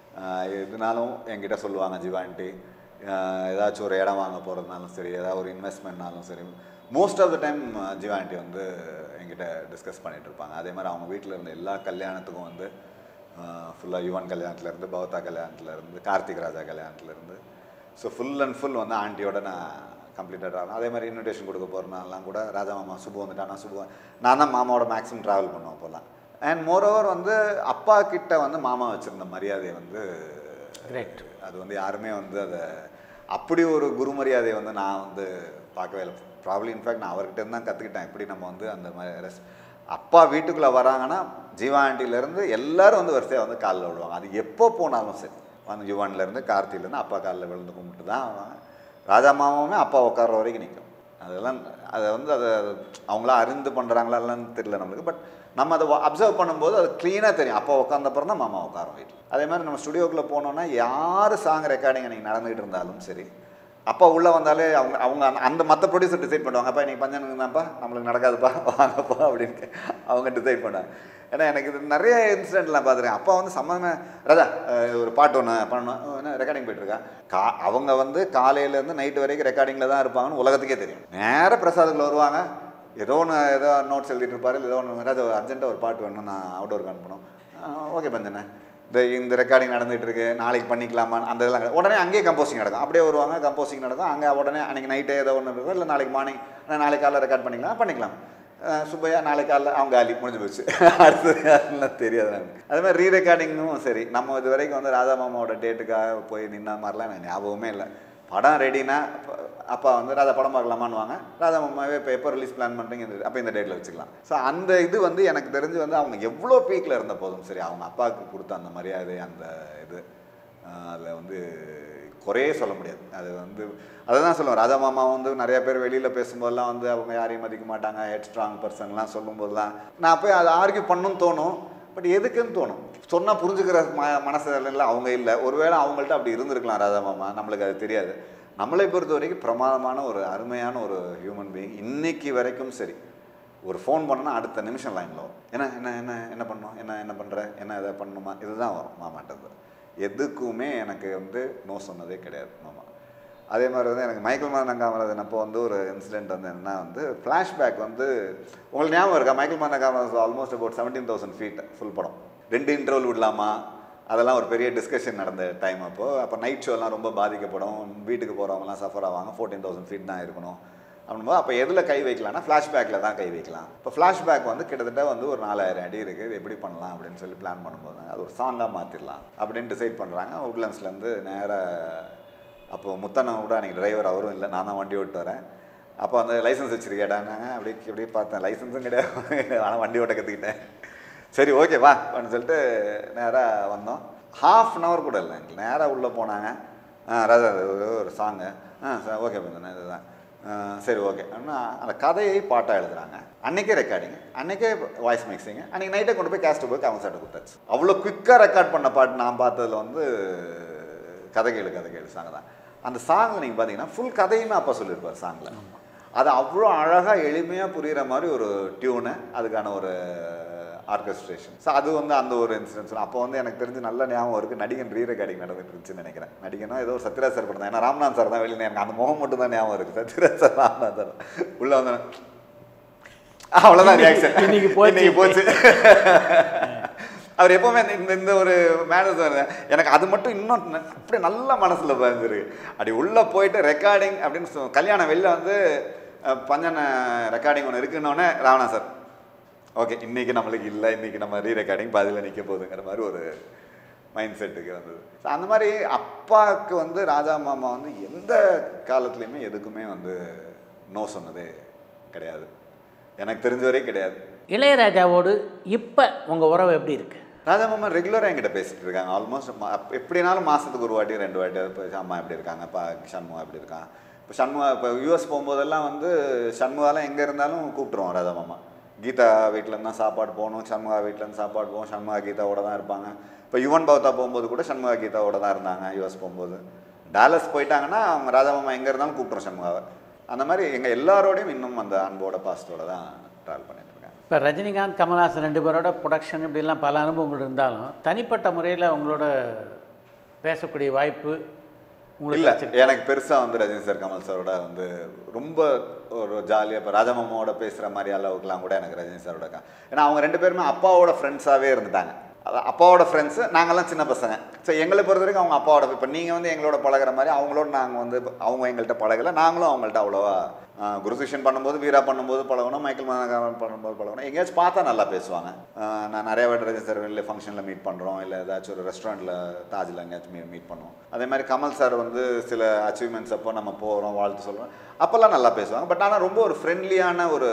எதுனாலும் என்கிட்ட சொல்லுவாங்க ஜீவான்ட்டி ஏதாச்சும் ஒரு இடம் வாங்க போகிறதுனாலும் சரி ஏதாவது ஒரு இன்வெஸ்ட்மெண்ட்னாலும் சரி மோஸ்ட் ஆஃப் த டைம் ஜீவான்ட்டி வந்து என்கிட்ட டிஸ்கஸ் பண்ணிட்டு இருப்பாங்க அதே மாதிரி அவங்க வீட்டில் இருந்த எல்லா கல்யாணத்துக்கும் வந்து ஃபுல்லாக யுவன் கல்யாணத்துலேருந்து பவதா கல்யாணத்துலேருந்து கார்த்திக் ராஜா கல்யாணத்துலேருந்து ஸோ ஃபுல் அண்ட் ஃபுல் வந்து ஆண்டியோட நான் கம்ப்ளீட்டாக ட்ராவல் அதே மாதிரி இன்விடேஷன் கொடுக்க போகிறனாலாம் கூட ராஜா மாமா சுபு வந்துட்டானா சுபு நான் தான் மாமாவோட மேக்ஸிமம் ட்ராவல் பண்ணுவோம் அப்போல்லாம் அண்ட் மோரோவர் வந்து அப்பா கிட்ட வந்து மாமா வச்சுருந்த மரியாதை வந்து கிரேட் அது வந்து யாருமே வந்து அதை அப்படி ஒரு குரு மரியாதையை வந்து நான் வந்து பார்க்கவே இல்லை ப்ராப்ளி இன்ஃபேக்ட் நான் அவர்கிட்ட இருந்து தான் கற்றுக்கிட்டேன் எப்படி நம்ம வந்து அந்த மாதிரி ரெஸ் அப்பா வீட்டுக்குள்ளே வராங்கன்னா ஜீவா ஆண்டிலேருந்து எல்லாரும் வந்து வரிசையாக வந்து காலில் விழுவாங்க அது எப்போ போனாலும் சரி வந்து ஜீவான்லேருந்து கார்த்திலேருந்து அப்பா காலில் விழுந்து கும்பிட்டு தான் வருவாங்க. ராஜா மாமாவுமே அப்பா உட்கார்ற வரைக்கும் நிற்கும் அதெல்லாம் அதை வந்து அதை அவங்களாம் அறிந்து பண்ணுறாங்களா இல்லைன்னு தெரியல நம்மளுக்கு பட் நம்ம அதை அப்சர்வ் பண்ணும்போது அது க்ளீனாக தெரியும் அப்பா உட்காந்தப்புறம் தான் மாமா உட்காரும் வீட்டில் அதே மாதிரி நம்ம ஸ்டுடியோக்குள்ளே போனோன்னா யார் சாங் ரெக்கார்டிங் அன்றைக்கி நடந்துகிட்டு இருந்தாலும் சரி அப்பா உள்ளே வந்தாலே அவங்க அவங்க அந்த- அந்த மற்ற ப்ரொடியூசர் டிசைட் பண்ணுவாங்க அப்பா இன்னைக்கு பஞ்சனுக்கு தான்ப்பா நம்மளுக்கு நடக்காதுப்பா வாங்கப்பா அப்படின்னு அவங்க டிசைட் பண்ணாங்க ஏன்னா எனக்கு இது நிறைய இன்சிடென்ட்லாம் பார்த்துருக்கேன் அப்பா வந்து சம்மந்தமே ராஜா அஹ், ஒரு பாட்டு ஒன்று பண்ணணும் என்ன ரெக்கார்டிங் போயிட்டுருக்கா கா அவங்க வந்து காலையிலேருந்து நைட்டு வரைக்கும் ரெக்கார்டிங்கில் தான் இருப்பாங்கன்னு உலகத்துக்கே தெரியும் நேர பிரசாதத்தில் வருவாங்க ஏதோ ஒன்று ஏதோ நோட்ஸ் எழுதிட்டு இருப்பாரு இல்லை ஏதோ ஒன்று ராஜா அர்ஜென்ட்டாக ஒரு பாட்டு வேணும் நான் அவுட்டோருக்கு அனுப்பணும் ஓகே பஞ்சனே இந்த இந்த ரெக்கார்டிங் நடந்துட்டு இருக்கு நாளைக்கு பண்ணிக்கலாமா அந்த இதெல்லாம் கிடையாது. உடனே அங்கேயே கம்போசிங் நடக்கும் அப்படியே வருவாங்க கம்போசிங் நடக்கும் அங்கே உடனே அன்றைக்கி நைட்டே ஏதோ ஒன்று இருக்கும் இல்லை நாளைக்கு மார்னிங் நாளைக்கு காலைல ரெக்கார்ட் பண்ணிக்கலாம் பண்ணிக்கலாம் அஹ் சுப்பையா நாளைக்கு காலைல அவங்க காலி முடிஞ்சு போச்சு அடுத்தது யாருலாம் தெரியாது எனக்கு அதே மாதிரி ரீ ரெக்கார்டிங்கும் சரி நம்ம இது வரைக்கும் வந்து ராஜா மாமாவோட டேட்டுக்காக போய் நின்ன மாதிரிலாம் எனக்கு ஞாபகமே இல்லை படம் ரெடினா அப்பா வந்து ராஜா படம் பார்க்கலாமான்னுவாங்க ராஜா மாமாவே இப்போ எப்போ ரிலீஸ் பிளான் பண்ணுறீங்க இந்த அப்போ இந்த டேட்டில் வச்சுக்கலாம் ஸோ அந்த இது வந்து எனக்கு தெரிஞ்சு வந்து அவங்க எவ்வளோ பீக்கில் இருந்த போதும் சரி அவங்க அப்பாவுக்கு கொடுத்த அந்த மரியாதை அந்த இது அதில் வந்து குறையே சொல்ல முடியாது அது வந்து அதை தான் சொல்லுவேன் ராஜா மாமா வந்து நிறைய பேர் வெளியில் பேசும்போதெல்லாம் வந்து அவங்க யாரையும் மதிக்க மாட்டாங்க ஹெட் ஸ்ட்ராங் பர்சன்லாம் சொல்லும்போதெல்லாம் நான் போய் அதை ஆர்கியூ பண்ணணும்னு தோணும் பட் எதுக்குன்னு தோணும் சொன்னால் புரிஞ்சுக்கிற ம மனசுல அவங்க இல்லை ஒருவேளை அவங்கள்ட்ட அப்படி இருந்திருக்கலாம் ராஜா மாமா நம்மளுக்கு அது தெரியாது நம்மளை பொறுத்த வரைக்கும் பிரமாதமான ஒரு அருமையான ஒரு ஹியூமன் பீயிங் இன்னைக்கு வரைக்கும் சரி ஒரு ஃபோன் பண்ணனா அடுத்த நிமிஷம் லைனில் வரும் என்ன என்ன என்ன என்ன பண்ணணும் என்ன என்ன பண்ணுற என்ன இதை பண்ணணுமா இதுதான் வரும் மாமாட்டது எதுக்குமே எனக்கு வந்து நோ சொன்னதே கிடையாது மாமா அதே மாதிரி வந்து எனக்கு மைக்கேல் மாதன் காமராஜன் அப்போ வந்து ஒரு இன்சிடென்ட் வந்து என்னன்னா வந்து ஃப்ளாஷ்பேக் வந்து உங்களுக்கு ஞாபகம் இருக்கா Michael Madan Kamaraj almost about seventeen thousand feet full படம் ரெண்டு இன்டர்வல் விடலாமா அதெல்லாம் ஒரு பெரிய டிஸ்கஷன் நடந்த டைம் அப்போது அப்போ நைட் ஷோலாம் ரொம்ப பாதிக்கப்படும் வீட்டுக்கு போகிறவங்கலாம் சஃபர் ஆவாங்க ஃபோர்டீன் தௌசண்ட் ஃபீட் தான் இருக்கணும் அப்படின்போது அப்போ எதில் கை வைக்கலாம்னா ஃப்ளாஷ்பேக்கில் தான் கை வைக்கலாம் இப்போ ஃப்ளாஷ்பேக் வந்து கிட்டத்தட்ட வந்து ஒரு நாலாயிரம் அடி இருக்குது இது எப்படி பண்ணலாம் அப்படின்னு சொல்லி பிளான் பண்ணும்போது அது ஒரு சாங்காக மாற்றிடலாம் அப்படின்னு டிசைட் பண்ணுறாங்க உட்லண்ட்ஸ்லேருந்து நேராக அப்போ முத்தண்ணன் கூட அன்றைக்கி டிரைவர் அவரும் இல்லை நான் தான் வண்டி ஓட்டு வரேன் அப்போ வந்து லைசன்ஸ் வச்சுருக்கேடானாங்க அப்படி இப்படி பார்த்தேன் லைசன்ஸும் கிடையாது ஆனால் வண்டி ஓட்ட கற்றுக்கிட்டேன் சரி ஓகே வா அப்படின்னு சொல்லிட்டு நேராக வந்தோம் ஹாஃப் அன் ஹவர் கூட இல்லை எங்களுக்கு நேராக உள்ளே போனாங்க ஆ ராஜா இது ஒரு- ஒரு சாங்கு ஆ சார் ஓகே பண்ணேன் இதுதான் ஆ, சரி ஓகே ஆனால் அந்த கதையை பாட்டாக எழுதுறாங்க அன்னைக்கே ரெக்கார்டிங் அன்னைக்கே வாய்ஸ் மிக்சிங் அன்றைக்கி நைட்டே கொண்டு போய் கேஸ்ட் போய் கவன் சாட்டை கொடுத்தாச்சு அவ்வளோ குயிக்காக ரெக்கார்ட் பண்ண பாட்டு நான் பார்த்ததுல வந்து கதை கேளு கதை கேளு சாங் தான் அந்த சாங்கில் நீங்கள் பார்த்தீங்கன்னா ஃபுல் கதையுமே அப்பா சொல்லியிருப்பார் சாங்கில் அது அவ்வளோ அழகாக எளிமையாக புரிகிற மாதிரி ஒரு டியூனு அதுக்கான ஒரு ஆர்கஸ்ட்ரேஷன் ஸோ அது வந்து அந்த ஒரு இன்சிடென்ட்ஸ் அப்போ வந்து எனக்கு தெரிஞ்சு நல்ல ஞாபகம் இருக்குது நடிகன் ரீ ரெக்கார்டிங் நடந்துட்டு இருந்துச்சுன்னு நினைக்கிறேன் நடிகனா ஏதோ ஒரு சத்யராஜ் சார் படம் தான் ஏன்னா ராம்நாத் சார் தான் வெளியில் எனக்கு அந்த முகம் மட்டும் தான் ஞாபகம் இருக்குது சத்யராஜ் சார் ராம்நாத் சார் உள்ள வந்து அவ்வளோதான் ரியாக்ஷன் இன்னைக்கு போச்சு. இன்னைக்கு போச்சு அவர் எப்பவுமே இந்த- இந்த இந்த ஒரு மேனஸ் எனக்கு அது மட்டும் இன்னும் ந- அப்படியே நல்ல மனசுல பதிஞ்சிருக்கு அப்படி உள்ள போயிட்டு ரெக்கார்டிங் அப்படின்னு சொ- கல்யாணம் வெளில வந்து அஹ், பஞ்சன ரெக்கார்டிங் ஒன்று இருக்குன்னொடனே ராவணா சார் ஓகே இன்னைக்கு நம்மளுக்கு இல்லை இன்னைக்கு நம்ம ரீ ரெக்கார்டிங் பாதியில் நிற்க போகுதுங்கிற மாதிரி ஒரு மைண்ட் செட்டுக்கு வந்தது ஸோ அந்த மாதிரி அப்பாவுக்கு வந்து ராஜா மாமா வந்து எந்த காலத்துலேயுமே எதுக்குமே வந்து நோ சொன்னதே கிடையாது எனக்கு தெரிஞ்ச வரையும் கிடையாது இளையராஜாவோடு இப்போ உங்கள் உறவு எப்படி இருக்குது ராஜா மாமா ரெகுலராக என்கிட்ட பேசிட்டு இருக்காங்க ஆல்மோஸ்ட் எப்படினாலும் மாதத்துக்கு ஒரு வாட்டி ரெண்டு வாட்டி இப்போ அம்மா எப்படி இருக்காங்க அப்பா சண்முகா எப்படி இருக்கான் இப்போ சண்முகா இப்போ யூஎஸ் போகும்போதெல்லாம் வந்து சண்முகாலாம் எங்கே இருந்தாலும் கூப்பிட்ருவோம் ராஜா மாமா கீதா வீட்டிலேருந்து தான் சாப்பாடு போகணும் சண்முகா வீட்டிலேருந்து சாப்பாடு போகும் சண்முகா கீதாவோட தான் இருப்பாங்க இப்போ யுவன் பௌத்தா போகும்போது கூட சண்முகா கீதாவோட தான் இருந்தாங்க யூஎஸ் போகும்போது டாலஸ் போயிட்டாங்கன்னா அவங்க ராஜா மாமா எங்கே இருந்தாலும் கூப்பிட்றோம் சண்முகாவை அந்த மாதிரி எங்கள் எல்லாரோடையும் இன்னும் அந்த அன்போட பாசத்தோட தான் ட்ராவல் பண்ணிட்டு இருக்காங்க இப்போ ரஜினிகாந்த் கமல்ஹாசன் ரெண்டு பேரோட ப்ரொடக்ஷன் இப்படிலாம் பல அனுபவங்கள் இருந்தாலும் தனிப்பட்ட முறையில் உங்களோட பேசக்கூடிய வாய்ப்பு உங்களுக்கு இல்ல கிடைச்சிருக்கு. எனக்கு பெருசா வந்து ரஜினி சார் கமல் சாரோட வந்து ரொம்ப ஒரு ஜாலியாக இப்போ ராஜமாமாவோட பேசுகிற மாதிரி அளவுக்குலாம் கூட எனக்கு ரஜினி சாரோட கா ஏன்னா அவங்க ரெண்டு பேருமே அப்பாவோட ஃப்ரெண்ட்ஸாகவே இருந்துட்டாங்க அது அப்பாவோட ஃப்ரெண்ட்ஸு நாங்கெல்லாம் சின்ன பசங்க ஸோ எங்களை பொறுத்த வரைக்கும் அவங்க அப்பாவோட இப்போ நீங்கள் வந்து எங்களோட பழகுற மாதிரி அவங்களோட நாங்கள் வந்து அவங்க எங்கள்கிட்ட பழகலை நாங்களும் அவங்கள்ட்ட அவ்வளோவா ஆஹ், குருசிஷன் பண்ணும்போது வீரா பண்ணும்போது பழகணும் மைக்கேல் மதனகாரன் பண்ணும்போது பழகணும் எங்கேயாச்சும் பார்த்தா நல்லா பேசுவாங்க ஆஹ், நான் நிறைய வாட்டி ரஜினி சார் வெளியில் ஃபங்க்ஷனில் மீட் பண்ணுறோம் இல்லை ஏதாச்சும் ஒரு ரெஸ்டாரண்ட்டில் தாஜில் எங்கேயாச்சும் மீ மீட் பண்ணுவோம் அதே மாதிரி கமல் சார் வந்து சில அச்சீவ்மெண்ட்ஸ் அப்போ நம்ம போகிறோம் வாழ்த்து சொல்கிறோம் அப்போல்லாம் நல்லா பேசுவாங்க பட் ஆனால் ரொம்ப ஒரு ஃப்ரெண்ட்லியான ஒரு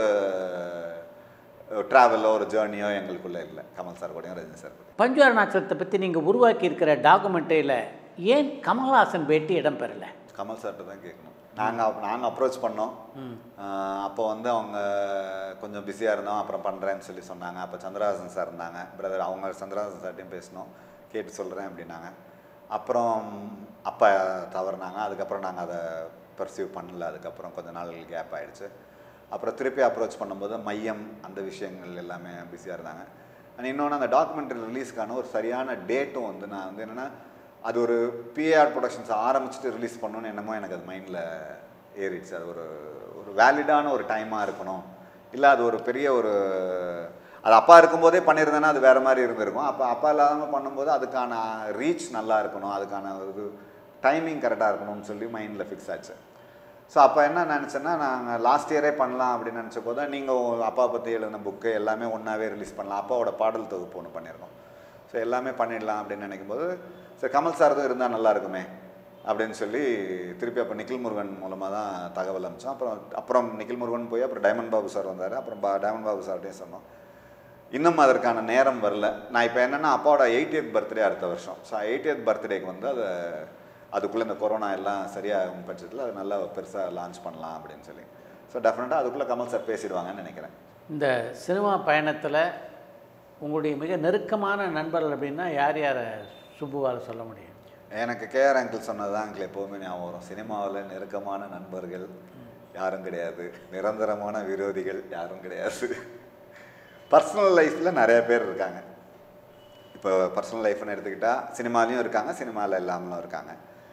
ட்ராவலோ ஒரு ஜேர்னியோ எங்களுக்குள்ளே இல்லை கமல் சார் கூடயும் ரஜினி சார் கூட பஞ்சு அருணாச்சலத்தை பற்றி நீங்கள் உருவாக்கி இருக்கிற டாக்குமெண்ட்ரியில் ஏன் கமல்ஹாசன் பேட்டி இடம்பெறலை கமல் சார்கிட்ட தான் கேட்கணும் நாங்கள் நாங்கள் அப்ரோச் பண்ணோம் ஆஹ் அப்போ வந்து அவங்க கொஞ்சம் பிஸியாக இருந்தோம் அப்புறம் பண்ணுறேன்னு சொல்லி சொன்னாங்க அப்போ சந்திரஹாசன் சார் இருந்தாங்க பிரதர் அவங்க சந்திரஹாசன் சார்ட்டையும் பேசினோம் கேட்டு சொல்கிறேன் அப்படின்னாங்க அப்புறம் அப்பா தவறுனாங்க அதுக்கப்புறம் நாங்கள் அதை பர்சீவ் பண்ணல அதுக்கப்புறம் கொஞ்ச நாள் கேப் ஆயிடுச்சு அப்புறம் திருப்பி அப்ரோச் பண்ணும்போது மையம் அந்த விஷயங்கள் எல்லாமே பிஸியாக இருந்தாங்க அண்ட் இன்னொன்று அந்த டாக்குமெண்ட்ரி ரிலீஸ்க்கான ஒரு சரியான டேட்டும் வந்து நான் வந்து என்னென்னா அது ஒரு பிஏஆர் ப்ரொடக்ஷன்ஸ் ஆரம்பிச்சுட்டு ரிலீஸ் பண்ணணும்னு என்னமோ எனக்கு அது மைண்டில் ஏறிடுச்சு அது ஒரு ஒரு வேலிடான ஒரு டைமாக இருக்கணும் இல்லை அது ஒரு பெரிய ஒரு அது அப்பா இருக்கும்போதே பண்ணியிருந்தேன்னா அது வேறு மாதிரி இருந்திருக்கும் அப்போ அப்பா இல்லாமல் பண்ணும்போது அதுக்கான ரீச் நல்லா இருக்கணும் அதுக்கான ஒரு டைமிங் கரெக்டாக இருக்கணும்னு சொல்லி மைண்டில் ஃபிக்ஸ் ஆச்சு ஸோ அப்போ என்ன நினச்சேன்னா நாங்கள் லாஸ்ட் இயரே பண்ணலாம் அப்படின்னு நினச்ச போது நீங்கள் அப்பா பற்றி எழுதின புக்கு எல்லாமே ஒன்றாவே ரிலீஸ் பண்ணலாம் அப்பாவோட பாடல் தொகுப்பு ஒன்று பண்ணியிருக்கோம் ஸோ எல்லாமே பண்ணிடலாம் அப்படின்னு நினைக்கும் போது சரி கமல் சார் தான் இருந்தால் நல்லா இருக்குமே அப்படின்னு சொல்லி திருப்பி அப்போ நிখিல் முருகன் மூலமாக தான் தகவல் அமிச்சோம் அப்புறம் அப்புறம் நிখিல் முருகன் போய் அப்புறம் டைமண்ட் பாபு சார் வந்தார் அப்புறம் பா டைமண்ட் பாபு சார்ட்டையும் சொன்னோம் இன்னும் அதற்கான நேரம் வரல நான் இப்போ என்னென்னா அப்பாவோட எயிட்டியத் பர்த்டே அடுத்த வருஷம் ஸோ எயிட்டியத் பர்த்டேக்கு வந்து அதை அதுக்குள்ளே இந்த கொரோனா எல்லாம் சரியாகும் பட்சத்தில் அது நல்லா பெருசாக லான்ச் பண்ணலாம் அப்படின்னு சொல்லி ஸோ டெஃபினட்டாக அதுக்குள்ளே கமல் சார் பேசிடுவாங்கன்னு நினைக்கிறேன் இந்த சினிமா பயணத்தில் உங்களுடைய மிக நெருக்கமான நண்பர்கள் அப்படின்னா யார் யாரை சுப்புவால் சொல்ல முடியும் எனக்கு கேஆர் அங்கிள் சொன்னது தான் அங்கிள் எப்போவுமே ஞாபகம் வரும் சினிமாவில் நெருக்கமான நண்பர்கள் யாரும் கிடையாது நிரந்தரமான விரோதிகள் யாரும் கிடையாது பர்சனல் லைஃப்பில் நிறைய பேர் இருக்காங்க இப்போ பர்சனல் லைஃப்னு எடுத்துக்கிட்டால் சினிமாலையும் இருக்காங்க சினிமாவில் இல்லாமலும் இருக்காங்க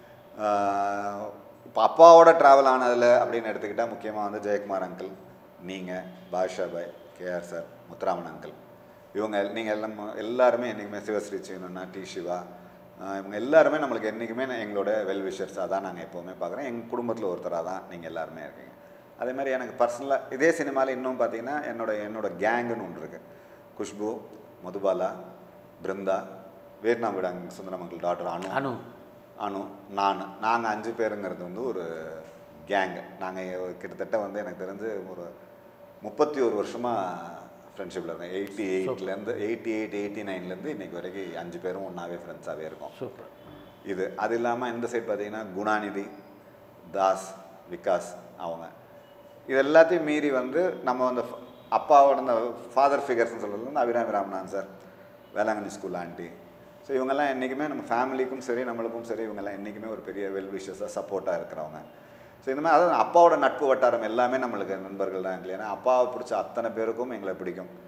ஆஹ் இப்போ அப்பாவோட ட்ராவல் ஆனதில் அப்படின்னு எடுத்துக்கிட்டால் முக்கியமாக வந்து ஜெயக்குமார் அங்கிள் நீங்கள் Basha Bhai KR sir Muthuraman uncle இவங்க நீங்கள் எல்லாம் எல்லாருமே என்றைக்குமே சிவஸ்ரீ சீனண்ணா டி சிவா ஆஹ் இவங்க எல்லாருமே நம்மளுக்கு என்றைக்குமே எங்களோட வெல் விஷர்ஸாக தான் நாங்கள் எப்போவுமே பார்க்குறோம் எங்கள் குடும்பத்தில் ஒருத்தராக தான் நீங்கள் எல்லாருமே இருக்கீங்க அதே மாதிரி எனக்கு பர்சனலாக இதே சினிமாவில் இன்னும் பார்த்தீங்கன்னா என்னோட என்னோட கேங்குன்னு ஒன்று இருக்குது குஷ்பு மதுபாலா பிருந்தா வியட்நாம் விடாங் சுந்தரமங்கல் டாக்டர் அனு அனு அனு நான் நாங்கள் அஞ்சு பேருங்கிறது வந்து ஒரு கேங்கு நாங்கள் கிட்டத்தட்ட வந்து எனக்கு தெரிஞ்சு ஒரு முப்பத்தி ஒரு வருஷமாக ஃப்ரெண்ட்ஷிப்பில் இருக்கோம் எயிட்டி எயிட்லேருந்து எயிட்டி எயிட் எயிட்டி நைன்லேருந்து இன்றைக்கி வரைக்கும் அஞ்சு பேரும் ஒன்றாவே ஃப்ரெண்ட்ஸாகவே இருக்கோம் சூப்பர் இது அது இல்லாமல் இந்த சைடு பார்த்தீங்கன்னா குணாநிதி தாஸ் விகாஸ் அவங்க இது எல்லாத்தையும் மீறி வந்து நம்ம அந்த ஃப- அப்பாவோட அந்த ஃபாதர் ஃபிகர்ஸ்னு சொல்கிறது வந்து Abirami Ramanathan sir Velankanni school aunty so இவங்கெல்லாம் என்றைக்குமே நம்ம ஃபேமிலிக்கும் சரி நம்மளுக்கும் சரி இவங்கெல்லாம் என்றைக்குமே ஒரு பெரிய வெல் விஷஸாக சப்போர்ட்டாக இருக்கிறவங்க ஸோ இந்த மாதிரி அதாவது அப்பாவோட நட்பு வட்டாரம் எல்லாமே நம்மளுக்கு நண்பர்கள் தான் எங்களுக்கு ஏன்னா அப்பாவை பிடிச்ச அத்தனை பேருக்கும் எங்களை பிடிக்கும்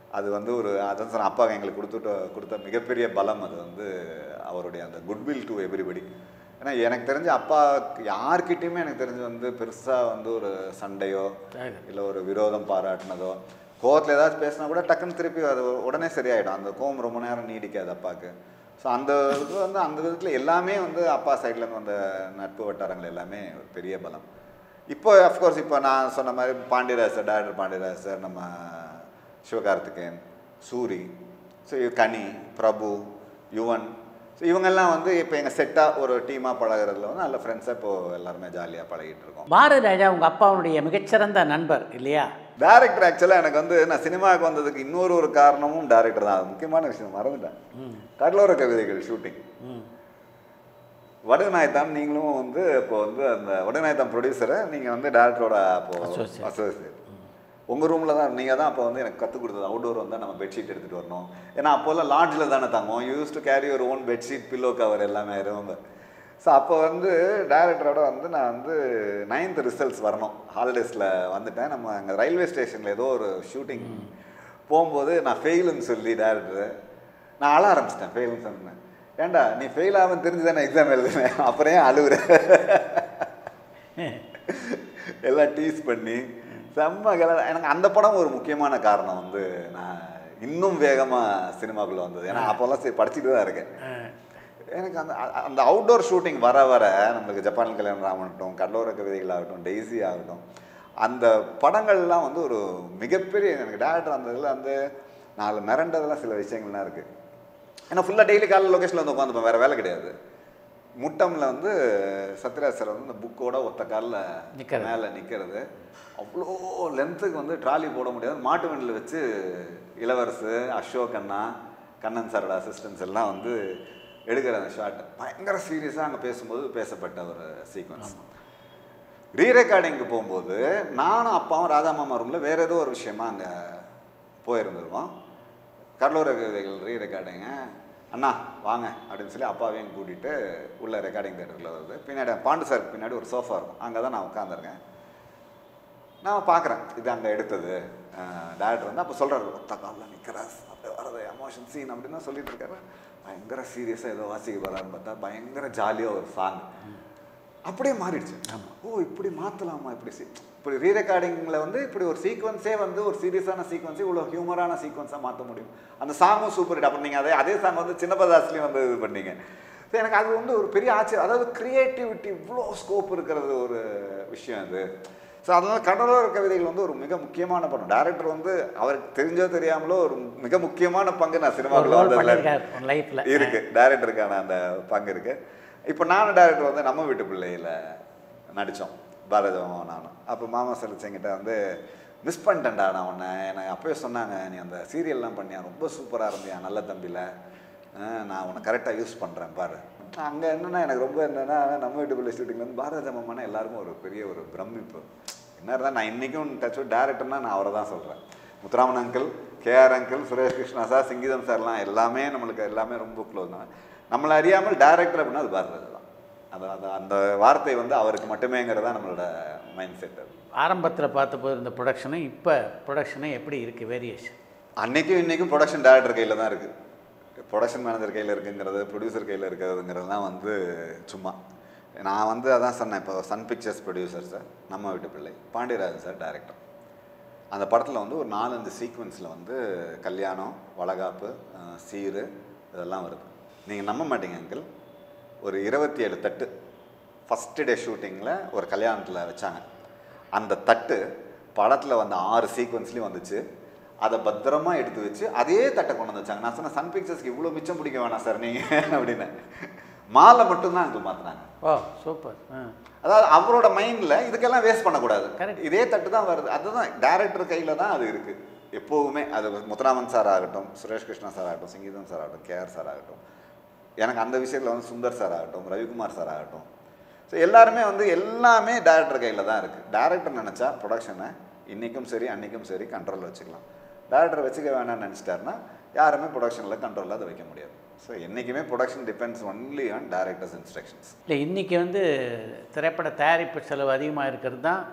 அது வந்து ஒரு அதான் சொன்ன அப்பா எங்களுக்கு கொடுத்துட்ட கொடுத்த மிகப்பெரிய பலம் அது வந்து அவருடைய அந்த குட்வில் டு எவ்ரிபடி ஏன்னா எனக்கு தெரிஞ்ச அப்பா யார்கிட்டயுமே எனக்கு தெரிஞ்சு வந்து பெருசாக வந்து ஒரு சண்டையோ இல்லை ஒரு விரோதம் பாராட்டினதோ கோவத்தில் ஏதாச்சும் பேசினா கூட டக்குன்னு திருப்பி அது உடனே சரியாயிடும் அந்த கோவம் ரொம்ப நேரம் நீடிக்காது அப்பாவுக்கு ஸோ அந்த இது வந்து அந்த விதத்தில் எல்லாமே வந்து அப்பா சைட்லேருந்து வந்த நட்பு வட்டாரங்கள் எல்லாமே ஒரு பெரிய பலம் இப்போ அஃப்கோர்ஸ் இப்போ நான் சொன்ன மாதிரி Pandiraj sir doctor Pandiraj sir நம்ம சிவகார்த்திகேயன் சூரி ஸோ கனி பிரபு யுவன் ஸோ இவங்கெல்லாம் வந்து இப்போ எங்கள் செட்டாக ஒரு டீமாக பழகுறதுல வந்து நல்ல ஃப்ரெண்ட்ஸாக இப்போ எல்லாருமே ஜாலியாக பழகிட்டு இருக்கோம் பாரதி ராஜா உங்கள் அப்பாவுடைய மிகச்சிறந்த நண்பர் இல்லையா டேரக்டர் ஆக்சுவலாக எனக்கு வந்து நான் சினிமாவுக்கு வந்ததுக்கு இன்னொரு ஒரு காரணமும் டேரக்டர் தான் அது முக்கியமான விஷயம் மறந்துட்டேன் கடலோர கவிதைகள் ஷூட்டிங் ம் வடநாயத்தான் நீங்களும் வந்து இப்போ வந்து அந்த வடநாயத்தான் ப்ரொடியூசரை நீங்கள் வந்து டேரக்டரோட அப்போ Associate. அசோசியேட் உங்கள் ரூமில் தான் நீங்கள் தான் அப்போ வந்து எனக்கு கற்றுக் கொடுத்தது அவுட்டோர் வந்தால் நம்ம பெட்ஷீட் எடுத்துகிட்டு வரணும் ஏன்னா அப்போல்லாம் லாட்ஜில் தானே தங்குவோம் யூஸ் டு கேரி ஒரு ஓன் பெட்ஷீட் பில்லோ கவர் எல்லாமே ரொம்ப ஸோ அப்போ வந்து டேரக்டரோட வந்து நான் வந்து நைன்த் ரிசல்ட்ஸ் வரணும் ஹாலிடேஸில் வந்துட்டேன் நம்ம அங்கே ரயில்வே ஸ்டேஷனில் ஏதோ ஒரு ஷூட்டிங் போகும்போது நான் ஃபெயிலுன்னு சொல்லி டேரக்டரு நான் அழ ஆரம்பிச்சிட்டேன் ஃபெயில்னு சொன்னேன் ஏன்டா நீ ஃபெயில் ஆகும் தெரிஞ்சு தானே எக்ஸாம் எழுதுனேன் அப்புறம் ஏன் அழுகுற எல்லாம் டீஸ் பண்ணி செம்ம கல எனக்கு அந்த படம் ஒரு முக்கியமான காரணம் வந்து நான் இன்னும் வேகமாக சினிமாக்குள்ளே வந்தது ஏன்னா அப்போல்லாம் சரி படிச்சுட்டு தான் இருக்கேன் எனக்கு அந்த அ- அந்த அவுட்டோர் ஷூட்டிங் வர வர நம்மளுக்கு ஜப்பான் கல்யாணம் ஆகட்டும் கடலோர கவிதைகள் ஆகட்டும் டெய்ஸி ஆகட்டும் அந்த படங்கள்லாம் வந்து ஒரு மிகப்பெரிய எனக்கு டேரக்டர் அந்த இதில் வந்து நாலு மிரண்டதெல்லாம் சில விஷயங்கள்லாம் இருக்குது ஏன்னா ஃபுல்லாக டெய்லி காலையில் லொக்கேஷனில் வந்து உட்காந்துப்பேன் வேறு வேலை கிடையாது முட்டம்ல வந்து சத்யராஜ் சார் வந்து இந்த புக்கோட ஒத்த காலில் நிக்கிறது. மேலே நிற்கிறது அவ்வளோ லென்த்துக்கு வந்து ட்ராலி போட முடியாது மாட்டு வண்டியில் வச்சு இளவரசு அசோக் அண்ணா கண்ணன் சாரோட அசிஸ்டன்ஸ் எல்லாம் வந்து எடுக்கிற அந்த ஷாட் பயங்கர சீரியஸாக அங்கே பேசும்போது பேசப்பட்ட ஒரு சீக்வன்ஸ் ரீ ரெக்கார்டிங்க்கு போகும்போது நானும் அப்பாவும் ராதா மாமா ரூமில் வேறு ஏதோ ஒரு விஷயமா அங்கே போயிருந்துருக்கோம் கடலோர கவிதைகள் ரீ ரெக்கார்டிங்க அண்ணா வாங்க அப்படின்னு சொல்லி அப்பாவையும் கூட்டிகிட்டு உள்ள ரெக்கார்டிங் தேட்டரில் வருது பின்னாடி பாண்டு சாருக்கு பின்னாடி ஒரு சோஃபா இருக்கும் அங்கே தான் நான் உட்காந்துருக்கேன் நான் பார்க்குறேன் இது அங்கே எடுத்தது டேரக்டர் வந்து அப்போ சொல்கிறாரு ஒத்த காலில் நிற்கிறாஸ் அப்படியே வரது எமோஷன் சீன் அப்படின்னு தான் சொல்லிட்டு இருக்காரு பயங்கர சீரியஸாக ஏதோ வாசிக்க போகிறான்னு பார்த்தா பயங்கர ஜாலியாக ஒரு சாங் அப்படியே மாறிடுச்சு ஓ இப்படி மாற்றலாமா இப்படி சி- இப்படி ரீ ரெக்கார்டிங்கில் வந்து இப்படி ஒரு சீக்வன்ஸே வந்து ஒரு சீரியஸான சீக்வன்ஸே இவ்வளோ ஹியூமரான சீக்வன்ஸாக மாற்ற முடியும் அந்த சாங்கும் சூப்பர் ஹிட் அப்புறம் நீங்கள் அதே அதே சாங் வந்து சின்னப்பதாஸ்லேயும் வந்து இது பண்ணீங்க So எனக்கு அது வந்து ஒரு பெரிய ஆச்சரியம் அதாவது கிரியேட்டிவிட்டி இவ்வளோ ஸ்கோப் இருக்கிறது ஒரு விஷயம் அது ஸோ அதனால் கடலோர கவிதைகள் வந்து ஒரு மிக முக்கியமான படம் டேரக்டர் வந்து அவருக்கு தெரிஞ்சோ தெரியாமலோ ஒரு மிக முக்கியமான பங்கு நான் ஒரு சினிமாவில் ரோல் வந்ததில்ல பண்ணியிருக்காரு உன் லைஃப்பில் இருக்கு டைரக்டருக்கான அந்த பங்கு இருக்கு இப்போ நானும் டைரக்டர் வந்து நம்ம வீட்டு பிள்ளையில நடித்தோம் பாரதமும் நானும் அப்போ மாமா செலுச்சங்கிட்ட வந்து மிஸ் பண்ணிட்டேன்டா நான் உன்னை எனக்கு அப்பவே சொன்னாங்க நீ அந்த சீரியல்லாம் பண்ணியா ரொம்ப சூப்பராக இருந்தியா நல்ல தம்பியில் நான் உன்னை கரெக்டாக யூஸ் பண்ணுறேன் பாரு அங்கே என்னென்னா எனக்கு ரொம்ப என்னென்னா நம்ம வீட்டு பிள்ளை ஷூட்டிங்ல வந்து பாரத மாமானா எல்லாருக்கும் ஒரு பெரிய ஒரு பிரமிப்பு என்ன இருந்தால் நான் இன்றைக்கும் டச் டேரக்டர்னா நான் அவரை தான் சொல்கிறேன் Muthuraman uncle KR uncle Suresh Krishna sir Singeetham சார்லாம் எல்லாமே நம்மளுக்கு எல்லாமே ரொம்ப க்ளோஸ் தான் நம்மளை அறியாமல் டேரக்டர் அப்படின்னா அது பாரதி தான் அது அது அந்த வார்த்தை வந்து அவருக்கு மட்டுமேங்கிறதா நம்மளோட மைண்ட் செட் அது ஆரம்பத்தில் பார்த்தபோது இருந்த ப்ரொடக்ஷனும் இப்போ ப்ரொடக்ஷனும் எப்படி இருக்குது வேரியேஷன் அன்னைக்கும் இன்னைக்கும் ப்ரொடக்ஷன் டேரக்டர் கையில் தான் இருக்குது ப்ரொடக்ஷன் மேனேஜர் கையில் இருக்குங்கிறது ப்ரொடியூசர் கையில் இருக்கிறதுங்கிறதுலாம் வந்து சும்மா நான் வந்து அதான் சொன்னேன் இப்போ சன் பிக்சர்ஸ் ப்ரொடியூசர் சார் நம்ம வீட்டு பிள்ளை பாண்டியராஜன் சார் டைரக்டர் அந்த படத்தில் வந்து ஒரு நாலஞ்சு சீக்வன்ஸில் வந்து கல்யாணம் வளகாப்பு அஹ், சீரு இதெல்லாம் வருது நீங்கள் நம்ப மாட்டீங்க அங்கிள் ஒரு இருபத்தி ஏழு தட்டு ஃபஸ்ட்டு டே ஷூட்டிங்கில் ஒரு கல்யாணத்தில் வச்சாங்க அந்த தட்டு படத்தில் வந்த ஆறு சீக்வன்ஸ்லேயும் வந்துச்சு அதை பத்திரமா எடுத்து வச்சு அதே தட்டை கொண்டு வந்து வச்சாங்க நான் சொன்னேன் சன் பிக்சர்ஸ்க்கு இவ்வளோ மிச்சம் பிடிக்க வேணாம் சார் நீங்கள் அப்படின்னு மாலை மட்டும்தான் அங்கே மாற்றினாங்க ஓ சூப்பர் ஆ அதாவது அவரோட மைண்டில் இதுக்கெல்லாம் வேஸ்ட் பண்ணக்கூடாது Correct. இதே தட்டு தான் வருது அதுதான் டேரக்டர் கையில் தான் அது இருக்குது எப்போவுமே அது முத்துராமன் சார் ஆகட்டும் சுரேஷ் கிருஷ்ணா சார் ஆகட்டும் சங்கீதம் சார் ஆகட்டும் கேஆர் சார் ஆகட்டும் எனக்கு அந்த விஷயத்தில் வந்து சுந்தர் சார் ஆகட்டும் ரவிக்குமார் சார் ஆகட்டும் ஸோ எல்லாருமே வந்து எல்லாமே டேரக்டர் கையில் தான் இருக்குது டேரக்டர் நினச்சா ப்ரொடக்ஷனை இன்றைக்கும் சரி அன்றைக்கும் சரி கண்ட்ரோலில் வச்சுக்கலாம் டேரக்டர் வச்சுக்க வேணாம்னு நினச்சிட்டாருன்னா யாருமே ப்ரொடக்ஷனில் கண்ட்ரோலில் அதை வைக்க முடியாது ஸோ என்றைக்குமே production depends only on directors instructions இல்லை இன்றைக்கி வந்து திரைப்பட தயாரிப்பு செலவு அதிகமாக இருக்கிறது தான்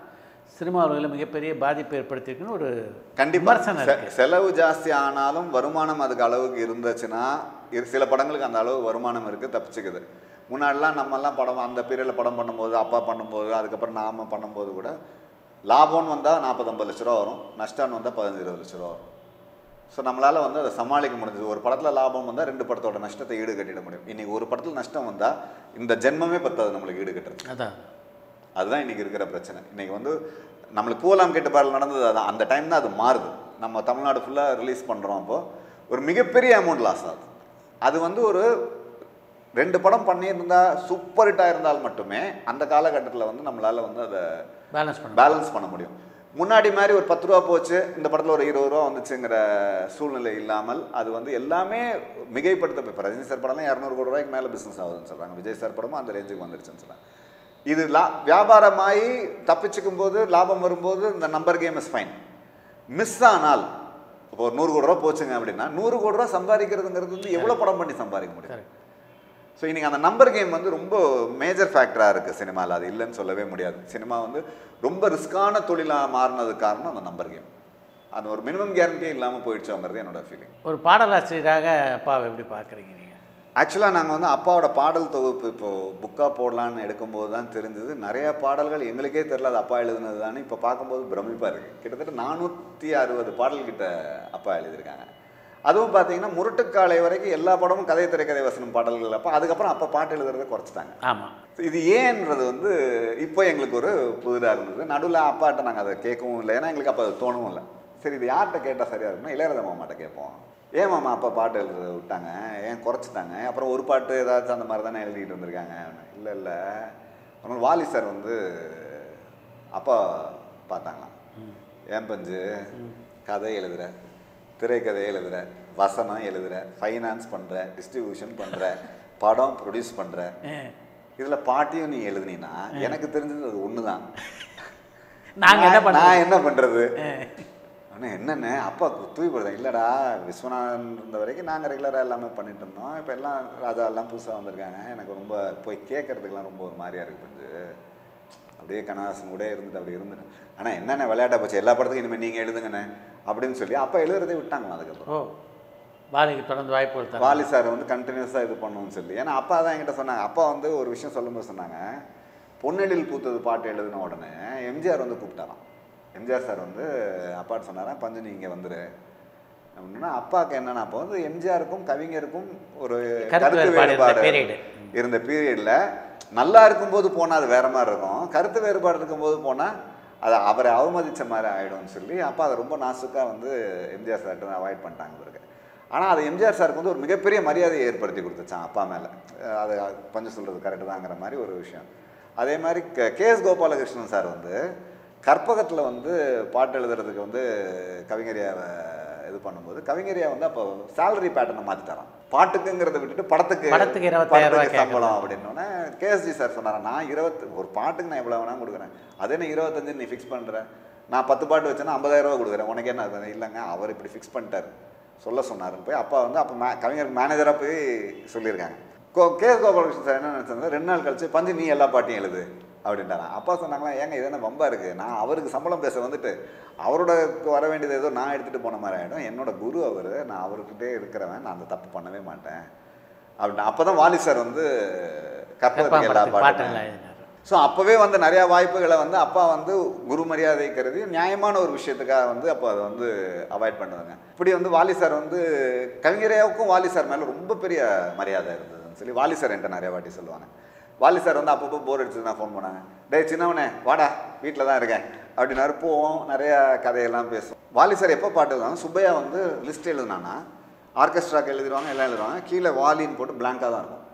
சினிமாவில் மிகப்பெரிய பாதிப்பு ஏற்படுத்தியிருக்குன்னு ஒரு கண்டிப்பா விமர்சனம் செ- இருக்கு செலவு ஜாஸ்தி ஆனாலும் வருமானம் அதுக்கு அளவுக்கு இருந்துச்சுன்னா இரு- சில படங்களுக்கு அந்த அளவு வருமானம் இருக்கு தப்பிச்சுக்குது முன்னாடிலாம் நம்மலாம் படம் அந்த பீரியடில் படம் பண்ணும்போது அப்பா பண்ணும்போது அதுக்கப்புறம் நாம பண்ணும்போது கூட லாபம்னு வந்தால் நாற்பது ஐம்பது லட்ச ரூபா வரும் நஷ்டம்னு வந்தால் பதினஞ்சு இருபது லட்ச ரூபா வரும் ஸோ நம்மளால் வந்து அதை சமாளிக்க முடிஞ்சது ஒரு படத்தில் லாபம் வந்தால் ரெண்டு படத்தோட நஷ்டத்தை ஈடு கட்டிட முடியும் இன்னைக்கு ஒரு படத்தில் நஷ்டம் வந்தால் இந்த ஜென்மமே பத்தாது நம்மளுக்கு ஈடு கட்டுறது அதான் அதுதான் இன்னைக்கு இருக்கிற பிரச்சனை இன்னைக்கு வந்து நம்மளுக்கு பூலாம் கேட்டு பாடல் நடந்தது அதான் அந்த டைம் தான் அது மாறுது நம்ம தமிழ்நாடு ஃபுல்லாக ரிலீஸ் பண்ணுறோம் அப்போ ஒரு மிகப்பெரிய அமௌண்ட் லாஸ் ஆகுது அது வந்து ஒரு ரெண்டு படம் பண்ணியிருந்தா சூப்பர் ஹிட்டாக இருந்தால் மட்டுமே அந்த காலகட்டத்தில் வந்து நம்மளால் வந்து அதை பேலன்ஸ் பண்ண பேலன்ஸ் பண்ண முடியும் முன்னாடி மாதிரி ஒரு பத்து ரூபா போச்சு இந்த படத்தில் ஒரு இருபது ரூபா வந்துச்சுங்கிற சூழ்நிலை இல்லாமல் அது வந்து எல்லாமே மிகைப்படுத்த இப்போ ரஜினி சார் படம்லாம் இரநூறு கோடி ரூபாய்க்கு மேலே பிஸ்னஸ் ஆகுதுன்னு சொல்கிறாங்க விஜய் சார் படமும் அந்த ரேஞ்சுக்கு வந்துருச்சுன்னு சொல்கிறாங்க இது லா வியாபாரமாகி தப்பிச்சுக்கும் போது லாபம் வரும்போது இந்த number game is fine miss ஆனால் இப்போ ஒரு நூறு கோடி ரூபா போச்சுங்க அப்படின்னா நூறு கோடி ரூபா சம்பாதிக்கிறதுங்கிறது வந்து எவ்வளோ படம் பண்ணி சம்பாதிக்க முடியும் Correct. ஸோ இன்றைக்கி அந்த நம்பர் கேம் வந்து ரொம்ப மேஜர் ஃபேக்டராக இருக்குது சினிமாவில் அது இல்லைன்னு சொல்லவே முடியாது சினிமா வந்து ரொம்ப ரிஸ்கான தொழிலாக மாறினதுக்கு காரணம் அந்த நம்பர் கேம் அது ஒரு மினிமம் கேரண்டியே இல்லாமல் போயிடுச்சோங்கிறது என்னோட ஃபீலிங் ஒரு பாடலாசிரியராக அப்பாவை எப்படி பார்க்குறீங்க நீங்கள் ஆக்சுவலாக நாங்கள் வந்து அப்பாவோட பாடல் தொகுப்பு இப்போது புக்காக போடலான்னு எடுக்கும்போது தான் தெரிஞ்சது நிறைய பாடல்கள் எங்களுக்கே தெரியல அது அப்பா எழுதுனது தானே இப்போ பார்க்கும்போது பிரமிப்பாக இருக்குது கிட்டத்தட்ட நானூற்றி அறுபது பாடல் கிட்ட அப்பா எழுதியிருக்காங்க அதுவும் பார்த்தீங்கன்னா முரட்டுக்காலை வரைக்கும் எல்லா படமும் கதை திரைக்கதை வசனம் பாடல்கள் அப்போ அதுக்கப்புறம் அப்பா பாட்டு எழுதுறதை குறைச்சிட்டாங்க ஆமாம் இது ஏன்றது வந்து இப்போ எங்களுக்கு ஒரு புதிராக இருந்தது நடுவில் அப்பாட்ட நாங்கள் அதை கேட்கவும் இல்லை ஏன்னா எங்களுக்கு அப்போ அது தோணவும் இல்லை சரி இது யார்கிட்ட கேட்டால் சரியாக இருக்கும்னா இளையராஜா மாமாட்ட கேட்போம் ஏன் மாமா அப்பா பாட்டு எழுத விட்டாங்க ஏன் குறைச்சிட்டாங்க அப்புறம் ஒரு பாட்டு ஏதாச்சும் அந்த மாதிரி தானே எழுதிட்டு வந்திருக்காங்க இல்லை இல்லை அப்புறம் வாலி சார் வந்து அப்பா பார்த்தாங்களாம் ஏன் பஞ்சு கதை எழுதுற திரைக்கதை எழுதுற வசனம் எழுதுற ஃபைனான்ஸ் பண்ணுற டிஸ்ட்ரிபியூஷன் பண்ணுற படம் ப்ரொடியூஸ் பண்ணுற இதில் பாட்டியும் நீ எழுதுனீன்னா எனக்கு தெரிஞ்சது அது ஒன்று தான் நாங்க என்ன பண்றது? நான் என்ன பண்ணுறது ஆனால் என்னென்ன அப்பா தூய்படுறேன் இல்லைடா விஸ்வநாதன் இருந்த வரைக்கும் நாங்கள் ரெகுலராக எல்லாமே பண்ணிட்டு இருந்தோம் இப்போ எல்லாம் ராஜா எல்லாம் புதுசாக வந்திருக்காங்க எனக்கு ரொம்ப போய் கேட்கறதுக்கெல்லாம் ரொம்ப ஒரு மாதிரியா இருக்கு கொஞ்சம் அப்படியே கனகாசன் கூட இருந்துட்டு அப்படி இருந்துட்டு ஆனால் என்னென்ன விளையாட்டா போச்சு எல்லா படத்துக்கும் இனிமேல் நீங்கள் எழுதுங்கண்ணே அப்படின்னு சொல்லி அப்பா எழுதுறதே விட்டாங்களாம் அதுக்கப்புறம் ஓ பாலிக்கு தொடர்ந்து வாய்ப்பு கொடுத்தாங்க வாலி சார் வந்து கண்டினியூஸாக இது பண்ணணும்னு சொல்லி ஏன்னா அப்பா தான் என்கிட்ட சொன்னாங்க அப்பா வந்து ஒரு விஷயம் சொல்லும்போது சொன்னாங்க பொன்னெழில் பூத்தது பாட்டு எழுதின உடனே எம்ஜிஆர் வந்து கூப்பிட்டாராம் எம்ஜிஆர் சார் வந்து அப்பாட்ட சொன்னாராம் பஞ்சு நீ இங்கே வந்துரு அப்படின்னா அப்பாவுக்கு என்னன்னா அப்போ வந்து எம்ஜிஆருக்கும் கவிஞருக்கும் ஒரு கருத்து கருத்து வேறுபாடு இருந்த வேறுபாடு period. இருந்த பீரியடில் நல்லா இருக்கும்போது போனால் அது வேற மாதிரி இருக்கும் கருத்து வேறுபாடு இருக்கும்போது போனால் அது அவரை அவமதித்த மாதிரி ஆகிடும்னு சொல்லி அப்பா அதை ரொம்ப நாசுக்காக வந்து எம்ஜிஆர் சார்கிட்ட அவாய்ட் பண்ணிட்டாங்க பிறகு ஆனால் அது எம்ஜிஆர் சாருக்கு வந்து ஒரு மிகப்பெரிய மரியாதையை ஏற்படுத்தி கொடுத்துச்சான் அப்பா மேலே அது கொஞ்சம் சொல்கிறது கரெக்டு தாங்கிற மாதிரி ஒரு விஷயம் அதே மாதிரி கே எஸ் கோபாலகிருஷ்ணன் சார் வந்து கற்பகத்தில் வந்து பாட்டு எழுதுறதுக்கு வந்து கவிஞரியாவை இது பண்ணும்போது கவிஞரியா வந்து அப்போ சேலரி பேட்டர்னை மாற்றிட்டாராம் பாட்டுக்குங்கிறத விட்டுட்டு படத்துக்கு படத்துக்கு 20000 ரூபாய் படத்துக்கு சம்பளம் அப்படின்னோடனே கேஎஸ்ஜி சார் சொன்னாரா நான் இருபத்தி ஒரு பாட்டுக்கு நான் எவ்வளோ வேணாலும் கொடுக்குறேன் அதே என்ன இருபத்தஞ்சு நீ ஃபிக்ஸ் பண்ணுற நான் பத்து பாட்டு வச்சேன்னா ஐம்பதாயிரம் ரூபா கொடுக்குறேன் உனக்கு என்ன அது? இல்லைங்க அவர் இப்படி ஃபிக்ஸ் பண்ணிட்டாரு சொல்ல சொன்னாருன்னு போய் அப்பா வந்து அப்போ மே கவிஞர் மேனேஜராக போய் சொல்லியிருக்காங்க கோ கே எஸ் கோபாலகிருஷ்ணன் சார் என்ன நினச்சாங்க ரெண்டு நாள் கழிச்சு பஞ்சு நீ எல்லா பாட்டையும் எழுது அப்படின்ட்டாராம் அப்பா சொன்னாங்களா ஏங்க இது என்ன வம்பா இருக்குது நான் அவருக்கு சம்பளம் பேச வந்துட்டு அவரோட வர வேண்டியது ஏதோ நான் எடுத்துகிட்டு போன மாதிரி ஆகிடும் என்னோட குரு அவர் நான் அவர்கிட்டே இருக்கிறவன் நான் அந்த தப்பு பண்ணவே மாட்டேன் அப்படின்னு அப்போ தான் வாலி சார் வந்து கற்பகத்துக்கு எல்லா பாட்டு பாட்டுமே எழுதினார் ஸோ அப்போவே வந்து நிறையா வாய்ப்புகளை வந்து அப்பா வந்து குரு மரியாதை கருதி நியாயமான ஒரு விஷயத்துக்காக வந்து அப்போ அதை வந்து அவாய்ட் பண்ணுவாங்க இப்படி வந்து வாலி சார் வந்து கவிஞரையாவுக்கும் வாலி சார் மேலே ரொம்ப பெரிய மரியாதை இருந்ததுன்னு சொல்லி வாலி சார் என்கிட்ட நிறைய வாட்டி சொல்லுவாங்க வாலி சார் வந்து அப்பப்போ போர் அடிச்சதுன்னா ஃபோன் பண்ணாங்க டேய் சின்னவனே வாடா வீட்டில் தான் இருக்கேன் அப்படின்னாரு போவோம் நிறைய கதையெல்லாம் பேசுவோம் வாலி சார் எப்போ பாட்டு எழுதுவாங்க சுப்பையா வந்து லிஸ்ட் எழுதுனானா ஆர்கெஸ்ட்ராக்கு எழுதிடுவாங்க எல்லாம் எழுதுவாங்க கீழே வாலின்னு போட்டு பிளாங்காக தான் இருக்கும்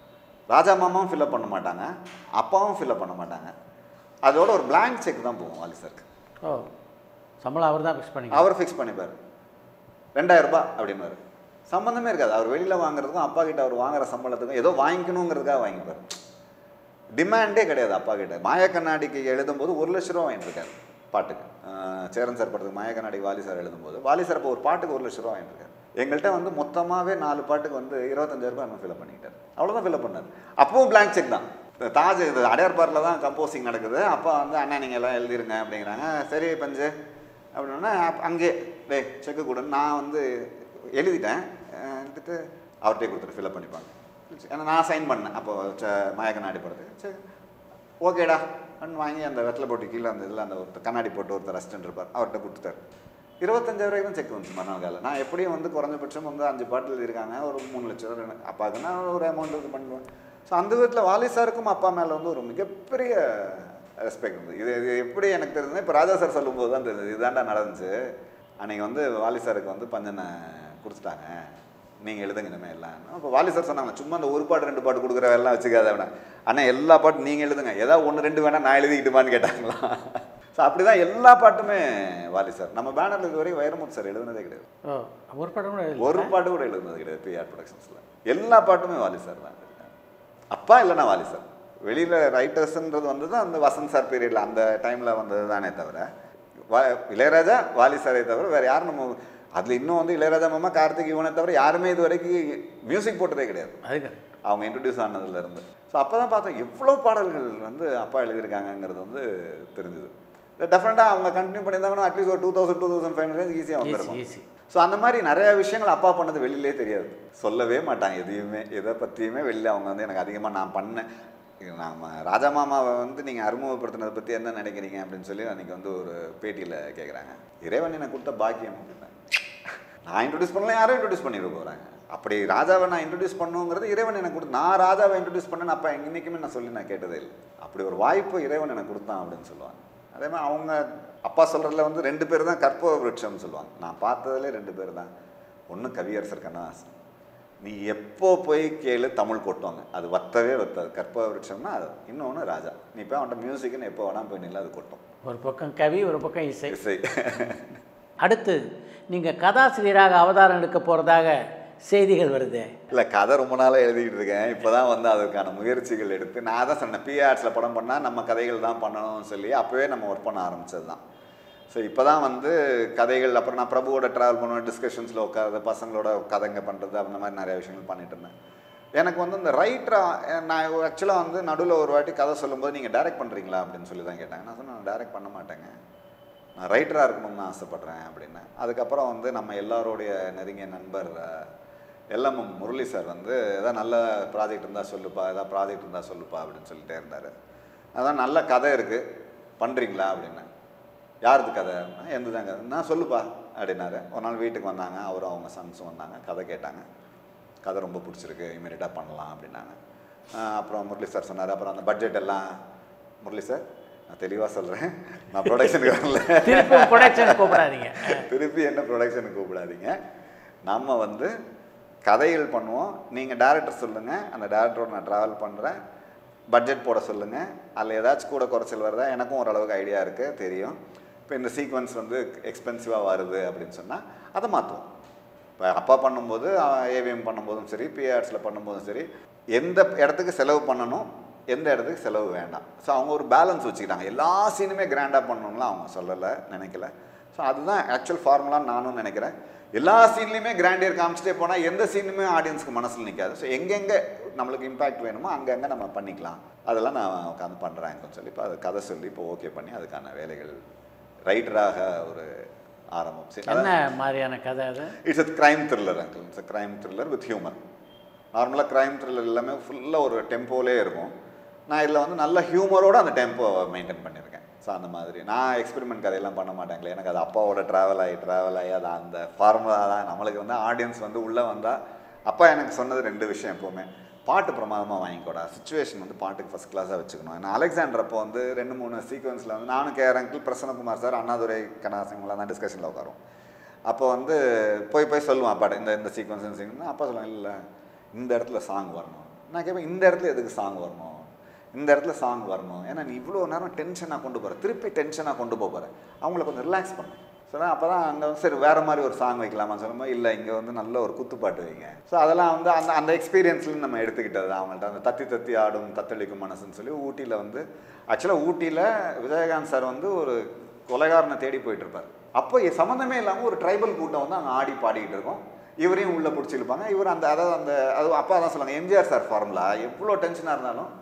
ராஜா மாமாவும் ஃபில்அப் பண்ண மாட்டாங்க அப்பாவும் ஃபில்அப் பண்ண மாட்டாங்க அதோட ஒரு blank செக் தான் போகும் வாலி சாருக்கு ஓ சம்பளம் அவர் தான் ஃபிக்ஸ் பண்ணி அவர் ஃபிக்ஸ் பண்ணிப்பார் ரெண்டாயிரம் ரூபாய் அப்படிம்பாரு சம்மந்தமே இருக்காது அவர் வெளியில் வாங்குறதுக்கும் அப்பா கிட்ட அவர் வாங்குற சம்பளத்துக்கும் ஏதோ வாங்கிக்கணுங்கிறதுக்காக வாங்கிப்பார் டிமாண்டே கிடையாது அப்பா கிட்ட மாய கண்ணாடிக்கு எழுதும்போது ஒரு லட்ச ரூபா வாங்கிட்டுருக்காரு பாட்டுக்கு அஹ் சேரன் சார் படத்துக்கு மாய கண்ணாடி வாலி சார் எழுதும்போது வாலி சார் இப்போ ஒரு பாட்டுக்கு ஒரு லட்ச ரூபா வாங்கிட்டுருக்காரு எங்கள்கிட்ட வந்து மொத்தமாகவே நாலு பாட்டுக்கு வந்து இருபத்தஞ்சாயிரம் ரூபாய் என்ன ஃபில்அப் பண்ணிக்கிட்டார் அவ்வளோதான் ஃபில்அப் பண்ணார் அப்பவும் blank செக் தான் இந்த தாஜ் இது அடையார் பார்க்கில் தான் கம்போசிங் நடக்குது அப்பா வந்து அண்ணா நீங்கள் எல்லாம் எழுதிருங்க அப்படிங்கிறாங்க சரி பஞ்சு அப்படின்னா அங்கே டேய் செக்கு கொடுன்னு நான் வந்து எழுதிட்டேன் அஹ் எழுதிட்டு அவர்கிட்டே கொடுத்துட்டு ஃபில்அப் பண்ணிப்பாங்க ஏன்னா நான் சைன் பண்ணேன் அப்போ ச- மயக்க நாடி போடுறது சரி ஓகேடா அப்படின்னு வாங்கி அந்த வெத்தலை போட்டு கீழே அந்த இதில் அந்த ஒருத்தர் கண்ணாடி போட்டு ஒருத்தர் ரெஸ்டன்ட் இருப்பார் அவர்கிட்ட கொடுத்துட்டாரு இருபத்தஞ்சாயிரம் ரூபாய்க்கு தான் செக் வந்துச்சு மறுநாள் காலையில் நான் எப்படியும் வந்து குறைஞ்சபட்சம் வந்து அஞ்சு பாட்டில் எழுதியிருக்காங்க ஒரு மூணு லட்சம் ரூபா எனக்கு அப்பாவுக்குன்னா ஒரு அமௌண்ட் இது பண்ணுவேன் ஸோ அந்த விதத்தில் வாலி சாருக்கும் அப்பா மேலே வந்து ஒரு மிகப்பெரிய ரெஸ்பெக்ட் இருந்தது இது இது எப்படி எனக்கு தெரிஞ்சது இப்போ ராஜா சார் சொல்லும்போது தான் தெரிஞ்சது இதுதான்டா நடந்துச்சு அன்னைக்கு வந்து வாலி சாருக்கு வந்து பஞ்சனை கொடுத்துட்டாங்க நீங்கள் எழுதுங்க இனிமேல் எல்லாம் அப்போ வாலி சார் சொன்னாங்க சும்மா அந்த ஒரு பாட்டு ரெண்டு பாட்டு கொடுக்குற வேலைலாம் வச்சுக்காத வேணா அண்ணா எல்லா பாட்டும் நீங்கள் எழுதுங்க ஏதாவது ஒன்று ரெண்டு வேணா நான் எழுதிக்கிட்டுமான்னு கேட்டாங்களா ஸோ அப்படி தான் எல்லா பாட்டுமே வாலி சார் நம்ம பேனரில் இதுவரை வைரமுத்து சார் எழுதுனதே கிடையாது ஓ ஒரு படம் கூட எழுதல. ஒரு பாட்டு கூட எழுதுனது கிடையாது பிஆர் ப்ரொடக்ஷன்ஸில் எல்லா பாட்டுமே வாலி சார் தான் எழுதிருக்காங்க. அப்பா இல்லைன்னா வாலி சார் வெளியில் ரைட்டர்ஸ்ன்றது வந்து தான் அந்த வசந்த் சார் பீரியடில் அந்த டைமில் வந்தது தானே தவிர வா இளையராஜா வாலி சாரே தவிர வேறு யாரும் நம்ம அதில் இன்னும் வந்து இளையராஜா மாமா கார்த்திக் இவனை தவிர யாருமே இது வரைக்கும் மியூசிக் போட்டதே கிடையாது அது correct. அவங்க இன்ட்ரடியூஸ் ஆனதுல இருந்து ஸோ அப்போ தான் பார்த்தோம் எவ்வளோ பாடல்கள் வந்து அப்பா எழுதியிருக்காங்கங்கிறது வந்து தெரிஞ்சுது டெஃபினட்டாக அவங்க கண்டினியூ பண்ணியிருந்தாங்கன்னா அட்லீஸ்ட் ஒரு two thousand two thousand five hundred ஈஸியாக வந்திருக்கும் easy. ஸோ அந்த மாதிரி நிறைய விஷயங்கள் அப்பா பண்ணது வெளியிலே தெரியாது சொல்லவே மாட்டாங்க எதையுமே எதை பற்றியுமே வெளியில் அவங்க வந்து எனக்கு அதிகமாக நான் பண்ணேன் இது நாம ராஜா மாமாவை வந்து நீங்கள் அறிமுகப்படுத்தினதை பற்றி என்ன நினைக்கிறீங்க அப்படின்னு சொல்லி அன்றைக்கி வந்து ஒரு பேட்டியில் கேட்குறாங்க இறைவன் எனக்கு கொடுத்த பாக்கியம் அப்படின்னா நான் இன்ட்ரடியூஸ் பண்ணல யாரும் இன்ட்ரடியூஸ் பண்ணிட போகிறாங்க அப்படி ராஜாவை நான் இன்ட்ரடியூஸ் பண்ணுங்கிறது இறைவன் எனக்கு கொடுத்து நான் ராஜாவை இன்ட்ரடியூஸ் பண்ணேன்னு அப்போ இன்னைக்குமே நான் சொல்லி நான் கேட்டதே இல்லை அப்படி ஒரு வாய்ப்பு இறைவன் எனக்கு கொடுத்தான் அப்படின்னு சொல்லுவாங்க அதே மாதிரி அவங்க அப்பா சொல்கிறதுல வந்து ரெண்டு பேர் தான் கற்பக விருட்சம்னு சொல்லுவாங்க நான் பார்த்ததுலே ரெண்டு பேர் தான் ஒன்று கவியரசர் கண்ணதாசன் நீ எப்போ போய் கேளு தமிழ் கொட்டுவாங்க அது வத்தவே வத்தாது கற்பக விருட்சம்னா அது இன்னொன்று ராஜா நீ போய் அவன்கிட்ட மியூசிக்னு எப்போ வேணால் போய் நில்ல அது கொட்டும் ஒரு பக்கம் கவி ஒரு பக்கம் இசை இசை அடுத்து நீங்கள் கதாசிரியராக அவதாரம் எடுக்க போகிறதாக செய்திகள் வருதே இல்லை கதை ரொம்ப நாளாக எழுதிக்கிட்டு இருக்கேன் இப்போ தான் வந்து அதற்கான முயற்சிகள் எடுத்து நான் தான் சொன்னேன் பிஆர்ட்ஸில் படம் பண்ணால் நம்ம கதைகள் தான் பண்ணணும்னு சொல்லி அப்போவே நம்ம ஒர்க் பண்ண ஆரம்பிச்சது தான் ஸோ இப்போ தான் வந்து கதைகள் அப்புறம் நான் பிரபுவோட ட்ராவல் பண்ணுவேன் டிஸ்கஷன்ஸில் உட்காந்து பசங்களோட கதைங்க பண்ணுறது அந்த மாதிரி நிறைய விஷயங்கள் பண்ணிட்டு இருந்தேன் எனக்கு வந்து இந்த ரைட்டராக நான் ஆக்சுவலாக வந்து நடுவில் ஒரு வாட்டி கதை சொல்லும்போது நீங்கள் டைரக்ட் பண்ணுறீங்களா அப்படின்னு சொல்லி தான் கேட்டாங்க நான் சொன்னேன் நான் டைரக்ட் பண்ண மாட்டேங்க நான் ரைட்டராக இருக்கணும்னு ஆசைப்பட்றேன் அப்படின்னு அதுக்கப்புறம் வந்து நம்ம எல்லாரோடைய நெருங்கிய நண்பர் எல்எம்எம் முரளி சார் வந்து ஏதாவது நல்ல ப்ராஜெக்ட் இருந்தால் சொல்லுப்பா ஏதாவது ப்ராஜெக்ட் இருந்தால் சொல்லுப்பா அப்படின்னு சொல்லிட்டே இருந்தார் அதான் நல்ல கதை இருக்குது பண்ணுறீங்களா அப்படின்னு யாருது கதை அப்படின்னா, எந்த தான் கதை நான் சொல்லுப்பா அப்படின்னாரு ஒரு நாள் வீட்டுக்கு வந்தாங்க அவரும் அவங்க சன்ஸும் வந்தாங்க கதை கேட்டாங்க கதை ரொம்ப பிடிச்சிருக்கு இமீடியட்டாக பண்ணலாம் அப்படின்னாங்க ஆஹ் அப்புறம் முரளி சார் சொன்னார் அப்புறம் அந்த பட்ஜெட் எல்லாம் முரளி சார் நான் தெளிவாக சொல்கிறேன் நான் ப்ரொடக்ஷனுக்கு வரல திருப்பி ப்ரொடக்ஷன் கூப்பிடாதீங்க திருப்பி என்ன ப்ரொடக்ஷனுக்கு கூப்பிடாதீங்க நம்ம வந்து கதைகள் பண்ணுவோம் நீங்கள் டேரக்டர் சொல்லுங்கள் அந்த டேரக்டரோட நான் ட்ராவல் பண்ணுறேன் பட்ஜெட் போட சொல்லுங்கள் அதில் ஏதாச்சும் கூட குறைச்சல் வருதா எனக்கும் ஓரளவுக்கு ஐடியா இருக்குது தெரியும் இப்போ இந்த சீக்வன்ஸ் வந்து எக்ஸ்பென்சிவாக வருது அப்படின்னு சொன்னால் அதை மாற்றுவோம் இப்போ அப்பா பண்ணும்போது ஏவிஎம் பண்ணும்போதும் சரி பிஆர்ஸில் பண்ணும்போதும் சரி எந்த இடத்துக்கு செலவு பண்ணணும் எந்த இடத்துக்கு செலவு வேண்டாம் ஸோ அவங்க ஒரு பேலன்ஸ் வச்சுக்கிட்டாங்க எல்லா சீனுமே கிராண்டாக பண்ணணும்லாம் அவங்க சொல்லலை நினைக்கல ஸோ அதுதான் ஆக்சுவல் ஃபார்முலான்னு நானும் நினைக்கிறேன் எல்லா சீன்லையுமே கிராண்டியர் காமிச்சிட்டே போனால் எந்த சீனுமே ஆடியன்ஸ்க்கு மனசில் நிற்காது ஸோ எங்கெங்கே நம்மளுக்கு இம்பாக்ட் வேணுமோ அங்கங்கே நம்ம பண்ணிக்கலாம் அதெல்லாம் நான் உட்காந்து பண்ணுறேன் சொல்லி இப்போ அது கதை சொல்லி இப்போ ஓகே பண்ணி அதுக்கான வேலைகள் ரைட்டராக ஒரு ஆரம்பம் சரி என்ன மாதிரியான கதை அது it's a crime thriller uncle it's a crime thriller with humour நார்மலாக கிரைம் த்ரில்லர் எல்லாமே ஃபுல்லாக ஒரு டெம்போலே இருக்கும் நான் இதில் வந்து நல்ல ஹியூமரோட அந்த டெம்போ மெயின்டைன் பண்ணியிருக்கேன் ஸோ அந்த மாதிரி நான் எக்ஸ்பெரிமெண்ட் கதையெல்லாம் பண்ண மாட்டேங்களே எனக்கு அது அப்பாவோட ட்ராவல் ஆகி ட்ராவல் ஆகி அது அந்த ஃபார்முலா தான் நம்மளுக்கு வந்து ஆடியன்ஸ் வந்து உள்ளே வந்தால் அப்பா எனக்கு சொன்னது ரெண்டு விஷயம் எப்போவுமே பாட்டு பிரமாதமாக வாங்கிக்கூடா சுச்சுவேஷன் வந்து பாட்டுக்கு ஃபஸ்ட் கிளாஸாக வச்சுக்கணும் ஏன்னா அலெக்சாண்டர் அப்போ வந்து ரெண்டு மூணு சீக்வன்ஸில் வந்து நானும் KR uncle Prasannakumar sir Annadurai கண்ணாசிங்கெல்லாம் தான் டிஸ்கஷனில் உட்காரும் அப்போ வந்து போய் போய் சொல்லுவான் அப்பாட்ட இந்த இந்த சீக்வன்ஸ் இந்த சீக்வன்ஸ் அப்பா சொல்லுவாங்க இல்லை இந்த இடத்துல சாங் வரணும் நான் கேட்பேன் இந்த இடத்துல எதுக்கு சாங் வரணும் இந்த இடத்துல சாங் வரணும் ஏன்னா நீ இவ்வளோ நேரம் டென்ஷனாக கொண்டு போகிற திருப்பி டென்ஷனாக கொண்டு போக போகிற அவங்கள கொஞ்சம் ரிலாக்ஸ் பண்ணு சொன்னால் அப்போ தான் அங்கே வந்து சரி வேறு மாதிரி ஒரு சாங் வைக்கலாமான்னு சொல்லும்போது இல்லை இங்கே வந்து நல்ல ஒரு குத்துப்பாட்டு வைங்க ஸோ அதெல்லாம் வந்து அந்த அந்த எக்ஸ்பீரியன்ஸ்லேயும் நம்ம எடுத்துக்கிட்டது தான் அவங்கள்ட்ட அந்த தத்தி தத்தி ஆடும் தத்தளிக்கும் மனசுன்னு சொல்லி ஊட்டியில் வந்து ஆக்சுவலாக ஊட்டியில் விஜயகாந்த் சார் வந்து ஒரு கொலைகாரனை தேடி போயிட்டு இருப்பார் அப்போ சம்மந்தமே இல்லாமல் ஒரு ட்ரைபல் கூட்டம் வந்து அங்கே ஆடி பாடிக்கிட்டு இருக்கும் இவரையும் உள்ளே பிடிச்சிருப்பாங்க இவர் அந்த அதாவது அந்த அது அப்பா தான் சொல்லுவாங்க எம்ஜிஆர் சார் ஃபார்முலா எவ்வளோ டென்ஷனாக இருந்தாலும்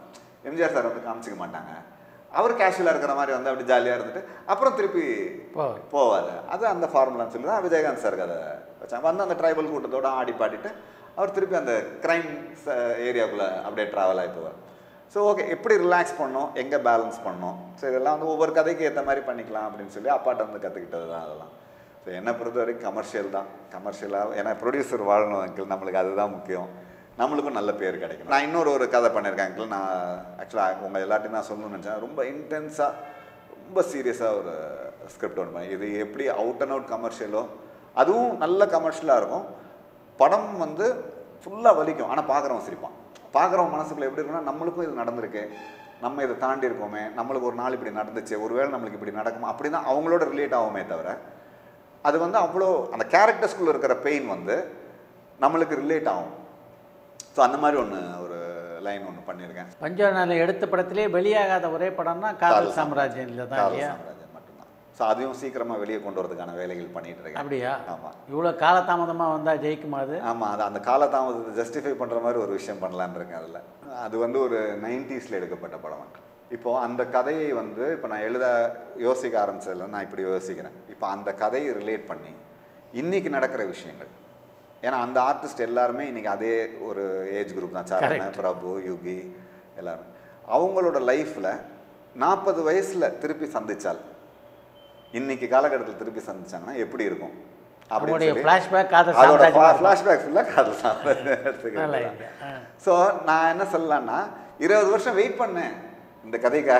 எம்ஜிஆர் சார் வந்து காமிச்சிக்க மாட்டாங்க அவர் கேஷுவலாக இருக்கிற மாதிரி வந்து அப்படி ஜாலியாக இருந்துட்டு அப்புறம் திருப்பி போவார். போவார் அது அந்த ஃபார்முலான்னு சொல்லி தான் விஜயகாந்த் சார் அதை வச்சாங்க வந்து அந்த ட்ரைபல் கூட்டத்தோட ஆடி பாடிட்டு அவர் திருப்பி அந்த கிரைம் ஏரியாக்குள்ளே அப்படியே ட்ராவல் ஆகி போவார் ஸோ ஓகே எப்படி ரிலாக்ஸ் பண்ணோம் எங்கே பேலன்ஸ் பண்ணோம் ஸோ இதெல்லாம் வந்து ஒவ்வொரு கதைக்கு ஏற்ற மாதிரி பண்ணிக்கலாம் அப்படின்னு சொல்லி அப்பாட்ட வந்து கற்றுக்கிட்டது தான் அதெல்லாம் ஸோ என்னை பொறுத்த வரைக்கும் கமர்ஷியல் தான் கமர்ஷியலாக ஏன்னா ப்ரொடியூசர் வாழணும் அங்கிள் நம்மளுக்கு அதுதான் முக்கியம் நம்மளுக்கும் நல்ல பேர் கிடைக்கும் நான் இன்னொரு ஒரு கதை பண்ணியிருக்கேன் அங்கிள் நான் ஆக்சுவலாக உங்கள் எல்லாத்தையும் நான் சொல்லணும்னு நினச்சேன் ரொம்ப இன்டென்ஸாக ரொம்ப சீரியஸாக ஒரு ஸ்கிரிப்ட் ஒன்று பண்ணேன் இது எப்படி அவுட் அண்ட் அவுட் கமர்ஷியலோ அதுவும் நல்ல கமர்ஷியலாக இருக்கும் படம் வந்து ஃபுல்லாக வலிக்கும் ஆனால் பார்க்குறவன் சிரிப்பான் பார்க்குறவன் மனசுக்குள்ள எப்படி இருக்குன்னா நம்மளுக்கும் இது நடந்திருக்கு நம்ம இதை தாண்டி இருக்கோமே நம்மளுக்கு ஒரு நாள் இப்படி நடந்துச்சு ஒருவேளை நம்மளுக்கு இப்படி நடக்குமா அப்படி தான் அவங்களோட ரிலேட் ஆகுமே தவிர அது வந்து அவ்வளோ அந்த கேரக்டர்ஸ்குள்ளே இருக்கிற பெயின் வந்து நம்மளுக்கு ரிலேட் ஆகும் ஸோ அந்த மாதிரி ஒன்று ஒரு லைன் ஒன்று பண்ணியிருக்கேன் பஞ்சவர்ணாவில் எடுத்த படத்திலே வெளியாகாத ஒரே படம்னா காதல் காதல் சாம்ராஜ்யத்தில் தான் காதல் இல்லையா சாம்ராஜ்யம் மட்டும்தான் ஸோ அதையும் சீக்கிரமாக வெளியே கொண்டு வரதுக்கான வேலைகள் பண்ணிட்டு இருக்கேன் அப்படியா ஆமாம் இவ்வளோ காலதாமதமாக வந்தால் ஜெயிக்குமா அது ஆமாம் அது அந்த காலதாமதத்தை ஜஸ்டிஃபை பண்ணுற மாதிரி ஒரு விஷயம் பண்ணலான்னு இருக்கேன் அதில் அது வந்து ஒரு நைன்டிஸில் எடுக்கப்பட்ட படம் இப்போது அந்த கதையை வந்து இப்போ நான் எழுத யோசிக்க ஆரம்பிச்சதில் நான் இப்படி யோசிக்கிறேன் இப்போ அந்த கதையை ரிலேட் பண்ணி இன்னைக்கு நடக்கிற விஷயங்கள் ஏன்னா அந்த ஆர்டிஸ்ட் எல்லாருமே இன்னைக்கு அதே ஒரு ஏஜ் குரூப் தான் சரண Correct. பிரபு யுகி எல்லாரும் அவங்களோட லைஃப்பில் நாற்பது வயசில் திருப்பி சந்திச்சால் இன்னைக்கு காலகட்டத்தில் திருப்பி சந்திச்சாங்கன்னா எப்படி இருக்கும் அவங்களுடைய சொல்லி- flashback காதல் அதோட சாம்ராஜ்யமா இருக்கும். ஃப்ளாஷ்பேக் ஃபுல்லாக காதல் நல்ல சாம்ராஜ்யம் idea. ஆ. ஸோ நான் என்ன சொல்லலாம்னா இருபது வருஷம் வெயிட் பண்ணேன் இந்த கதைக்காக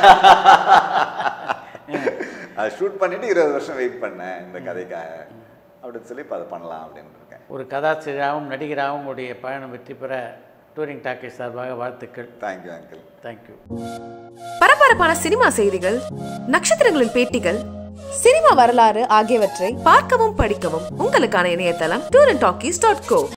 அதை ஷூட் பண்ணிட்டு இருபது வருஷம் வெயிட் பண்ணேன் இந்த கதைக்காக அப்படின்னு சொல்லி இப்போ அதை பண்ணலாம் அப்படின்னு இருக்கேன் ஒரு கதாசிரியராகவும் நடிகராகவும் உங்களுடைய பயணம் வெற்றி பெற டூரிங் டாக்கீஸ் சார்பாக வாழ்த்துக்கள் தேங்க்யூ அங்கிள் தேங்க்யூ பரபரப்பான சினிமா செய்திகள் நட்சத்திரங்களின் பேட்டிகள் சினிமா வரலாறு ஆகியவற்றை பார்க்கவும் படிக்கவும் உங்களுக்கான இணையதளம் tour and talkies dot go